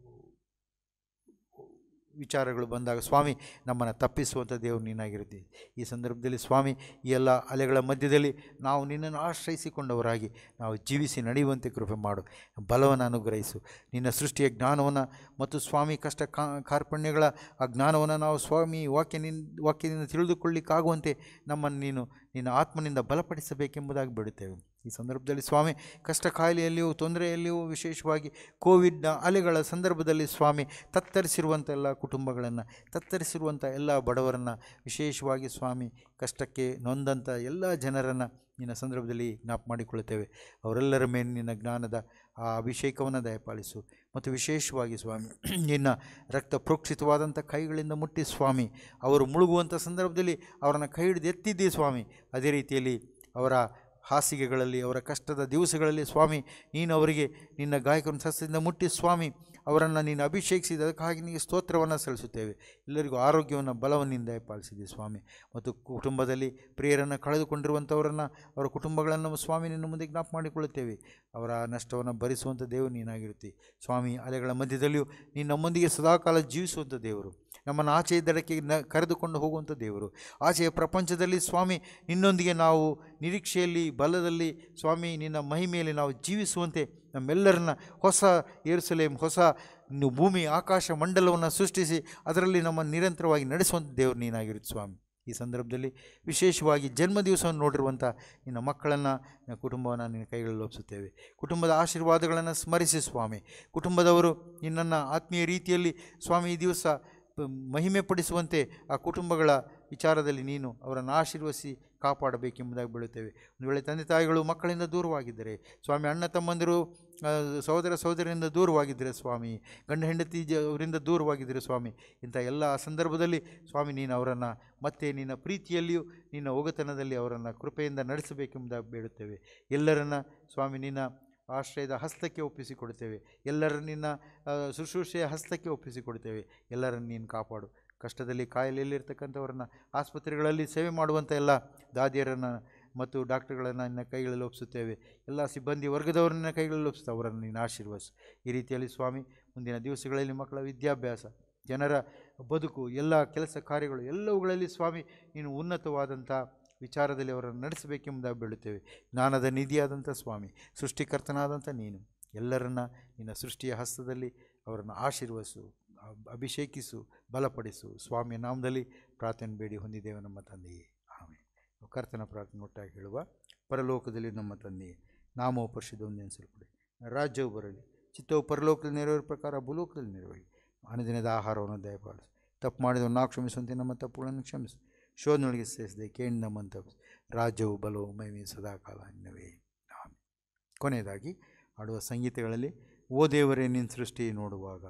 ವಿಚಾರಗಳು ಬಂದಾಗ ಸ್ವಾಮಿ ನಮ್ಮನ್ನು ತಪ್ಪಿಸುವಂಥ ದೇವರು ನೀನಾಗಿರುತ್ತೆ ಈ ಸಂದರ್ಭದಲ್ಲಿ ಸ್ವಾಮಿ ಈ ಎಲ್ಲ ಅಲೆಗಳ ಮಧ್ಯದಲ್ಲಿ ನಾವು ನಿನ್ನನ್ನು ಆಶ್ರಯಿಸಿಕೊಂಡವರಾಗಿ ನಾವು ಜೀವಿಸಿ ನಡೆಯುವಂತೆ ಕೃಪೆ ಮಾಡು ಬಲವನ್ನು ಅನುಗ್ರಹಿಸು ನಿನ್ನ ಸೃಷ್ಟಿಯ ಜ್ಞಾನವನ್ನು ಮತ್ತು ಸ್ವಾಮಿ ಕಷ್ಟ ಕಾ ಕಾರ್ಪಣ್ಯಗಳ ಆ ಜ್ಞಾನವನ್ನು ನಾವು ಸ್ವಾಮಿ ವಾಕ್ಯನಿಂದ ವಾಕ್ಯದಿಂದ ತಿಳಿದುಕೊಳ್ಳಿಕ್ಕಾಗುವಂತೆ ನಮ್ಮನ್ನು ನೀನು ನಿನ್ನ ಆತ್ಮನಿಂದ ಬಲಪಡಿಸಬೇಕೆಂಬುದಾಗಿ ಬಿಡುತ್ತೇವೆ ಈ ಸಂದರ್ಭದಲ್ಲಿ ಸ್ವಾಮಿ ಕಷ್ಟ ಕಾಯಿಲೆಯಲ್ಲಿಯೂ ತೊಂದರೆಯಲ್ಲಿಯೂ ವಿಶೇಷವಾಗಿ ಕೋವಿಡ್ನ ಅಲೆಗಳ ಸಂದರ್ಭದಲ್ಲಿ ಸ್ವಾಮಿ ತತ್ತರಿಸಿರುವಂಥ ಎಲ್ಲ ಕುಟುಂಬಗಳನ್ನು ತತ್ತರಿಸಿರುವಂಥ ಎಲ್ಲ ಬಡವರನ್ನು ವಿಶೇಷವಾಗಿ ಸ್ವಾಮಿ ಕಷ್ಟಕ್ಕೆ ನೊಂದಂಥ ಎಲ್ಲ ಜನರನ್ನು ನಿನ್ನ ಸಂದರ್ಭದಲ್ಲಿ ಜ್ಞಾಪ ಮಾಡಿಕೊಳ್ಳುತ್ತೇವೆ ಅವರೆಲ್ಲರ ಮೇಲೆ ನಿನ್ನ ಜ್ಞಾನದ ಆ ಅಭಿಷೇಕವನ್ನು ದಯಪಾಲಿಸು ಮತ್ತು ವಿಶೇಷವಾಗಿ ಸ್ವಾಮಿ ನಿನ್ನ ರಕ್ತ ಪ್ರೋಕ್ಷಿತವಾದಂಥ ಕೈಗಳಿಂದ ಮುಟ್ಟಿ ಸ್ವಾಮಿ ಅವರು ಮುಳುಗುವಂಥ ಸಂದರ್ಭದಲ್ಲಿ ಅವರನ್ನು ಕೈ ಹಿಡಿದು ಎತ್ತಿದ್ದೇ ಸ್ವಾಮಿ ಅದೇ ರೀತಿಯಲ್ಲಿ ಅವರ ಹಾಸಿಗೆಗಳಲ್ಲಿ ಅವರ ಕಷ್ಟದ ದಿವಸಗಳಲ್ಲಿ ಸ್ವಾಮಿ ನೀನು ಅವರಿಗೆ ನಿನ್ನ ಗಾಯಕನ ಸಸ್ಯದಿಂದ ಮುಟ್ಟಿ ಸ್ವಾಮಿ ಅವರನ್ನು ನೀನು ಅಭಿಷೇಕಿಸಿದ ಅದಕ್ಕಾಗಿ ನಿನಗೆ ಸ್ತೋತ್ರವನ್ನು ಸಲ್ಲಿಸುತ್ತೇವೆ ಎಲ್ಲರಿಗೂ ಆರೋಗ್ಯವನ್ನು ಬಲವನ್ನಿಂದ ಪಾಲಿಸಿದೆ ಸ್ವಾಮಿ ಮತ್ತು ಕುಟುಂಬದಲ್ಲಿ ಪ್ರಿಯರನ್ನು ಕಳೆದುಕೊಂಡಿರುವಂಥವರನ್ನು ಅವರ ಕುಟುಂಬಗಳನ್ನು ಸ್ವಾಮಿ ನಿನ್ನ ಮುಂದೆ ಜ್ಞಾಪ ಮಾಡಿಕೊಳ್ಳುತ್ತೇವೆ ಅವರ ನಷ್ಟವನ್ನು ಭರಿಸುವಂಥ ದೇವರು ನೀನಾಗಿರುತ್ತಿ ಸ್ವಾಮಿ ಅಲೆಗಳ ಮಧ್ಯದಲ್ಲಿಯೂ ನೀನು ನಮ್ಮೊಂದಿಗೆ ಸದಾಕಾಲ ಜೀವಿಸುವಂಥ ದೇವರು ನಮ್ಮನ್ನು ಆಚೆಯ ದಡಕ್ಕೆ ನ ಕರೆದುಕೊಂಡು ಹೋಗುವಂಥ ದೇವರು ಆಚೆಯ ಪ್ರಪಂಚದಲ್ಲಿ ಸ್ವಾಮಿ ನಿನ್ನೊಂದಿಗೆ ನಾವು ನಿರೀಕ್ಷೆಯಲ್ಲಿ ಬಲದಲ್ಲಿ ಸ್ವಾಮಿ ನಿನ್ನ ಮಹಿಮೆಯಲ್ಲಿ ನಾವು ಜೀವಿಸುವಂತೆ ನಮ್ಮೆಲ್ಲರನ್ನ ಹೊಸ ಏರುಸಲೇಮ್ ಹೊಸ ನು- ಭೂಮಿ ಆಕಾಶ ಮಂಡಲವನ್ನು ಸೃಷ್ಟಿಸಿ ಅದರಲ್ಲಿ ನಮ್ಮನ್ನು ನಿರಂತರವಾಗಿ ನಡೆಸುವಂಥ ದೇವರು ನೀನಾಗಿರುತ್ತೆ ಸ್ವಾಮಿ ಈ ಸಂದರ್ಭದಲ್ಲಿ ವಿಶೇಷವಾಗಿ ಜನ್ಮ ದಿವಸವನ್ನು ನೋಡಿರುವಂಥ ನಿನ್ನ ಮಕ್ಕಳನ್ನು ನಿನ್ನ ಕುಟುಂಬವನ್ನು ನಿನ್ನ ಕೈಗಳಲ್ಲಿ ಒಪ್ಪಿಸುತ್ತೇವೆ ಕುಟುಂಬದ ಆಶೀರ್ವಾದಗಳನ್ನು ಸ್ಮರಿಸಿ ಸ್ವಾಮಿ ಕುಟುಂಬದವರು ನಿನ್ನನ್ನು ಆತ್ಮೀಯ ರೀತಿಯಲ್ಲಿ ಸ್ವಾಮಿ ಈ ದಿವಸ ಪ- ಮಹಿಮೆ ಪಡಿಸುವಂತೆ ಆ ಕುಟುಂಬಗಳ ವಿಚಾರದಲ್ಲಿ ನೀನು ಅವರನ್ನು ಆಶೀರ್ವದಿಸಿ ಕಾಪಾಡಬೇಕೆಂಬುದಾಗಿ ಬೀಳುತ್ತೇವೆ ಒಂದು ವೇಳೆ ತಂದೆ ತಾಯಿಗಳು ಮಕ್ಕಳಿಂದ ದೂರವಾಗಿದ್ದರೆ ಸ್ವಾಮಿ ಅಣ್ಣ ತಮ್ಮಂದಿರು ಆ, ಸಹೋದರ ಸಹೋದರಿಯಿಂದ ದೂರವಾಗಿದ್ದರೆ ಸ್ವಾಮಿ ಗಂಡ ಹೆಂಡತಿ ಜ ಅವರಿಂದ ದೂರವಾಗಿದ್ದರೆ ಸ್ವಾಮಿ ಇಂಥ ಎಲ್ಲ ಸಂದರ್ಭದಲ್ಲಿ ಸ್ವಾಮಿ ನೀನು ಅವರನ್ನು ಮತ್ತೆ ನಿನ್ನ ಪ್ರೀತಿಯಲ್ಲಿಯೂ ನಿನ್ನ ಒಗತನದಲ್ಲಿ ಅವರನ್ನು ಕೃಪೆಯಿಂದ ನಡೆಸಬೇಕೆಂಬುದಾಗಿ ಬೇಡುತ್ತೇವೆ ಎಲ್ಲರನ್ನ ಸ್ವಾಮಿ ನಿನ್ನ ಆಶ್ರಯದ ಹಸ್ತಕ್ಕೆ ಒಪ್ಪಿಸಿಕೊಡುತ್ತೇವೆ ಎಲ್ಲರ ನಿನ್ನ ಆ, ಶುಶ್ರೂಷೆಯ ಹಸ್ತಕ್ಕೆ ಒಪ್ಪಿಸಿಕೊಡುತ್ತೇವೆ ಎಲ್ಲರನ್ನು ನೀನು ಕಾಪಾಡು ಕಷ್ಟದಲ್ಲಿ ಕಾಯಿಲೆಯಲ್ಲಿರ್ತಕ್ಕಂಥವ್ರನ್ನ ಆಸ್ಪತ್ರೆಗಳಲ್ಲಿ ಸೇವೆ ಮಾಡುವಂಥ ಎಲ್ಲ ದಾದಿಯರನ್ನು ಮತ್ತು ಡಾಕ್ಟರ್ಗಳನ್ನು ನಿನ್ನ ಕೈಗಳಲ್ಲಿ ಒಪ್ಪಿಸುತ್ತೇವೆ ಎಲ್ಲ ಸಿಬ್ಬಂದಿ ವರ್ಗದವರನ್ನ ಕೈಗಳಲ್ಲಿ ಒಪ್ಪಿಸ್ತಾ ಅವರನ್ನು ನೀನು ಆಶೀರ್ವದಿಸು ಈ ರೀತಿಯಲ್ಲಿ ಸ್ವಾಮಿ ಮುಂದಿನ ದಿವಸಗಳಲ್ಲಿ ಮಕ್ಕಳ ವಿದ್ಯಾಭ್ಯಾಸ ಜನರ ಬದುಕು ಎಲ್ಲ ಕೆಲಸ ಕಾರ್ಯಗಳು ಎಲ್ಲವುಗಳಲ್ಲಿ ಸ್ವಾಮಿ ನೀನು ಉನ್ನತವಾದಂಥ ವಿಚಾರದಲ್ಲಿ ಅವರನ್ನು ನಡೆಸಬೇಕೆಂಬುದಾಗಿ ಬೀಳುತ್ತೇವೆ ಜ್ಞಾನದ ನಿಧಿಯಾದಂಥ ಸ್ವಾಮಿ ಸೃಷ್ಟಿಕರ್ತನಾದಂಥ ನೀನು ಎಲ್ಲರನ್ನ ನಿನ್ನ ಸೃಷ್ಟಿಯ ಹಸ್ತದಲ್ಲಿ ಅವರನ್ನು ಆಶೀರ್ವದಿಸು ಅಬ್- ಅಭಿಷೇಕಿಸು ಬಲಪಡಿಸು ಸ್ವಾಮಿಯ ನಾಮದಲ್ಲಿ ಪ್ರಾರ್ಥನೆ ಬೇಡಿ ಹೊಂದಿದ್ದೇವೆ ನಮ್ಮ ತಂದೆಯೇ ಆಮೇಲೆ ಕರ್ತನ ಪ್ರಾರ್ಥನೆ ಒಟ್ಟಾಗಿ ಹೇಳುವ ಪರಲೋಕದಲ್ಲಿ ನಮ್ಮ ತಂದೆಯೇ ನಾಮವು ಪರಿಶುದ್ಧವನ್ನು ನೆನೆಸಲ್ಪಡಿ ರಾಜ್ಯವು ಬರಲಿ ಚಿತ್ತವು ಪರಲೋಕದಲ್ಲಿ ನೆರವೇರ ಪ್ರಕಾರ ಭೂಲೋಕದಲ್ಲಿ ನೆರವೇರಿ ಅನುದಿನದ ಆಹಾರವನ್ನು ದಯಪಾಲಿಸು ತಪ್ಪು ಮಾಡಿದವರು ನಾವು ಕ್ಷಮಿಸುವಂತೆ ನಮ್ಮ ತಪ್ಪುಗಳನ್ನು ಕ್ಷಮಿಸು ಶೋಧನೊಳಗೆ ಸೇರಿಸದೆ ಕೇಳಿ ನಮ್ಮನ್ನು ತಪ್ಪಿಸು ರಾಜ್ಯವು ಬಲವು ಮಹಿಮೆ ಸದಾಕಾಲ ಅನ್ನವೇ ಆಮೇಲೆ ಕೊನೆಯದಾಗಿ ಆಡುವ ಸಂಗೀತಗಳಲ್ಲಿ ಓ ದೇವರೇ ನಿನ್ನ ಸೃಷ್ಟಿ ನೋಡುವಾಗ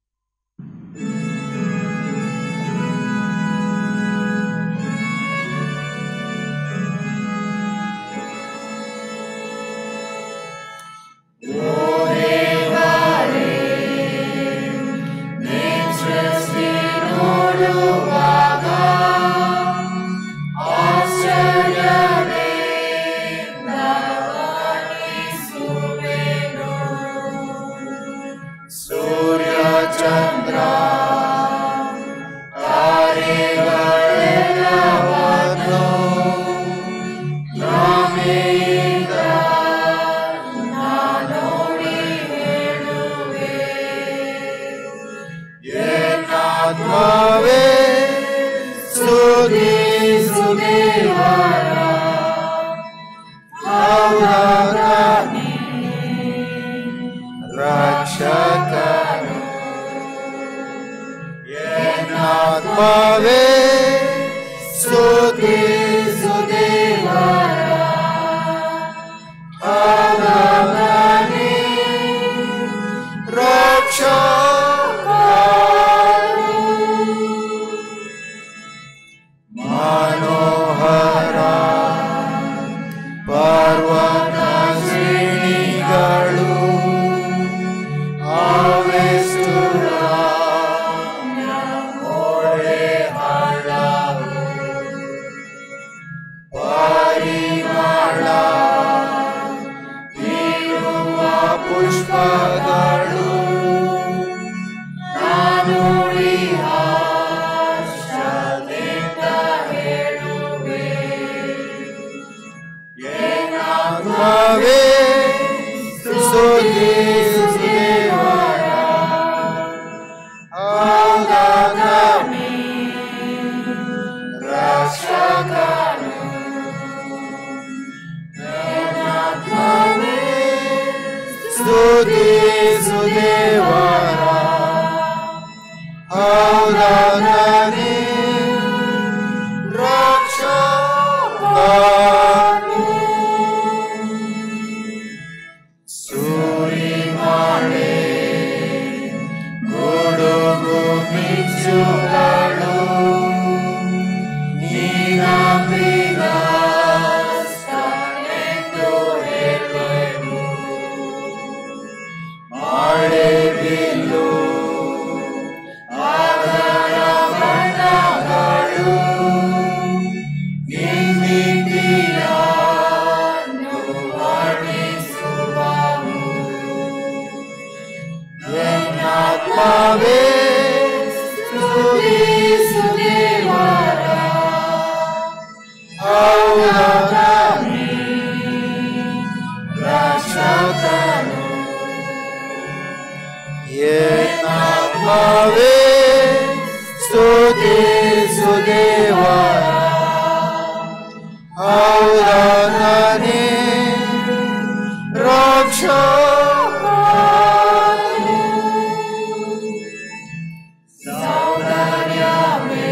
ಆತ್ಮವೇ ಸ್ತುತಿಸು ದೇವರ ಅವರಾಗನೆ ರಕ್ಷಕನು ಆತ್ಮವೇ ಸ್ತುತಿಸು ದೇವರ ಅವರಾಗನೆ ರಕ್ಷಕನು ಸ್ತುತಿಸು ದೇವರ ಆರಾಧನೆ ರಕ್ಷಕನು ಸೂರಿಮಳೆ ಗುಡುಗು ಮಿಂಚುಗಳು ನೀನಂಬಿದ ಸ್ಥಾನೆಂದು ಹೇಳುವೆನು. ಮಳೆ ಬಿಲ್ಲು ಅದರ ಬಣ್ಣಗಳು ನಿನ್ನಿಂದಿಯನ್ನು ವರ್ಣಿಸುವವು ಎನ್ನಾತ್ಮವೇ ಸ್ತುತಿಸು ದೇವರ ಆರಾಧನೆ ರಕ್ಷಕನು ಎನ್ನಾತ್ಮವೇ ಸ್ತುತಿಸು ದೇವರ ಆರಾಧನೆ ರಕ್ಷಕನು ಸೌಂದರ್ಯವೇ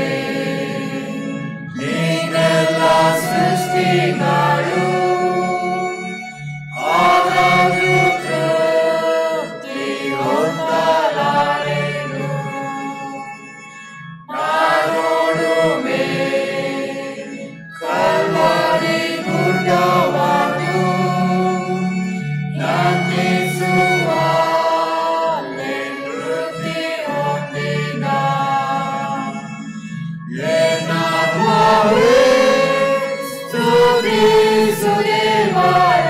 ನೀನೆಲ್ಲ ಸೃಷ್ಟಿಗಳು ಆದರೂ ತೃಪ್ತಿ ಹೊಂದಲಾರೆನು. ನಾನೋಡುವೆ ಕಲ್ವರಿ ಗುಡ್ಡವನ್ನು ನಂದಿಸುವ ನೃತ್ಯ ಹೊಂದಿದ ಎನ್ನಾತ್ಮವೇ ಸ್ತುತಿಸು ದೇವರ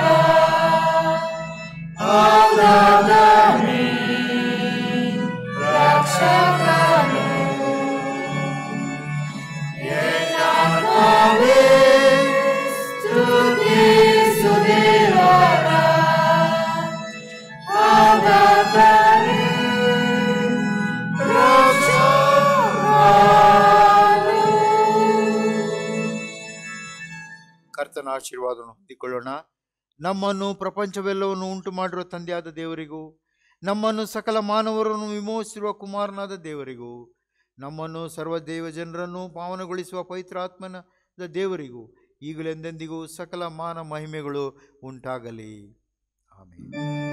ಆರಾಧನೆ ರಕ್ಷಕನು ಎನ್ನಾತ್ಮವೇ ಸ್ತುತಿಸು ದೇವರ ಆರಾಧನೆ ಕರ್ತನ ಆಶೀರ್ವಾದವನ್ನು ಹೊಂದಿಕೊಳ್ಳೋಣ ನಮ್ಮನ್ನು ಪ್ರಪಂಚವೆಲ್ಲವನ್ನು ಉಂಟು ಮಾಡಿರುವ ತಂದೆಯಾದ ದೇವರಿಗೂ ನಮ್ಮನ್ನು ಸಕಲ ಮಾನವರನ್ನು ವಿಮೋಚಿಸಿರುವ ಕುಮಾರನಾದ ದೇವರಿಗೂ ನಮ್ಮನ್ನು ಸರ್ವ ದೇವ ಜನರನ್ನು ಪಾವನಗೊಳಿಸುವ ಪವಿತ್ರಾತ್ಮನಾದ ದೇವರಿಗೂ ಈಗಲೆಂದೆಂದಿಗೂ ಸಕಲ ಮಾನ ಮಹಿಮೆಗಳು ಉಂಟಾಗಲಿ ಆಮೇಲೆ